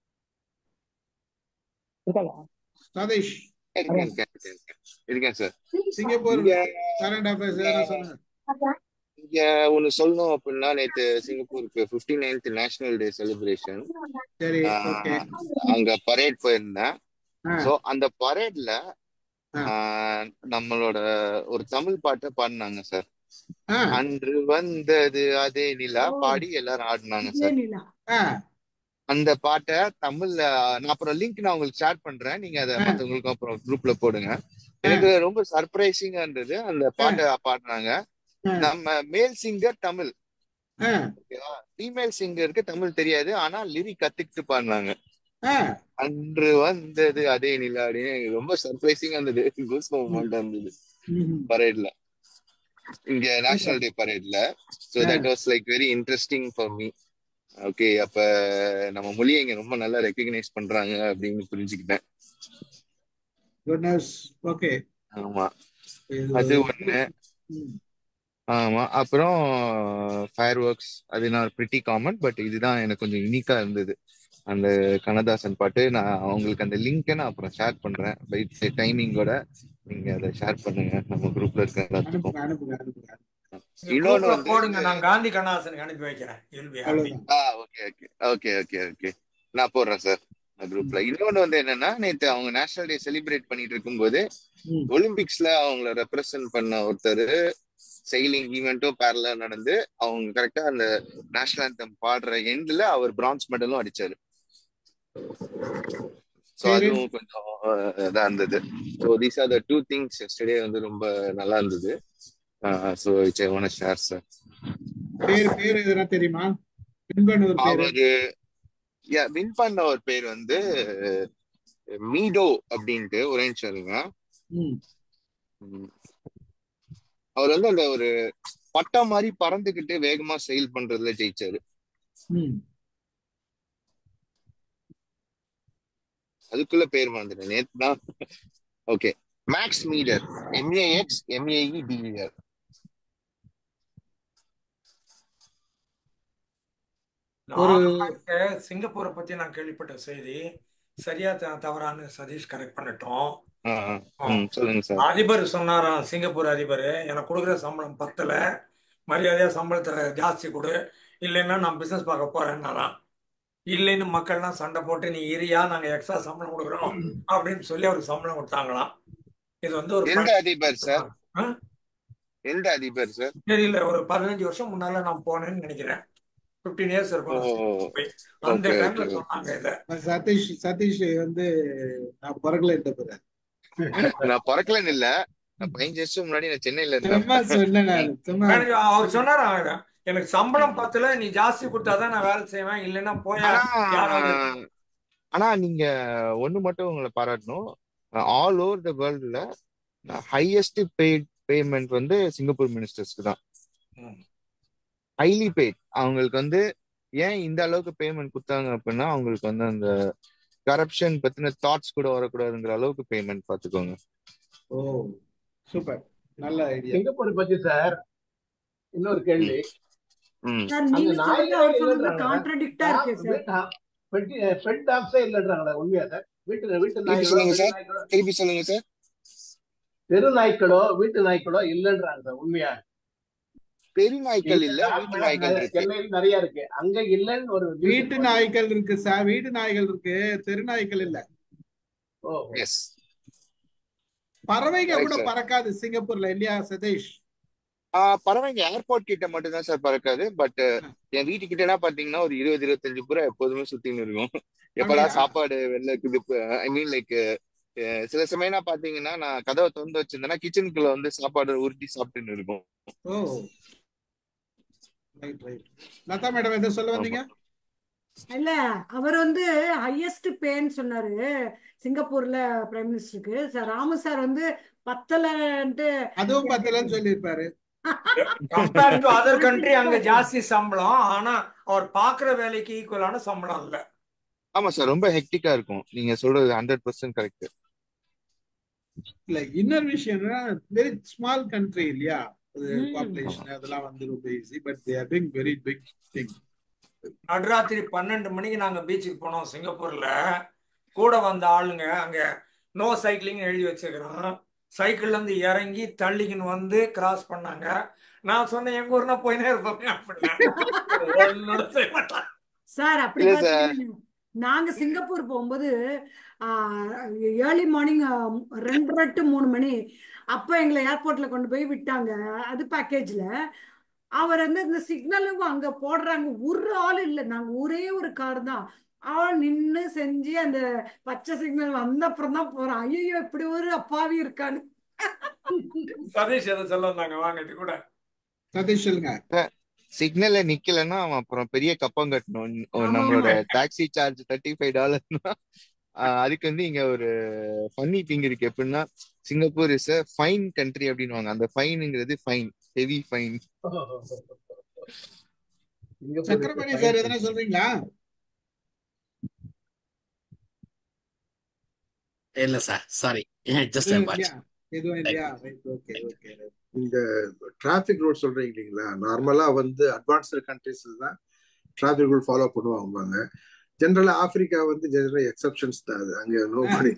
சதீஷ் இருக்கேன் இருக்கேன், இருக்கேன், இருக்கேன். இருக்கேன் சார் சிங்கப்பூர் இங்க கரண்ட் அஃபேர்ஸ் எதனா சொல்லுங்க இங்க ஒண்ணு சொல்லணும் அப்படின்னா நேத்து சிங்கப்பூருக்கு 59th ninth national day celebration சரி ஓகே அங்க பரேட் போயிருந்தேன் ஆ. சோ அந்த பரேட்ல நம்மளோட ஒரு தமிழ் பாட்டை பாடினாங்க சார் ஆ. அன்று வந்தது அதே நிலா பாடி எல்லாரும் ஆடினாங்க சார் ஆ அந்த பாட்டை தமிழ்ல நான் அப்புறம் லிங்க் நான் உங்களுக்கு ஷேர் பண்றேன் நீங்க அதை மத்தவங்களுக்கும் அப்புறம் குரூப்ல போடுங்க எனக்கு ரொம்ப சர்ப்ரைசிங்கா இருந்தது அந்த பாட்டை பாடுறாங்க நம்ம மேல் சிங்கர் தமிழ் ஆ ஓகேவா ஃபீமேல் சிங்கருக்கு தமிழ் தெரியாது ஆனா லிரிக் கத்துக்கிட்டு பாடினாங்க ஆ அன்று வந்தது அதே நிலா அப்படின்னு எனக்கு ரொம்ப சர்ப்ரைசிங்கா இருந்தது கூஸ் மூமெண்ட் இருந்தது ம்ஹும். பரேட்ல இங்க நேஷனல் டே பரேட்ல so that was like very interesting for me okay அப்ப நம்ம மொழியை இங்க ரொம்ப நல்லா ரெக்கக்னைஸ் பண்றாங்க அப்படின்னு புரிஞ்சுக்கிட்டேன் குட் நியூஸ் ஓகே ஆமா அது ஒண்ணு ஆமா அப்புறம் ஃபயர் ஒர்க்ஸ் அது நான் பிரிட்டி காமன் பட் இதுதான் எனக்கு கொஞ்சம் யூனிக்கா இருந்தது அந்த கண்ணதாசன் பாட்டு நான் அவங்களுக்கு அந்த லிங்கை நான் அப்புறம் ஷேர் பண்றேன் பைட் டைமிங்கோட நீங்க அதை ஷேர் பண்ணுங்க நம்ம குரூப்ல இருக்க எல்லாத்துக்கும் அனுப்புங்க அனுப்புங்க அனுப்புங்க இன்னொன்னு குரூப்ல வந்து போடுங்க நான் காந்தி கண்ணாசனுக்கு அனுப்பி வைக்கிறேன் you'll be happy ah okay okay okay okay okay நான் போடுறேன் சார் குரூப்ல இன்னொன்னு வந்து என்னன்னா நேத்து அவங்க நேஷனல் டே செலிப்ரேட் பண்ணிட்டு இருக்கும்போது ஒலிம்பிக்ஸ்ல அவங்கள ரெப்ரசன்ட் பண்ண ஒருத்தர் செயலிங் ஈவெண்ட்டும் பேரலா நடந்து அவங்க கரெக்டா அந்த நேஷனல் anthem பாடுற எண்ட்ல அவர் பிரான்ஸ் மெடலும் அடிச்சாரு ஸோ சரி. அதுவும் கொஞ்சம் அஹ், இதா இருந்தது so these are the two things yesterday வந்து ரொம்ப நல்லா இருந்தது so it's I want share sir பேர் பேர் எதனா தெரியுமா பின்பண்ணூர் பேரு அவரு யா வின் பண்ண ஒரு பேர் வந்து மீடோ அப்படின்ட்டு ஒரே நிமிஷம் இருங்க ம். ம். அவர் வந்து அந்த ஒரு பட்டம் மாதிரி பறந்துகிட்டு வேகமா செயல் பண்றதுல ஜெயிச்சாரு ம். அதுக்குள்ள பேர் மறந்துட்டேன் நேத்து தான் okay Max Maeder MAX MAE DER ஒரு நார்மலாக சிங்கப்பூரை பத்தி நான் கேள்விப்பட்ட செய்தி சரியா த- தவறான்னு சதீஷ் கரெக்ட் பண்ணட்டும் ஆ ஆ. ஆ. ம் சொல்லுங்க சார் அதிபர் சொன்னாராம் சிங்கப்பூர் அதிபர் எனக்கு கொடுக்குற சம்பளம் பத்தல மரியாதையா சம்பளத்தை ஜாஸ்தி கொடு இல்லைன்னா நான் பிசினஸ் பார்க்க போறேன்னாராம் இல்லைன்னு மக்கள்லாம் சண்டை போட்டு நீ இரியா நாங்க எக்ஸ்ட்ரா சம்பளம் கொடுக்குறோம் அப்படின்னு சொல்லி அவருக்கு சம்பளம் கொடுத்தாங்களாம் இது வந்து ஒரு எந்த பழ- அதிபர் சார் ஆ? எந்த அதிபர் சார் தெரியல ஒரு பதினஞ்சு வருஷம் முன்னால நான் போனேன்னு நினைக்கிறேன் 15 இயர்ஸ் ஓ இருக்கும் நான் சிங்கப்பூர் போய் அந்த ஓகே டைம்ல ஓகே சொன்னாங்க இதை சதீஷ் சதீஷ் வந்து நான் பிறக்கலன்ட்டு போறேன் நான் பிறக்கலன்னு இல்ல நான் பதினஞ்சு வருஷம் முன்னாடி நான் சென்னையில இருந்தேன் சும்மா சொன்னேன் நான் சும்மா மேனேஜர் அவர் சொன்னாராம் இதை. எனக்கு சம்பளம் பத்தல நீ ஜாஸ்தி கொடுத்தாதான் நான் வேலை செய்வேன் இல்லைன்னா போயா ஆனா யாராவது ஆனா நீங்க ஒண்ணு மட்டும் உங்களை பாராட்டணும் ஆல் ஓவர் த வேர்ல்டுல ஹையஸ்ட் பெய்ட் பேமெண்ட் வந்து சிங்கப்பூர் மினிஸ்டர்ஸ்க்கு தான் ம். ஹைலி பெய்ட் அவங்களுக்கு வந்து ஏன் இந்த அளவுக்கு பேமெண்ட் கொடுத்தாங்க அப்படின்னா அவங்களுக்கு வந்து அந்த கரப்ஷன் பத்தின தாட்ஸ் கூட வரக்கூடாதுங்கிற அளவுக்கு பேமெண்ட் பாத்துக்கோங்க ஓ சூப்பர் நல்ல ஐடியா சிங்கப்பூர் பத்தி சார் இன்னொரு கேள்வி ம் சார் அங்க நீங்க சொல்றது நாய்களே அவர் சொல்றது இல்லைன்றாங்க கான்ட்ரடிக்டா இருக்கு சார் பெட் டாக்ஸே இல்லைன்றாங்களே உண்மையா சார் வீட்டு வீட்டு திருப்பி நாய்களோ சொல்லுங்க தெரு சார் நாய்களோ திருப்பி சொல்லுங்க சார் தெரு நாய்க்களோ வீட்டு நாய்க்களோ இல்லைன்றாங்க சார் உண்மையா பெரு நாய்க்கள் இங்க இல்ல வீட்டு நார்மலா நாய்கள் நிறைய- இருக்கு சென்னையில் நிறைய இருக்கு அங்க இல்லைன்னு ஒரு news வீட்டு நாய்கள் இருக்கு சார் வீட்டு நாய்கள் இருக்கு தெரு நாய்கள் இல்ல ஓ எஸ் பறவைங்க கரெக்ட் கூட சார் பறக்காது சிங்கப்பூர்ல இல்லையா சதீஷ் ஆஹ் பரவாயில்ல ஏர்போர்ட் கிட்ட மட்டும் தான் சார் பறக்காது பட் என் வீட்டு கிட்டனா பாத்தீங்கன்னா ஒரு இருபது இருபத்தஞ்சு புறா எப்போதுமே சுத்தின்னு இருக்கும் எப்படா அப்படியா சாப்பாடு வெளில இருக்குது ஐ மீன் லைக் சில சமயம் பாத்தீங்கன்னா நான் கதவை திறந்து வச்சிருந்தேன்னா கிச்சனுக்குள்ள வந்து சாப்பாடு உருட்டி சாப்பிட்டுன்னு இருக்கும் oh right right Latha madam எதை சொல்ல ஆமா வந்தீங்க இல்ல அவர் வந்து ஹையஸ்ட் பேன்னு சொன்னாரு சிங்கப்பூர்ல பிரைம் மினிஸ்டருக்கு சார் ராமு சார் வந்து பத்தலன்ட்டு அதுவும் பத்தலன்னு சொல்லியிருப்பாரு கம்பேர் டு அதர் கண்ட்ரி அங்க ஜாஸ்தி சம்பளம் ஆனா அவர் பாக்குற வேலைக்கு ஈக்குவலான சம்பளம் இல்ல ஆமா சார் ரொம்ப ஹெக்டிக்கா இருக்கும் நீங்க சொல்றது ஹண்ட்ரட் பர்சன்ட் கரெக்ட் இல்ல இன்னொரு விஷயம் என்னன்னா வெரி ஸ்மால் கண்ட்ரி இல்லையா ம் பாப்புலேஷன் அதெல்லாம் வந்து ரொம்ப easy but they are doing very big thing நடுராத்திரி பன்னெண்டு மணிக்கு நாங்க பீச்சுக்கு போனோம் சிங்கப்பூர்ல கூட வந்த ஆளுங்க அங்க நோ சைக்கிளிங் எழுதி வச்சிருக்கிறோம் சைக்கிள்ல இருந்து இறங்கி தள்ளிக்கின்னு வந்து கிராஸ் பண்ணாங்க நான் சொன்னேன் எங்க ஊர்னா போயினே இருப்போமே அப்படின்னா ஒன்னோட செய்ய மாட்டான் சார் அப்படி இல்ல சார் பாத்தீங்கன்னா நாங்க சிங்கப்பூர் போகும்போது ஏர்லி மார்னிங் ரெண்டரை டு மூணு மணி அப்ப எங்களை ஏர்போர்ட்ல கொண்டு போய் விட்டாங்க அது பேக்கேஜ்ல அவர் வந்து இந்த சிக்னலும் அங்க போடுறாங்க ஒரு ஆள் இல்லை நாங்க ஒரே ஒரு கார் தான் அவன் நின்னு செஞ்சு அந்த பச்சை சிக்னல் வந்த அப்புறம் தான் போறான் ஐயோ இப்படி ஒரு அப்பாவி இருக்கான்னு சதீஷ் எதை சொல்ல வந்தாங்க வாங்க இது கூட சதீஷ் சொல்லுங்க சிக்னல்ல நிக்கலன்னா அவன் அப்புறம் பெரிய கப்பம் கட்டணும் ஒரு ஆமா நம்மளோட ஆமா டாக்ஸி சார்ஜ் தேர்ட்டி ஃபைவ் டாலர்னா அதுக்கு வந்து இங்க ஒரு ஃபன்னி திங் இருக்கு எப்படின்னா Singapore is a fine country அப்படின்னுவாங்க அந்த ஃபைனுங்கிறது fine heavy fine Singapore Chakrapani sir எதனா சொல்றீங்களா இல்ல சார் சாரி ஜஸ்ட் எதுவும் வாட்ச் இல்லையா எதுவும் இல்லையா ரைட் ஓகே ஓகே இந்த டிராஃபிக் ரூல் சொல்றீங்க இல்லைங்களா நார்மலா வந்து அட்வான்ஸ்டு கண்ட்ரீஸ்ல தான் டிராஃபிக் ரூல் ஃபாலோ பண்ணுவாங்க ஜென்ரலா ஆப்பிரிக்கா வந்து ஜெனரல் எக்ஸப்ஷன்ஸ் தான் அது அங்க நோபடி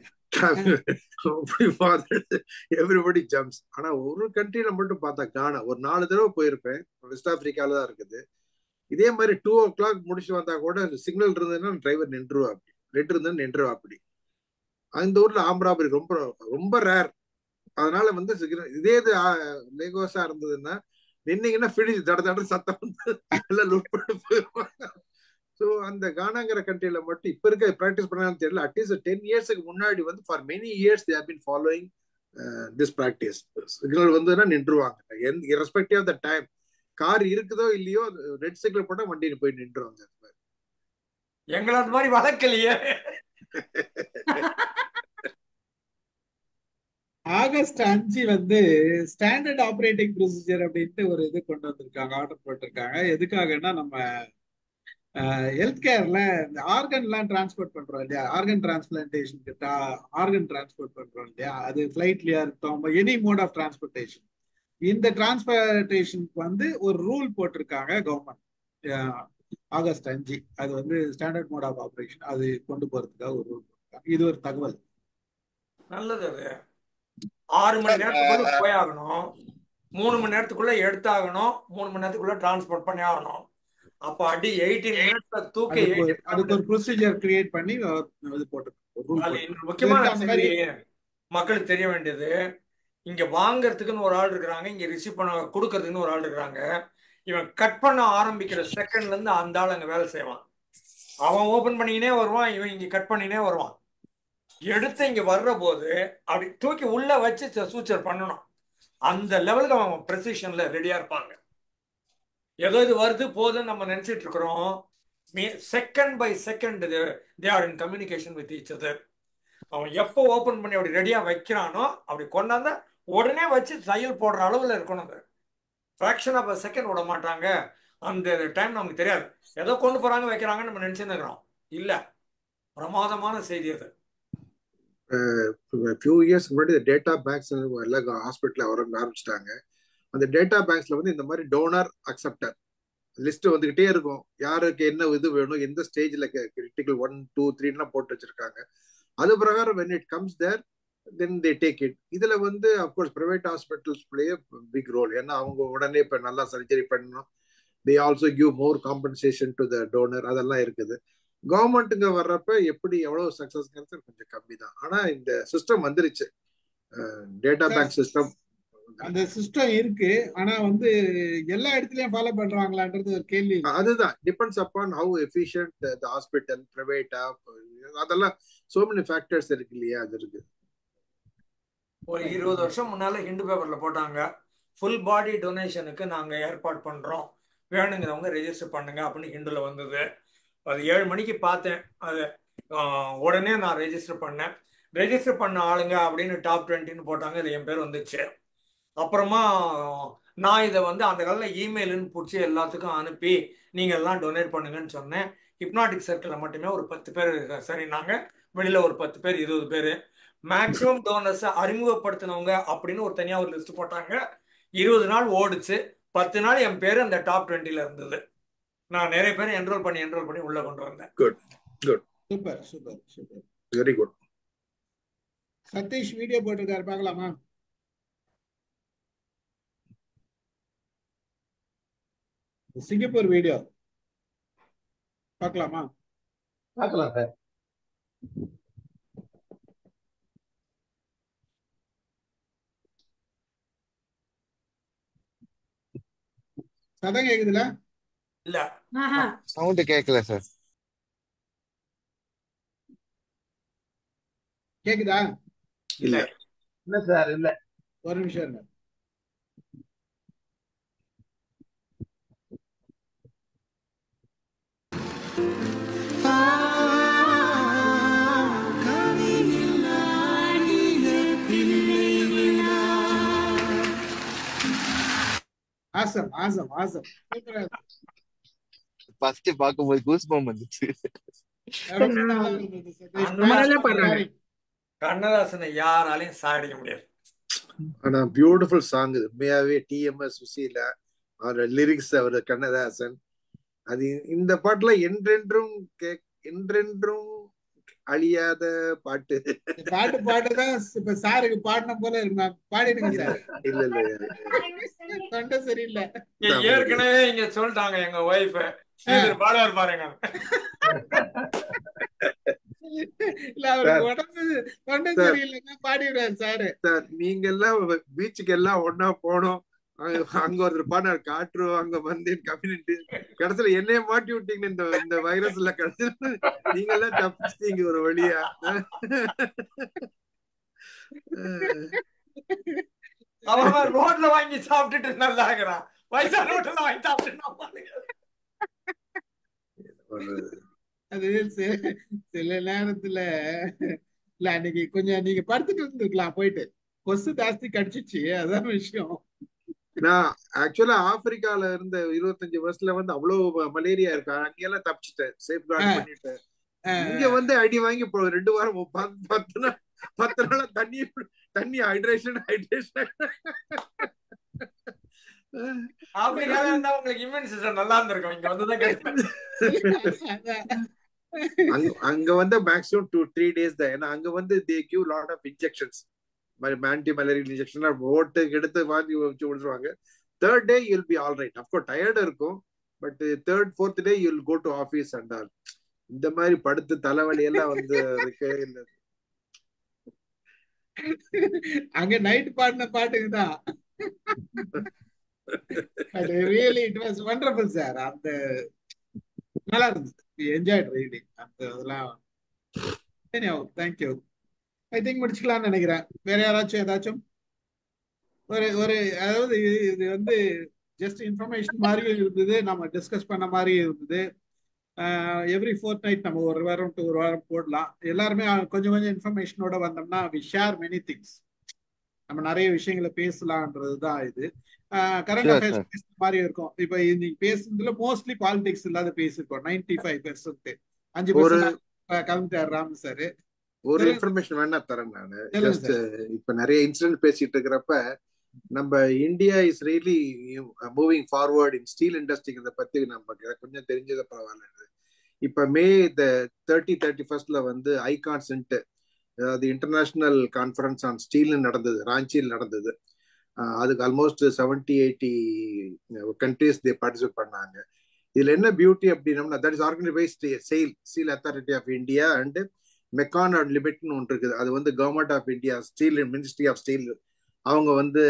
எவ்ரிபடி ஜம்ப்ஸ் ஆனா ஒரு கண்ட்ரில மட்டும் பார்த்தா கானா ஒரு நாலு தடவை போயிருப்பேன் வெஸ்ட் ஆப்பிரிக்கால தான் இருக்குது இதே மாதிரி டூ ஓ கிளாக் முடிச்சு வந்தா கூட சிக்னல் இருந்ததுன்னா டிரைவர் நின்றுவா அப்படி ரெட் இருந்தா நின்றுவா அப்படி அந்த ஊர்ல ஆம்பராபரி ரொம்ப ரொம்ப ரேர் அதனால வந்து சிக்னல் இதே இது லேகோஸா இருந்ததுன்னா நின்னீங்கன்னா பிடிச்சு தட தட சத்தம் வந்து எல்லாம் லூட் பண்ணி போயிருவாங்க ஸோ அந்த கானாங்கிற கண்ட்ரியில மட்டும் இப்ப இருக்க ப்ராக்டிஸ் பண்ணாலும் தெரியல அட்லீஸ்ட் டென் இயர்ஸ்க்கு முன்னாடி வந்து for many years they been following this practice signal வந்துன்னா நின்றுவாங்க irrespective of the time car இருக்குதோ இல்லையோ ரெட் சிக்னல் போட்டா வண்டியில் போய் நின்றுவாங்க எங்களை அந்த மாதிரி வளர்க்கலையே ஆகஸ்ட் அஞ்சு வந்து ஸ்டாண்டர்ட் ஆப்ரேட்டிங் ப்ரொசீஜர் அப்படின்ட்டு ஒரு இது கொண்டு வந்திருக்காங்க ஆர்டர் போட்டிருக்காங்க எதுக்காகன்னா நம்ம ஹெல்த் கேர்ல இந்த ஆர்கன்லாம் டிரான்ஸ்போர்ட் பண்றோம் இல்லையா ஆர்கன் டிரான்ஸ்பிளான்டேஷனுக்கு ஆர்கன் டிரான்ஸ்போர்ட் பண்றோம் இல்லையா அது ஃபிளைட்லயா இருக்கட்டும் எனி மோட் ஆஃப் டிரான்ஸ்போர்டேஷன் இந்த டிரான்ஸ்போர்டேஷனுக்கு வந்து ஒரு ரூல் போட்டிருக்காங்க கவர்மெண்ட் ஆகஸ்ட் அஞ்சு அது வந்து ஸ்டாண்டர்ட் மோட் ஆஃப் ஆப்ரேஷன் அது கொண்டு போறதுக்காக ஒரு ரூல் போட்டிருக்காங்க இது ஒரு தகவல் நல்லது அது ஆறு மணி நேரத்துக்குள்ள போய் ஆகணும் மூணு மணி நேரத்துக்குள்ள எடுத்தாகணும் மூணு மணி நேரத்துக்குள்ள டிரான்ஸ்போர்ட் பண்ணி ஆகணும் அப்ப அடி எயிட்டீன் மினிட்ஸ்ல தூக்கி அதுக்கு ஒரு- 18 அதுக்கு ஒரு ப்ரொசீஜர் கிரியேட் பண்ணி அஹ், இது போட்டிருக்காங்க ரூல் அது போட்டிருக்காங்க இன்னொரு முக்கியமான அந்த மாதிரி செய்தி மக்களுக்கு தெரிய வேண்டியது இங்க வாங்குறதுக்குன்னு ஒரு ஆள் இருக்கிறாங்க இங்க ரிசீவ் பண்ண கொடுக்கறதுக்குன்னு ஒரு ஆள் இருக்கிறாங்க இவன் கட் பண்ண ஆரம்பிக்கிற செகண்ட்ல இருந்து அந்த ஆள் அங்க வேலை செய்வான் அவன் ஓபன் பண்ணினே வருவான் இவன் இங்க கட் பண்ணினே வருவான் எடுத்து இங்க வர்ற போது அப்படி தூக்கி உள்ள வச்சு சூச்சர் பண்ணணும் அந்த லெவலுக்கு அவன் ப்ரெசிஷன்ல ரெடியா இருப்பாங்க ஏதோ இது வருது போதுன்னு நம்ம நினைச்சிட்டு இருக்கிறோம் second by second they are in communication with each other அவன் எப்போ ஓபன் பண்ணி அப்படி ரெடியா வைக்கிறானோ அப்படி கொண்டாந்தா உடனே வச்சு தையல் போடுற அளவுல இருக்கணும் அது ஃப்ராக்ஷன் ஆஃப் செகண்ட் விட மாட்டாங்க அந்த டைம் நமக்கு தெரியாது ஏதோ கொண்டு போறாங்க வைக்கிறாங்கன்னு நம்ம நினைச்சுன்னு இருக்கிறோம் இல்ல பிரமாதமான செய்தி அது ஃபியூ இயர்ஸ் முன்னாடி டேட்டா பேங்க்ஸ் எல்லாம் ஹாஸ்பிட்டல் வர ஆரம்பிச்சிட்டாங்க அந்த டேட்டா பேங்க்ஸ்ல வந்து இந்த மாதிரி டோனர் அக்செப்டர் லிஸ்ட் வந்துகிட்டே இருக்கும் யாருக்கு என்ன இது வேணும் எந்த ஸ்டேஜ்ல கிரிட்டிக்கல் ஒன் டூ த்ரீலாம் போட்டு வச்சிருக்காங்க அது பிரகாரம் when it comes there then they take it இதுல வந்து of course private hospitals play big role ஏன்னா அவங்க உடனே இப்ப நல்லா சர்ஜரி பண்ணணும் they also give more compensation to the donor அதெல்லாம் இருக்குது கவர்மெண்ட்டுங்க வர்றப்ப எப்படி எவ்வளவு சக்சஸ்ங்கிறது கொஞ்சம் கம்மி தான் ஆனா இந்த சிஸ்டம் வந்துருச்சு டேட்டா பேங்க் சிஸ்டம் அந்த சிஸ்டம் இருக்கு ஆனா வந்து எல்லா இடத்துலயும் ஃபாலோ பண்றாங்களான்றது ஒரு கேள்வி இருக்கு. அதுதான் depends upon how efficient the hospital பிரைவேட்டா அதெல்லாம் சோ மெனி ஃபேக்டர்ஸ் இருக்கு இல்லையா அது இருக்கு ஒரு இருபது வருஷம் முன்னால ஹிந்து பேப்பர்ல போட்டாங்க ஃபுல் பாடி டொனேஷனுக்கு நாங்க ஏற்பாடு பண்றோம் வேணுங்கிறவங்க ரெஜிஸ்டர் பண்ணுங்க அப்படின்னு ஹிந்துல வந்தது அது ஏழு மணிக்கு பார்த்தேன் அது ஆஹ், உடனே நான் ரெஜிஸ்டர் பண்ணேன் ரெஜிஸ்டர் பண்ண ஆளுங்க அப்படின்னு டாப் டுவெண்ட்டின்னு போட்டாங்க இது என் பேர் வந்துச்சு அப்புறமா நான் இதை வந்து அந்த காலத்தில் இமெயிலுன்னு பிடிச்சி எல்லாத்துக்கும் அனுப்பி நீங்கள் எல்லாம் டொனேட் பண்ணுங்கன்னு சொன்னேன் ஹிப்னாட்டிக் சர்க்கிளில் மட்டுமே ஒரு பத்து பேர் சரினாங்க வெளியில் ஒரு பத்து பேர் இருபது பேர் மேக்ஸிமம் டோனர்ஸை அறிமுகப்படுத்தினவங்க அப்படின்னு ஒரு தனியாக ஒரு லிஸ்ட் போட்டாங்க இருபது நாள் ஓடுச்சு பத்து நாள் என் பேர் அந்த டாப் டுவெண்ட்டியில் இருந்தது நான் நிறைய பேர் என்ரோல் பண்ணி என்ரோல் பண்ணி உள்ளே கொண்டு வந்தேன் good good super super super very good Satish video போட்டிருக்காரு பார்க்கலாமா சிங்கப்பூர் வீடியோ பார்க்கலாமா பார்க்கலாம் சார் சதம் கேக்குதுல இல்ல ஆஹா சவுண்ட் கேட்கல சார் கேக்குதா இல்ல இல்ல சார் இல்ல ஒரு நிமிஷம் இருங்க ஆசம் ஆசம் ஆசம் சூப்பரா இருக்கு. ஃபர்ஸ்ட் பார்க்கும்போது கூஸ் பம் வந்துச்சு ரொம்ப நல்லா இருந்தது சதீஷ். ரொம்ப நல்லா பாடுறாங்க Very கண்ணதாசனை யாராலையும் சாடிக்க முடியாது ஆனா பியூட்டிஃபுல் சாங் இது உண்மையாவே டிஎம்எஸ் சுசீலா அவரோட லிரிக்ஸ் அவர் கண்ணதாசன் அது இந்த பாட்டுல என்றென்றும் கே என்றென்றும் அழியாத பாட்டு இந்த பாட்டு பாட்டுதான் இப்ப சாருக்கு பாடின போல இருக்கு நான் பாடிடுங்க சார் இல்ல இல்ல தொண்டை சரியில்லை இங்க ஏற்கனவே இங்க சொல்லிட்டாங்க எங்க ஒய்ஃப் ஸ்ரீதர் பாடுவார் பாருங்க இல்ல அவருக்கு சார். உடம்பு தொண்டை சார். சரியில்லைன்னா பாடிடுறாரு சாரு சார் நீங்க எல்லாம் பீச்சுக்கு எல்லாம் ஒன்னா போனோம் அங்க அங்க ஒருத்தர் பாடினார் காற்று அங்க வந்து கம்யூனிட்டி கடைசியில என்னைய மாட்டி விட்டீங்க இந்த இந்த வைரஸ்ல கடைசியில நீங்க எல்லாம் தப்பிச்சிட்டீங்க ஒரு வழியா அவன் ரோட்ல வாங்கி சாப்பிட்டுட்டு நல்லா இருக்கிறான் வயசான ரோட்ல வாங்கி சாப்பிட்டு நான் பாருங்க. அது சி- சில நேரத்துல இல்ல அன்னைக்கு கொஞ்சம் நீங்க படுத்துட்டு இருந்திருக்கலாம் போயிட்டு கொசு ஜாஸ்தி கடிச்சிச்சு அதான் விஷயம் நான் ஆக்சுவலா ஆப்பிரிக்கால இருந்த இருபத்தஞ்சு வருஷத்துல வந்து அவ்வளவு மலேரியா இருக்கு அங்கெல்லாம் தப்பிச்சிட்டேன் சேஃப் கார்டு பண்ணிட்டேன் இங்க வந்து அடி வாங்கி இப்போ ரெண்டு வாரம் பத்து பத்து நாள் பத்து நாளா தண்ணி தண்ணி ஹைட்ரேஷன் ஹைட்ரேஷன் ஆப்பிரிக்கால இருந்தா உங்களுக்கு இம்யூன் சிஸ்டம் நல்லா இருந்திருக்கும் இங்க வந்து தான் கிடைக்கும் அங்க அங்க வந்து மேக்ஸிமம் டூ த்ரீ டேஸ் தான் ஏன்னா அங்க வந்து they give lot of injections anti malarial injection ஓட்டுக்கு எடுத்து வாங்கி வச்சு விடுவாங்க third day you'll be all right of course tired இருக்கும் but third fourth day you'll go to office and all இந்த மாதிரி படுத்து தலைவலி எல்லாம் வந்து இருக்கவே இல்லை அங்க நைட் பாடின பாட்டுக்கு தான் really it was wonderful sir அந்த நல்லா இருந்தது என்ஜாய்ட் ரியலி அந்த இதெல்லாம் தேங்க்யூ ஐ திங்க் முடிச்சுக்கலாம்னு நினைக்கிறேன் வேற யாராச்சும் ஏதாச்சும் ஒரு ஒரு அதாவது இது- இது வந்து ஜஸ்ட் இன்ஃபர்மேஷன் மாதிரியும் இருந்தது நம்ம டிஸ்கஸ் பண்ண மாதிரியும் இருந்தது எவ்ரி ஃபோர்த் நைட் நம்ம ஒரு வாரம் டு ஒரு வாரம் போடலாம் எல்லாருமே கொஞ்சம் கொஞ்சம் இன்ஃபர்மேஷனோட வந்தோம்னா வி ஷேர் மெனி திங்ஸ் நம்ம நிறைய விஷயங்களை பேசலான்றது தான் இது கரண்ட் Sure, அஃபேர்ஸ் sir. பேசுற மாதிரி இருக்கும் இப்போ இன்னைக்கு பேசுனதுல மோஸ்ட்லி பாலிடிக்ஸ் இல்லாத பேசியிருக்கோம் நைன்டி ஃபைவ் பெர்சென்ட் அஞ்சு ஒரு பர்சன்ட் கலந்துட்டார் ராம் சார் ஒரு சொல்லுங்க இன்ஃபர்மேஷன் வேணா தரேன் நானு சொல்லுங்க ஜஸ்ட் சார் இப்ப நிறைய இன்சிடென்ட் பேசிட்டு இருக்கிறப்ப நம்ம India is really moving forward in steel இண்டஸ்ட்ரிங்கிறத பத்தி நமக்கு கொஞ்சம் தெரிஞ்சது பரவாயில்ல இப்ப மே த தேர்ட்டி தேர்ட்டி ஃபர்ஸ்ட்ல வந்து ஐகான்சென்ட் அதாவது இன்டர்நேஷனல் கான்ஃபரன்ஸ் ஆன் ஸ்டீல் நடந்தது ராஞ்சியில் நடந்தது அஹ் அதுக்கு almost seventy eighty countries they participate பண்ணாங்க இதுல என்ன பியூட்டி அப்படின்னா that is organise by SAIL Steel Authority of India and MECON and லிமிட்னு ஒன்று இருக்குது அது வந்து government of India steel ministry of steel அவங்க வந்து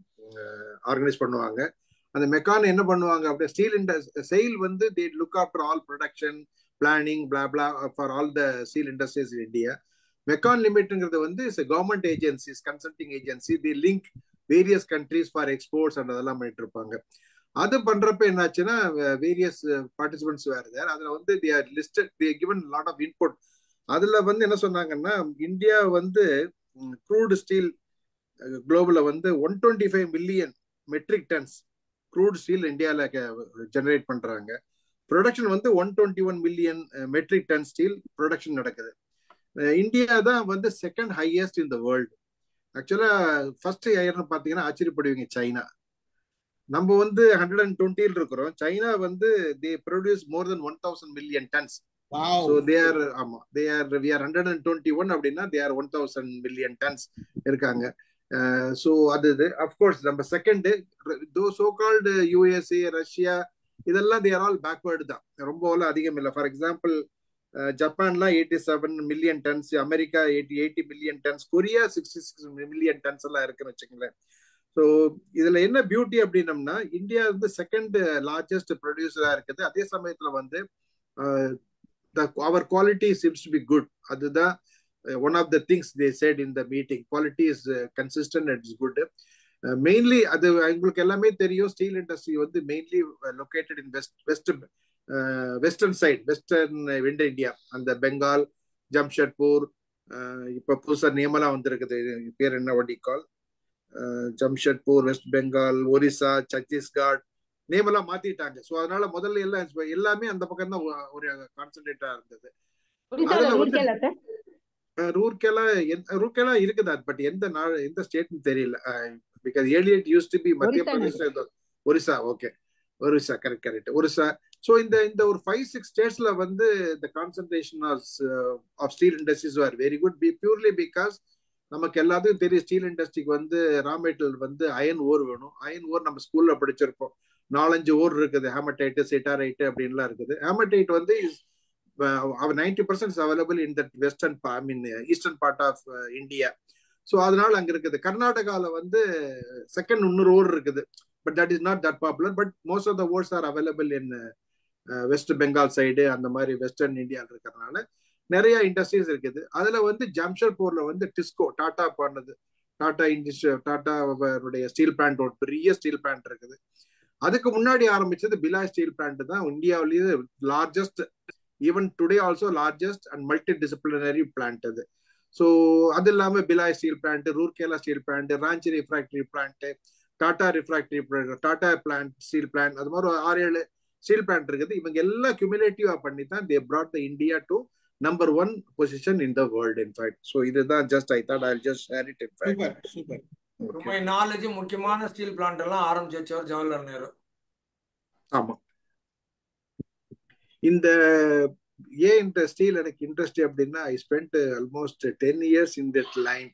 ஆர்கனைஸ் பண்ணுவாங்க அந்த மெக்கான் என்ன பண்ணுவாங்க அப்படியே ஸ்டீல் இண்டஸ் செயில் வந்து they look after all production planning bla bla for all the steel industries in India MECON லிமிட்ங்கிறது வந்து is government agencies consulting agency the link various countries for exports and அதெல்லாம் பண்ணிட்டு இருப்பாங்க அது பண்றப்ப என்னாச்சுன்னா வேரியஸ் பார்ட்டிசிபென்ட்ஸ் வேற தேர் அதுல வந்து the are listed the given lot of input அதுல வந்து என்ன சொன்னாங்கன்னா இந்தியா வந்து க்ரூடு ஸ்டீல் குளோபல்ல வந்து one twenty five million metric tons crude steel இந்தியாவில் ஜெனரேட் பண்றாங்க ப்ரொடக்ஷன் வந்து one twenty one million metric ton steel production நடக்குது இந்தியா தான் வந்து second highest in the world ஆக்சுவலா ஃபர்ஸ்ட் ஹையர்னு பார்த்தீங்கன்னா ஆச்சரியப்படுவீங்க சைனா நம்ம வந்து ஹண்ட்ரட் அண்ட் டுவெண்ட்டியில் இருக்கிறோம் சைனா வந்து they produce more than one thousand million tons so they are ஆமா they are we are hundred and twenty one அப்படின்னா they are one thousand million tons இருக்காங்க ஸோ அது இது அஃப்கோர்ஸ் நம்ம செகண்ட் தோ சோ கால்டு யூஎஸ்ஏ ரஷ்யா இதெல்லாம் தேர் ஆல் பேக்வேர்டு தான் ரொம்பலாம் அதிகம் இல்லை ஃபார் எக்ஸாம்பிள் ஜப்பான்லாம் eighty seven million tons America eighty eighty million tons Korea sixty six million tons எல்லாம் இருக்குன்னு வச்சுக்கோங்களேன் ஸோ இதுல என்ன பியூட்டி அப்படின்னம்னா இந்தியா வந்து செகண்ட் லார்ஜஸ்ட் ப்ரொடியூசரா இருக்குது அதே சமயத்துல வந்து our quality seems to be good அதுதான் one of the things they set in the meeting quality is consistent and is good mainly அது உங்களுக்கு எல்லாமே தெரியும் ஸ்டீல் இண்டஸ்ட்ரி வந்து mainly located in west west western side western wind India அந்த பெங்கால் ஜம்ஷெட்பூர் இப்ப புதுசா நியமனம் வந்திருக்குது பேர் என்ன வண்டி கால் ஜம்ஷெட்பூர் வெஸ்ட் பெங்கால் ஒரிசா சத்தீஸ்கர் நேம் எல்லாம் மாத்திட்டாங்க ஸோ அதனால முதல்ல எல்லாம் எல்லாமே அந்த பக்கம் தான் ஒரு கான்சென்ட்ரேட்டா இருந்தது அதுல வந்து ரூர்கேலா ரூர்கேலா இருக்குது பட் எந்த நாள் எந்த ஸ்டேட்னு தெரியல because early it used to be Madhya Pradesh Orissa okay Orissa correct correct Orissa so இந்த இந்த ஒரு ஃபைவ் சிக்ஸ் ஸ்டேட்ஸ்ல வந்து இந்த concentration of steel industries are very good be purely because நமக்கு எல்லாத்துக்கும் தெரியும் ஸ்டீல் இண்டஸ்ட்ரிக்கு வந்து ரா மெட்டீரியல் வந்து அயன் ஓர் வேணும் அயன் ஓர் நம்ம ஸ்கூல்ல படிச்சிருப்போம் நாலஞ்சு ஓர் இருக்குது ஹேமடைட்டு சிட்டாரைட்டு அப்படின்லாம் இருக்குது ஹேமடைட் வந்து ninety percent available in that western I mean eastern part of India so அதனால அங்க இருக்குது கர்நாடகாவில் வந்து செகண்ட் இன்னொரு ஓர் இருக்குது but that is not that popular but most of the ores are available in West Bengal side அந்த மாதிரி வெஸ்டர்ன் இந்தியாவில் இருக்கிறதுனால நிறைய இண்டஸ்ட்ரீஸ் இருக்குது அதுல வந்து ஜம்ஷெட்பூர்ல வந்து டிஸ்கோ டாடா பண்ணது டாடா இண்டஸ்ட்ரி டாட்டாவுடைய ஸ்டீல் பிளான்ட் ஒரு பெரிய ஸ்டீல் பிளான்ட் இருக்குது அதுக்கு முன்னாடி ஆரம்பிச்சது பிலா ஸ்டீல் பிளான்ட் தான் இந்தியாவிலேயே largest even today also largest and multi disciplinary plant அது ஸோ அது இல்லாமல் Bhilai steel plant Rourkela steel plant Ranchi refractory plant Tata refractory Tata plant steel plant அது மாதிரி ஒரு ஆறு ஏழு ஸ்டீல் பிளான்ட் இருக்குது இவங்க எல்லாம் கியூமுலேட்டிவா பண்ணி தான் they brought the India to number one position in the world in fact so இதுதான் just I thought I just share it in fact super super ரொம்ப நாலேஜ் முக்கியமான ஸ்டீல் பிளான்ட் எல்லாம் ஆரம்பிச்சு வச்சவர் ஜவஹர்லால் நேரு ஆமா இந்த ஏன் இந்த ஸ்டீல் எனக்கு இன்ட்ரெஸ்ட் அப்படின்னா I spend almost ten years in that line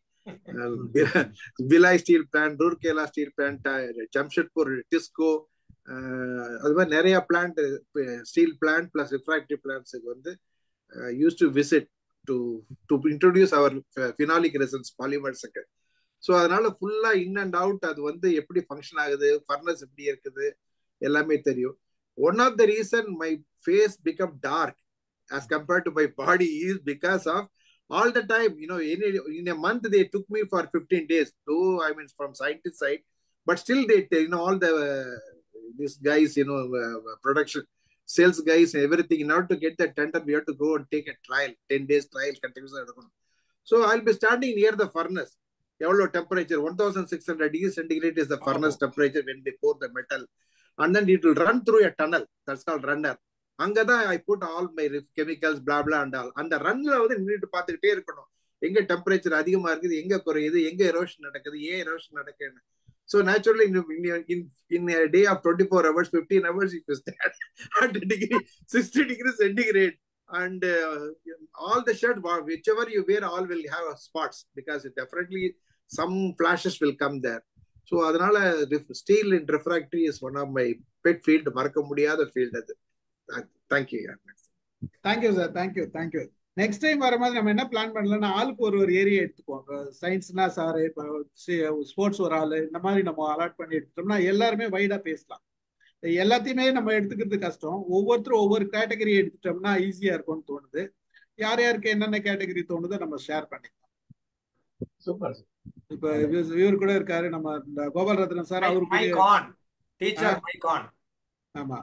Bhilai steel plant Rourkela steel plant Jamshedpur TISCO அது மாதிரி நிறைய plant steel plant plus refractive பிளான்ட்ஸுக்கு வந்து use to visit to to introduce our phenolic resins பாலிமர்ஸுக்கு ஸோ அதனால ஃபுல்லா இன் அண்ட் அவுட் அது வந்து எப்படி ஃபங்க்ஷன் ஆகுது ஃபர்னஸ் எப்படி இருக்குது எல்லாமே தெரியும் one of the reason my face become dark as compared to my body is because of all the time you know in a, in a month they took me for 15 days though i mean from scientist side but still they you know all the uh, these guys you know uh, production sales guys everything in order to get that tender we have to go and take a trial 10 days trial continuous so i'll be standing near the furnace எவ்வளோ temperature one thousand six hundred degree centigrade is the furnace temperature when the pour the metal and then it will run through a tunnel that's call runner அங்கதான் I put all my chemicals bla bla and all அந்த ரன்ல வந்து நின்றுட்டு பார்த்துக்கிட்டே இருக்கணும் எங்க டெம்பரேச்சர் அதிகமா இருக்குது எங்க குறையுது எங்க எரோஷன் நடக்குது ஏன் எரோஷன் நடக்குதுன்னு so naturally in in day of twenty four hours fifteen hours it is hundred degree sixty degree centigrade and uh, all the shirt whichever you wear all will have spots because it definitely some flashes will come there so அதனால steel in refractory is one of my pet field மறக்க முடியாத ஃபீல்டு அது thank you thank you sir thank you thank you next time வர மாதிரி நம்ம என்ன பிளான் பண்ணலன்னா ஆளுக்கு ஒரு ஒரு ஏரியா எடுத்துக்குவோம் சயின்ஸ்னா சார் இப்போ ஸ்போர்ட்ஸ் ஒரு ஆள் இந்த மாதிரி நம்ம அலாட் பண்ணி எடுத்துட்டோம்னா எல்லாருமே வைடா பேசலாம் எல்லாத்தையுமே நம்ம எடுத்துக்கிறது கஷ்டம் ஒவ்வொருத்தரும் ஒவ்வொரு கேட்டகரி எடுத்துட்டோம்னா ஈஸியா இருக்கும்னு தோணுது யார் யாருக்கு என்னென்ன கேட்டகரி தோணுதோ நம்ம ஷேர் பண்ணிக்கலாம் சூப்பர் இப்ப இவர் கூட இருக்காரு நம்ம இந்த கோபால் ரத்னம் சார் அவருக்கு டீச்சர் மைகான் ஆமா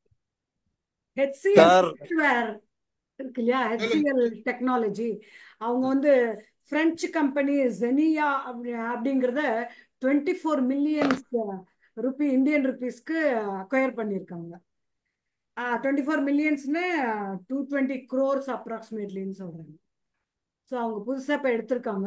ஹெச்சிஎல் சாஃப்ட்வேர் இருக்கு இல்லையா ஹெச்சிஎல் டெக்னாலஜி அவங்க வந்து பிரெஞ்சு கம்பெனி ஜெனியா அப்படி அப்படிங்கிறத twenty four millions rupee Indian ருபீஸ்க்கு அக்வயர் பண்ணியிருக்காங்க டுவெண்ட்டி ஃபோர் மில்லியன்ஸ்னு டூ டுவெண்ட்டி க்ரோர்ஸ் அப்ராக்சிமேட்லின்னு சொல்கிறாங்க ஸோ அவங்க புதுசாக இப்போ எடுத்திருக்காங்க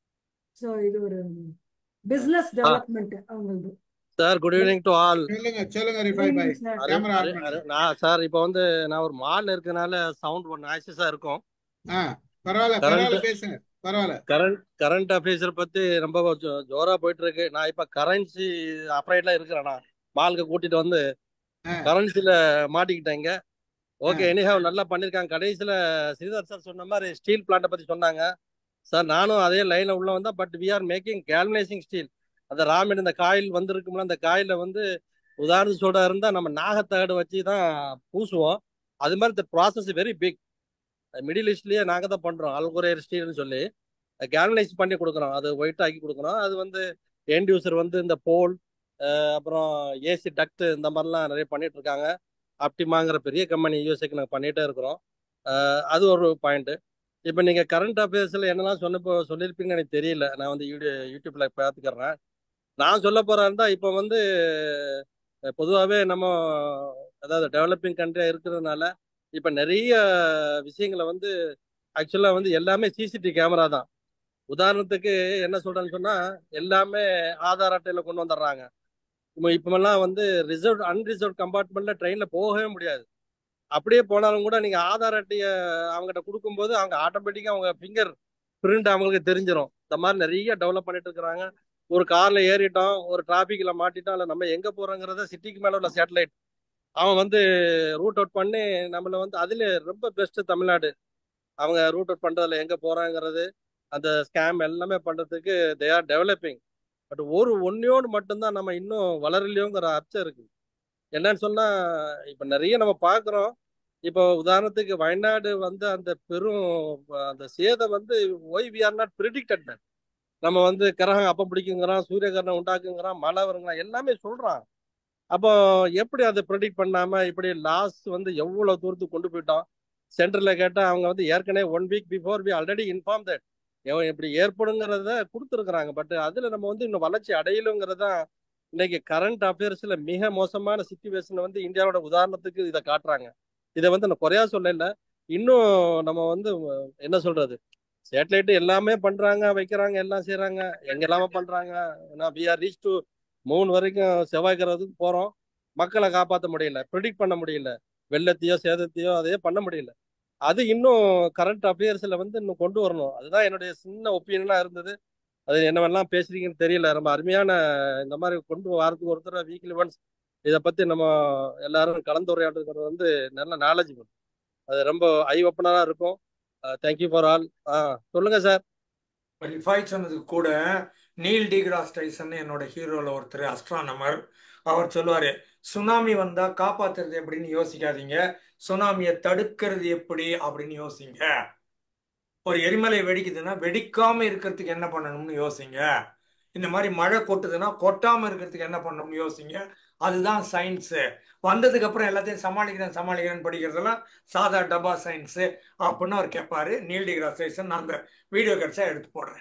ஸோ இது ஒரு பிஸ்னஸ் டெவலப்மெண்ட் அவங்களது sir good evening to all சொல்லுங்க சொல்லுங்க ரிஃபை பாய் கேமரா நான் சார் இப்போ வந்து நான் ஒரு மால் இருக்கனால சவுண்ட் ஒரு நாய்ஸஸா இருக்கும் பரவாயில்ல பரவாயில்ல பேசுங்க பரவாயில்ல கரண்ட் கரண்ட் அஃபேர்ஸர் பத்தி ரொம்ப ஜோரா போயிட்டு இருக்கு நான் இப்ப கரன்சி அப்ரைட்ல இருக்கிறேன் நான் மாலுக்கு கூட்டிட்டு வந்து கரன்சில மாட்டிக்கிட்டேங்க ஓகே எனிஹாவ் நல்லா பண்ணிருக்காங்க கடைசியில ஸ்ரீதர் சார் சொன்ன மாதிரி ஸ்டீல் பிளான்ட்டை பத்தி சொன்னாங்க சார் நானும் அதே லைன்ல உள்ள வந்தா but we are making galvanising steel அந்த ராமெட் இந்த காயில் வந்திருக்கும்ல அந்த காயில வந்து உதாரணத்து சொல்றா இருந்தா நம்ம நாகத்தகடு வச்சு தான் பூசுவோம் அது மாதிரி இந்த ப்ராசஸ் வெரி பிக் மிடில் ஈஸ்ட்லயே நாங்க தான் பண்றோம் அல்குரேர் ஸ்டீல்னு சொல்லி கேல்வனைஸ் பண்ணி கொடுக்குறோம் அது ஒயிட் ஆக்கி கொடுக்குறோம் அது வந்து எண்ட் யூசர் வந்து இந்த போல் அப்புறம் ஏசி டக்ட் இந்த மாதிரிலாம் நிறைய பண்ணிட்டு இருக்காங்க அப்டிமாங்கிற பெரிய கம்பெனி யூஎஸ்ஏக்கு நாங்கள் பண்ணிட்டே இருக்கிறோம் அது ஒரு பாயிண்ட் இப்போ நீங்கள் கரண்ட் அஃபேர்ஸில் என்னெல்லாம் சொன்ன சொல்லியிருப்பீங்கன்னு எனக்கு தெரியல நான் வந்து யூடியூ யூடியூப்ல பார்த்துக்கிறேன் நான் சொல்ல போறேன் தான் இப்போ வந்து பொதுவாகவே நம்ம அதாவது டெவலப்பிங் கண்ட்ரியாக இருக்கிறதுனால இப்போ நிறைய விஷயங்களை வந்து ஆக்சுவலாக வந்து எல்லாமே சிசிடிவி கேமரா தான் உதாரணத்துக்கு என்ன சொல்றேன்னு சொன்னா எல்லாமே ஆதார் அட்டையில கொண்டு வந்துடுறாங்க இப்பமெல்லாம் வந்து ரிசர்வ் அன்ரிசர்வ் கம்பார்ட்மெண்ட்ல ட்ரெயின்ல போகவே முடியாது அப்படியே போனாலும் கூட நீங்க ஆதார் அட்டையை அவங்ககிட்ட கொடுக்கும்போது அவங்க ஆட்டோமேட்டிக்கா அவங்க ஃபிங்கர் பிரிண்ட் அவங்களுக்கு தெரிஞ்சிடும் இந்த மாதிரி நிறைய டெவலப் பண்ணிட்டு இருக்கிறாங்க ஒரு கார்ல ஏறிட்டோம் ஒரு டிராபிக்ல மாட்டிட்டோம் இல்லை நம்ம எங்க போறோங்கிறத சிட்டிக்கு மேல உள்ள சேட்டலைட் அவன் வந்து ரூட் அவுட் பண்ணி நம்மள வந்து அதுல ரொம்ப பெஸ்ட் தமிழ்நாடு அவங்க ரூட் அவுட் பண்றதுல எங்க போறாங்கிறது அந்த ஸ்கேம் எல்லாமே பண்றதுக்கு தே ஆர் டெவலப்பிங் பட் ஒரு ஒன்னையோடு மட்டும்தான் நம்ம இன்னும் வளரலையோங்கிற அர்த்தம் இருக்கு என்னன்னு சொன்னா இப்ப நிறைய நம்ம பாக்குறோம் இப்போ உதாரணத்துக்கு வயநாடு வந்து அந்த பெரும் அந்த சேதம் வந்து why we are not predicted நம்ம வந்து கிரகம் அப்ப பிடிக்குங்கிறான் சூரிய கிரகம் உண்டாக்குங்கிறான் மழை வருங்கிறான் எல்லாமே சொல்றான் அப்போ எப்படி அதை ப்ரெடிக்ட் பண்ணாம இப்படி லாஸ் வந்து எவ்வளவு தூரத்துக்கு கொண்டு போயிட்டோம் சென்டர்ல கேட்டா அவங்க வந்து ஏற்கனவே one week before we already inform that இப்படி ஏற்படுங்கிறத கொடுத்துருக்குறாங்க பட் அதுல நம்ம வந்து இன்னும் வளர்ச்சி அடையலுங்கிறது தான் இன்னைக்கு கரண்ட் அஃபேர்ஸ்ல மிக மோசமான சுச்சுவேஷன் வந்து இந்தியாவோட உதாரணத்துக்கு இதை காட்டுறாங்க இதை வந்து நான் குறையா சொல்லல இன்னும் நம்ம வந்து அஹ், என்ன சொல்றது சேட்டலைட் எல்லாமே பண்றாங்க வைக்கிறாங்க எல்லாம் செய்யறாங்க எங்க எல்லாமே பண்றாங்க ஏன்னா வி ஆர் ரீச் டு மூணு வரைக்கும் செவ்வாய் கிரகத்துக்கு போறோம் மக்களை காப்பாற்ற முடியல ப்ரிடிக்ட் பண்ண முடியல வெள்ளத்தையோ சேதத்தையோ அதையே பண்ண முடியல அது இன்னும் கரண்ட் அஃபேர்ஸ்ல வந்து இன்னும் கொண்டு வரணும் அதுதான் என்னுடைய சின்ன ஒப்பீனியனா இருந்தது அது என்னவெல்லாம் பேசுறீங்கன்னு தெரியல ரொம்ப அருமையான இந்த மாதிரி கொண்டு வாரத்துக்கு ஒருத்தர் வீக்லி ஒன்ஸ் இதை பத்தி நம்ம எல்லாரும் கலந்துரையாடுறது வந்து நல்ல நாலேஜ் அது ரொம்ப ஐ ஓப்பனரா இருக்கும் தேங்க்யூ ஃபார் ஆல் ஆ சொல்லுங்க சார் ரிஃபாய் சொன்னதுக்கு கூட நீல் டிகிராஸ் டைசன் என்னோட ஹீரோல ஒருத்தர் அஸ்ட்ரானமர் அவர் சொல்லுவாரு சுனாமி வந்தா காப்பாத்துறது எப்படின்னு யோசிக்காதீங்க சுனாமியை தடுக்கிறது எப்படி அப்படின்னு யோசிங்க ஒரு எரிமலை வெடிக்குதுன்னா வெடிக்காம இருக்கிறதுக்கு என்ன பண்ணணும்னு யோசிங்க இந்த மாதிரி மழை கொட்டுதுன்னா கொட்டாம இருக்கிறதுக்கு என்ன பண்ணணும்னு யோசிங்க அதுதான் சயின்ஸு வந்ததுக்கு அப்புறம் எல்லாத்தையும் சமாளிக்கிறேன் சமாளிக்கிறேன் படிக்கிறதெல்லாம் சாதா டப்பா சயின்ஸு அப்படின்னு அவர் கேட்பாரு நீல் டிகிராஸ் டைசன் நான் அந்த வீடியோ கிடைச்சா எடுத்து போடுறேன்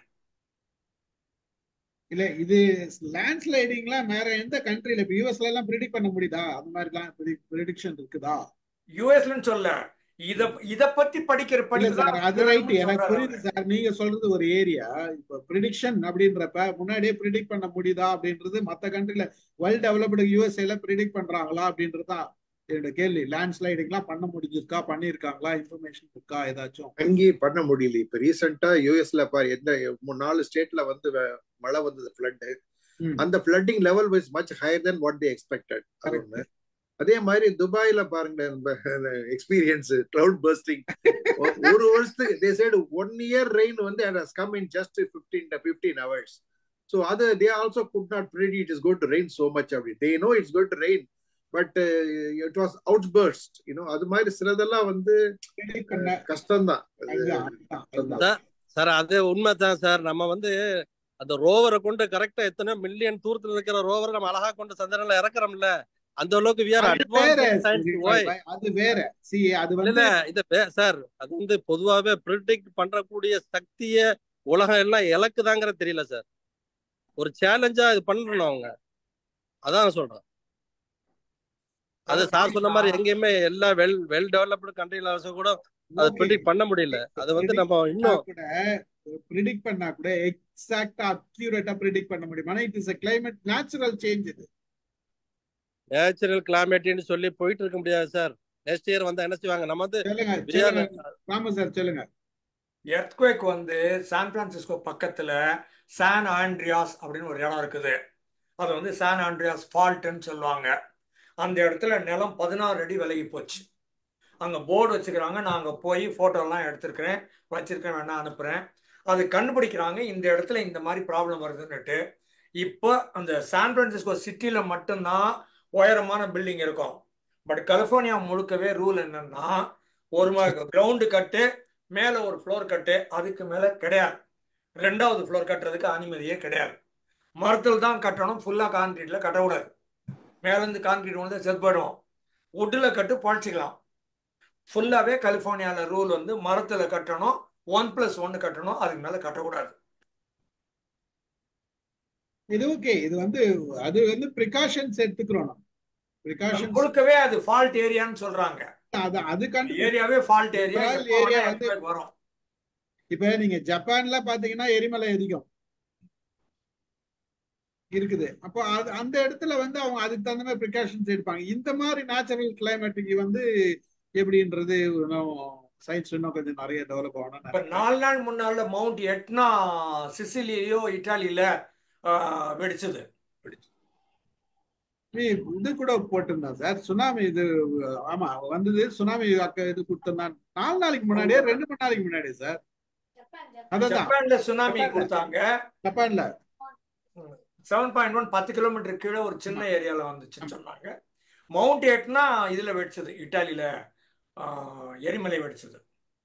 இல்ல இது லேண்ட் ஸ்லைடிங்லாம் வேற எந்த கண்ட்ரில இப்ப யூஎஸ்ல எல்லாம் ப்ரிடிக் பண்ண முடியுதா அந்த மாதிரிலாம் ப்ரிடிக்ஷன் இருக்குதா யூஎஸ்லன்னு சொல்ல இத இத பத்தி படிக்கிற இல்ல படிப்பு சார் தான் அது ரைட் எனக்கு சொல்றாரு புரியுது சார் நீங்க சொல்றது ஒரு ஏரியா இப்ப ப்ரிடிக்ஷன் அப்படின்றப்ப முன்னாடியே ப்ரிடிக்ட் பண்ண முடியுதா அப்படின்றது மத்த கண்ட்ரில வெல் டெவலப்டு யூஎஸ்ஏல ப்ரிடிக்ட் பண்றாங்களா அப்படின்றது தான் என்னோட கேள்வி லேண்ட் ஸ்லைடிங்லாம் பண்ண முடிஞ்சிருக்கா பண்ணிருக்காங்களா இன்ஃபர்மேஷன் இருக்கா ஏதாச்சும் அங்கேயும் பண்ண முடியல இப்ப ரீசெண்டா யூஎஸ்ல பாரு எந்த மூணு நாலு ஸ்டேட்ல வந்து வ- மழை வந்தது ஃபிளட் ம் அந்த flooding level was much higher then what they expected அது ஒண்ணு அதே மாதிரி துபாயில பாருங்க எக்ஸ்பீரியன்ஸ் கிளவுட் பர்ஸ்டிங் ஒரு வருஷத்துக்கு they side one year rain வந்து has come in just 15 15 hours so அது they also could not predict it is going to rain so much அப்படி they know it's going to rain but uh, it was outburst you know அது மாதிரி சிலதெல்லாம் வந்து predict பண்ண கஷ்டம்தான் அது அதுதான் அதுதான் அதுதான் சார் சார் அது உண்மைதான் சார் நம்ம வந்து அந்த ரோவரை கொண்டு கரெக்டா எத்தனை மில்லியன் தூரத்துல இருக்கிற ரோவரை நம்ம அழகா கொண்டு சந்திரன்ல இறக்குறோம்ல அந்த அளவுக்கு வி ஆர் அது வேற அட்வான்ஸ் சயின்ஸ் சரி, ஓய் bye. அது வேற சி அது இல்ல வந்து இல்ல இது வே- சார் அது வந்து பொதுவாவே ப்ரிடிக்ட் பண்றக்கூடிய சக்திய உலகம் எல்லாம் இலக்குதாங்கிற தெரியல சார் ஒரு சேலஞ்சா இது பண்ணணும் அவங்க அதான் நான் சொல்றேன் அது சார் சொன்ன மாதிரி எங்கேயுமே எல்லா வெல் வெல் டெவலப்டு கண்ட்ரில கூட அது ஓகே ப்ரிடிக்ட் பண்ண முடியல அது வந்து ப்ரிடிக்ட் நம்ம பண்ணா இன்னும் கூட ப்ரிடிக்ட் பண்ணா கூட எக்ஸாக்டா அக்யூரேட்டா ப்ரிடிக்ட் பண்ண முடியும் ஆனா it is a climate natural change இது நேச்சுரல் கிளைமேட்னு சொல்லி போயிட்டு இருக்க முடியாது சார் நெக்ஸ்ட் இயர் வந்தா என்ன செய்வாங்க நம்ம வந்து சொல்லுங்க we are சொல்லுங்க ராம சார் சொல்லுங்க எர்த்குவேக் வந்து சான் பிரான்சிஸ்கோ பக்கத்துல சான் ஆண்ட்ரியாஸ் அப்படின்னு ஒரு இடம் இருக்குது அது வந்து சான் ஆண்ட்ரியாஸ் ஃபால்ட்னு சொல்லுவாங்க அந்த இடத்துல நிலம் பதினாறு அடி விலகி போச்சு அங்கே போர்டு வச்சுக்கிறாங்க நான் அங்கே போய் ஃபோட்டோலாம் எடுத்திருக்கிறேன் வச்சிருக்கேன் வேணா அனுப்புகிறேன் அது கண்டுபிடிக்கிறாங்க இந்த இடத்துல இந்த மாதிரி ப்ராப்ளம் வருதுன்னுட்டு இப்போ அந்த சான் பிரான்சிஸ்கோ சிட்டியில் மட்டும்தான் உயரமான பில்டிங் இருக்கும் பட் கலிஃபோர்னியா முழுக்கவே ரூல் என்னன்னா ஒரு கிரவுண்டு கட்டு மேலே ஒரு ஃப்ளோர் கட்டு அதுக்கு மேலே கிடையாது ரெண்டாவது ஃப்ளோர் கட்டுறதுக்கு அனுமதியே கிடையாது மரத்தில் தான் கட்டணும் ஃபுல்லாக கான்கிரீட்டில் கட்டக்கூடாது மேலேருந்து கான்கிரீட் வந்து செத்து போயிடுவோம் வுட்டில் கட்டு பழச்சிக்கலாம் ஃபுல்லாகவே கலிஃபோர்னியாவில் ரூல் வந்து மரத்தில் கட்டணும் ஒன் ப்ளஸ் ஒன்று கட்டணும் அதுக்கு மேலே கட்டக்கூடாது இது ஓகே இது வந்து அது வந்து ப்ரிகாஷன்ஸ் எடுத்துக்கிறோம் நம்ம நம்ம ப்ரிகாஷன்ஸ் முழுக்கவே அது ஃபால்ட் ஏரியான்னு சொல்றாங்க அது அது கண்டுபிடிச்சு ஏரியாவே ஃபால்ட் ஏரியா எப்போ ஏரியா வேணா வந்து earthquake வரும் இப்ப நீங்க ஜப்பான்ல பாத்தீங்கன்னா எரிமலை அதிகம் இருக்குது அப்போ அது அந்த இடத்துல வந்து அவங்க அதுக்கு தகுந்த மாதிரி ப்ரிகாஷன்ஸ் எடுப்பாங்க இந்த மாதிரி நேச்சுரல் கிளைமேட்டுக்கு வந்து எப்படின்றது இன்னும் சயின்ஸ் இன்னும் கொஞ்சம் நிறைய டெவலப் ஆகணும்னு இப்ப நினைக்கிறேன் நாலு நாள் முன்னால மவுண்ட் எட்னா சிசிலியோ இட்டாலியில ஆஹ், வெடிச்சது இது இது கூட போட்டிருந்தான் சார் சுனாமி இது ஆமா வந்தது சுனாமி அக்க இது கொடுத்திருந்தான் நாலு நாளைக்கு முன்னாடியே ரெண்டு மணி நாளைக்கு முன்னாடி சார் அதான் ஜப்பான்ல சுனாமி கொடுத்தாங்க ஜப்பான்ல செவன் பாயிண்ட் ஒன் பத்து கிலோமீட்டர் கீழே ஒரு சின்ன ஏரியால வந்துச்சுன்னு சொன்னாங்க மவுண்ட் எட்னா இதுல வெடிச்சது இட்டாலியில ஆஹ், எரிமலை வெடிச்சது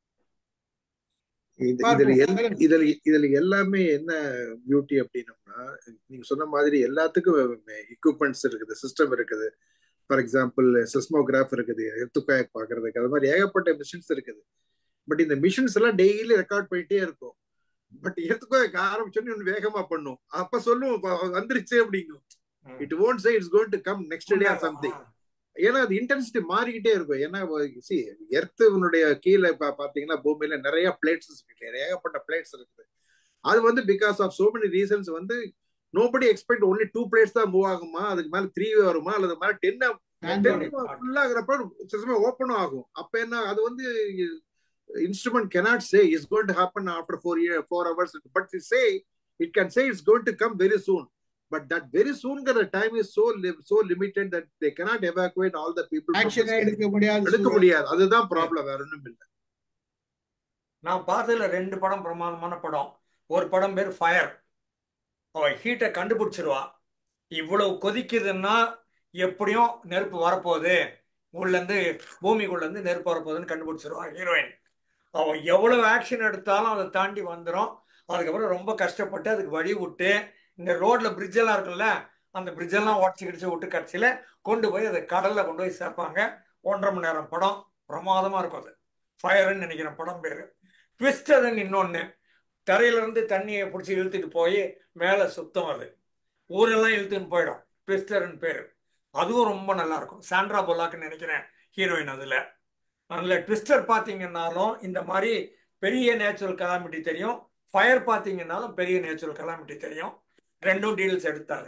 இது- இதுல பார்ப்போம் எல் சொல்லுங்க. இதுல இதுல எல்லாமே என்ன பியூட்டி அப்படின்னம்னா நீங்க சொன்ன மாதிரி எல்லாத்துக்கும் எக்யூப்மெண்ட்ஸ் இருக்குது சிஸ்டம் இருக்குது ஃபார் எக்ஸாம்பிள் செஸ்மோகிராஃப் இருக்குது எர்த்துக்காய் பாக்குறதுக்கு அது மாதிரி ஏகப்பட்ட மிஷின்ஸ் இருக்குது பட் இந்த மிஷின்ஸ் எல்லாம் டெய்லி ரெக்கார்ட் பண்ணிட்டே இருக்கும் பட் எர்த்துக்காய் ஆரம்பிச்சோன்னு இன்னும் வேகமா பண்ணும் அப்ப சொல்லும் "வ- வந்துருச்சு அப்படிங்கும் it won't say it's going to come next day or something ஏன்னா அது இன்டென்சிட்டி மாறிக்கிட்டே இருக்கும் ஏன்னா சி எர்த்துனுடைய கீழே பா- பாத்தீங்கன்னா பூமியில நிறைய பிளேட்ஸ் இருக்கு ஏகப்பட்ட பிளேட்ஸ் இருக்குது அது வந்து because of so many reasons வந்து nobody expect only two plates தான் மூவ் ஆகுமா அதுக்கு மேல த்ரீ வருமா அல்லது மேல டென் டென் ஃபுல் ஆகுறப்ப சில ஓப்பனும் ஆகும் அப்ப என்ன அது வந்து instrument cannot say it's going to happen after four year four hours but they say it can say it's going to come very soon but that very soon the time is so li- so limited that they cannot evacuate all the people from Action the எடுக்க முடியாது எடுக்க சூழல். முடியாது அதுதான் ப்ராப்ளம் வேற ஒண்ணும் இல்ல நான் பார்த்ததுல ரெண்டு படம் பிரமாதமான படம் ஒரு படம் பேர் ஃபயர் அவ ஹீட்டை கண்டுபிடிச்சிருவா இவ்வளவு கொதிக்குதுன்னா எப்படியும் நெருப்பு வரப்போகுது உள்ள இருந்து பூமிக்குள்ள இருந்து நெருப்பு வரப்போகுதுன்னு கண்டுபிடிச்சிருவா ஹீரோயின் அவன் எவ்வளவு ஆக்ஷன் எடுத்தாலும் அதை தாண்டி வந்துடும் அதுக்கப்புறம் ரொம்ப கஷ்டப்பட்டு அதுக்கு வழி விட்டு இந்த ரோட்ல பிரிட்ஜ் எல்லாம் இருக்குல்ல அந்த பிரிட்ஜ் எல்லாம் உடச்சி கிடிச்சு விட்டு கடைசியில கொண்டு போய் அதை கடல்ல கொண்டு போய் சேர்ப்பாங்க ஒன்றரை மணி நேரம் படம் பிரமாதமா இருக்கும் அது ஃபயர்னு நினைக்கிறேன் படம் பேரு ட்விஸ்டர்னு இன்னொன்னு தரையில இருந்து தண்ணியை பிடிச்சி இழுத்துட்டு போய் மேலே சுத்தம் அது ஊரெல்லாம் இழுத்துன்னு போயிடும் ட்விஸ்டர்னு பேரு அதுவும் ரொம்ப நல்லா இருக்கும் சாண்ட்ரா பொல்லாக்னு நினைக்கிறேன் ஹீரோயின் அதுல அதில் ட்விஸ்டர் பார்த்தீங்கன்னாலும் இந்த மாதிரி பெரிய நேச்சுரல் கலாமிட்டி தெரியும் ஃபயர் பார்த்தீங்கன்னாலும் பெரிய நேச்சுரல் கலாமிட்டி தெரியும் ரெண்டும் டீல்ஸ் எடுத்தாங்க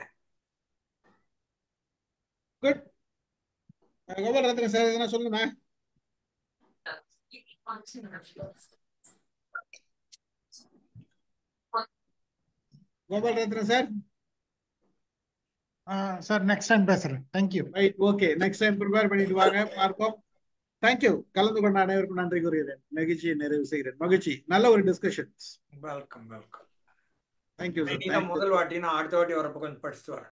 குட் கோபால் ரத்ன சார் எதனா சொல்லுங்க Gopal Ratna sir sir next time பேசுறேன் thank you right okay next time prepare பண்ணிட்டு வாங்க பார்ப்போம் தேங்க்யூ கலந்து கொண்ட அனைவருக்கும் நன்றி கூறுகிறேன் மகிழ்ச்சியை நிறைவு செய்கிறேன் மகிழ்ச்சி நல்ல ஒரு டிஸ்கஷன் வெல்கம் வெல்கம் தேங்க்யூ முதல் வாட்டி நான் அடுத்த வாட்டி வரப்போ கொஞ்சம் படிச்சுட்டு வரேன்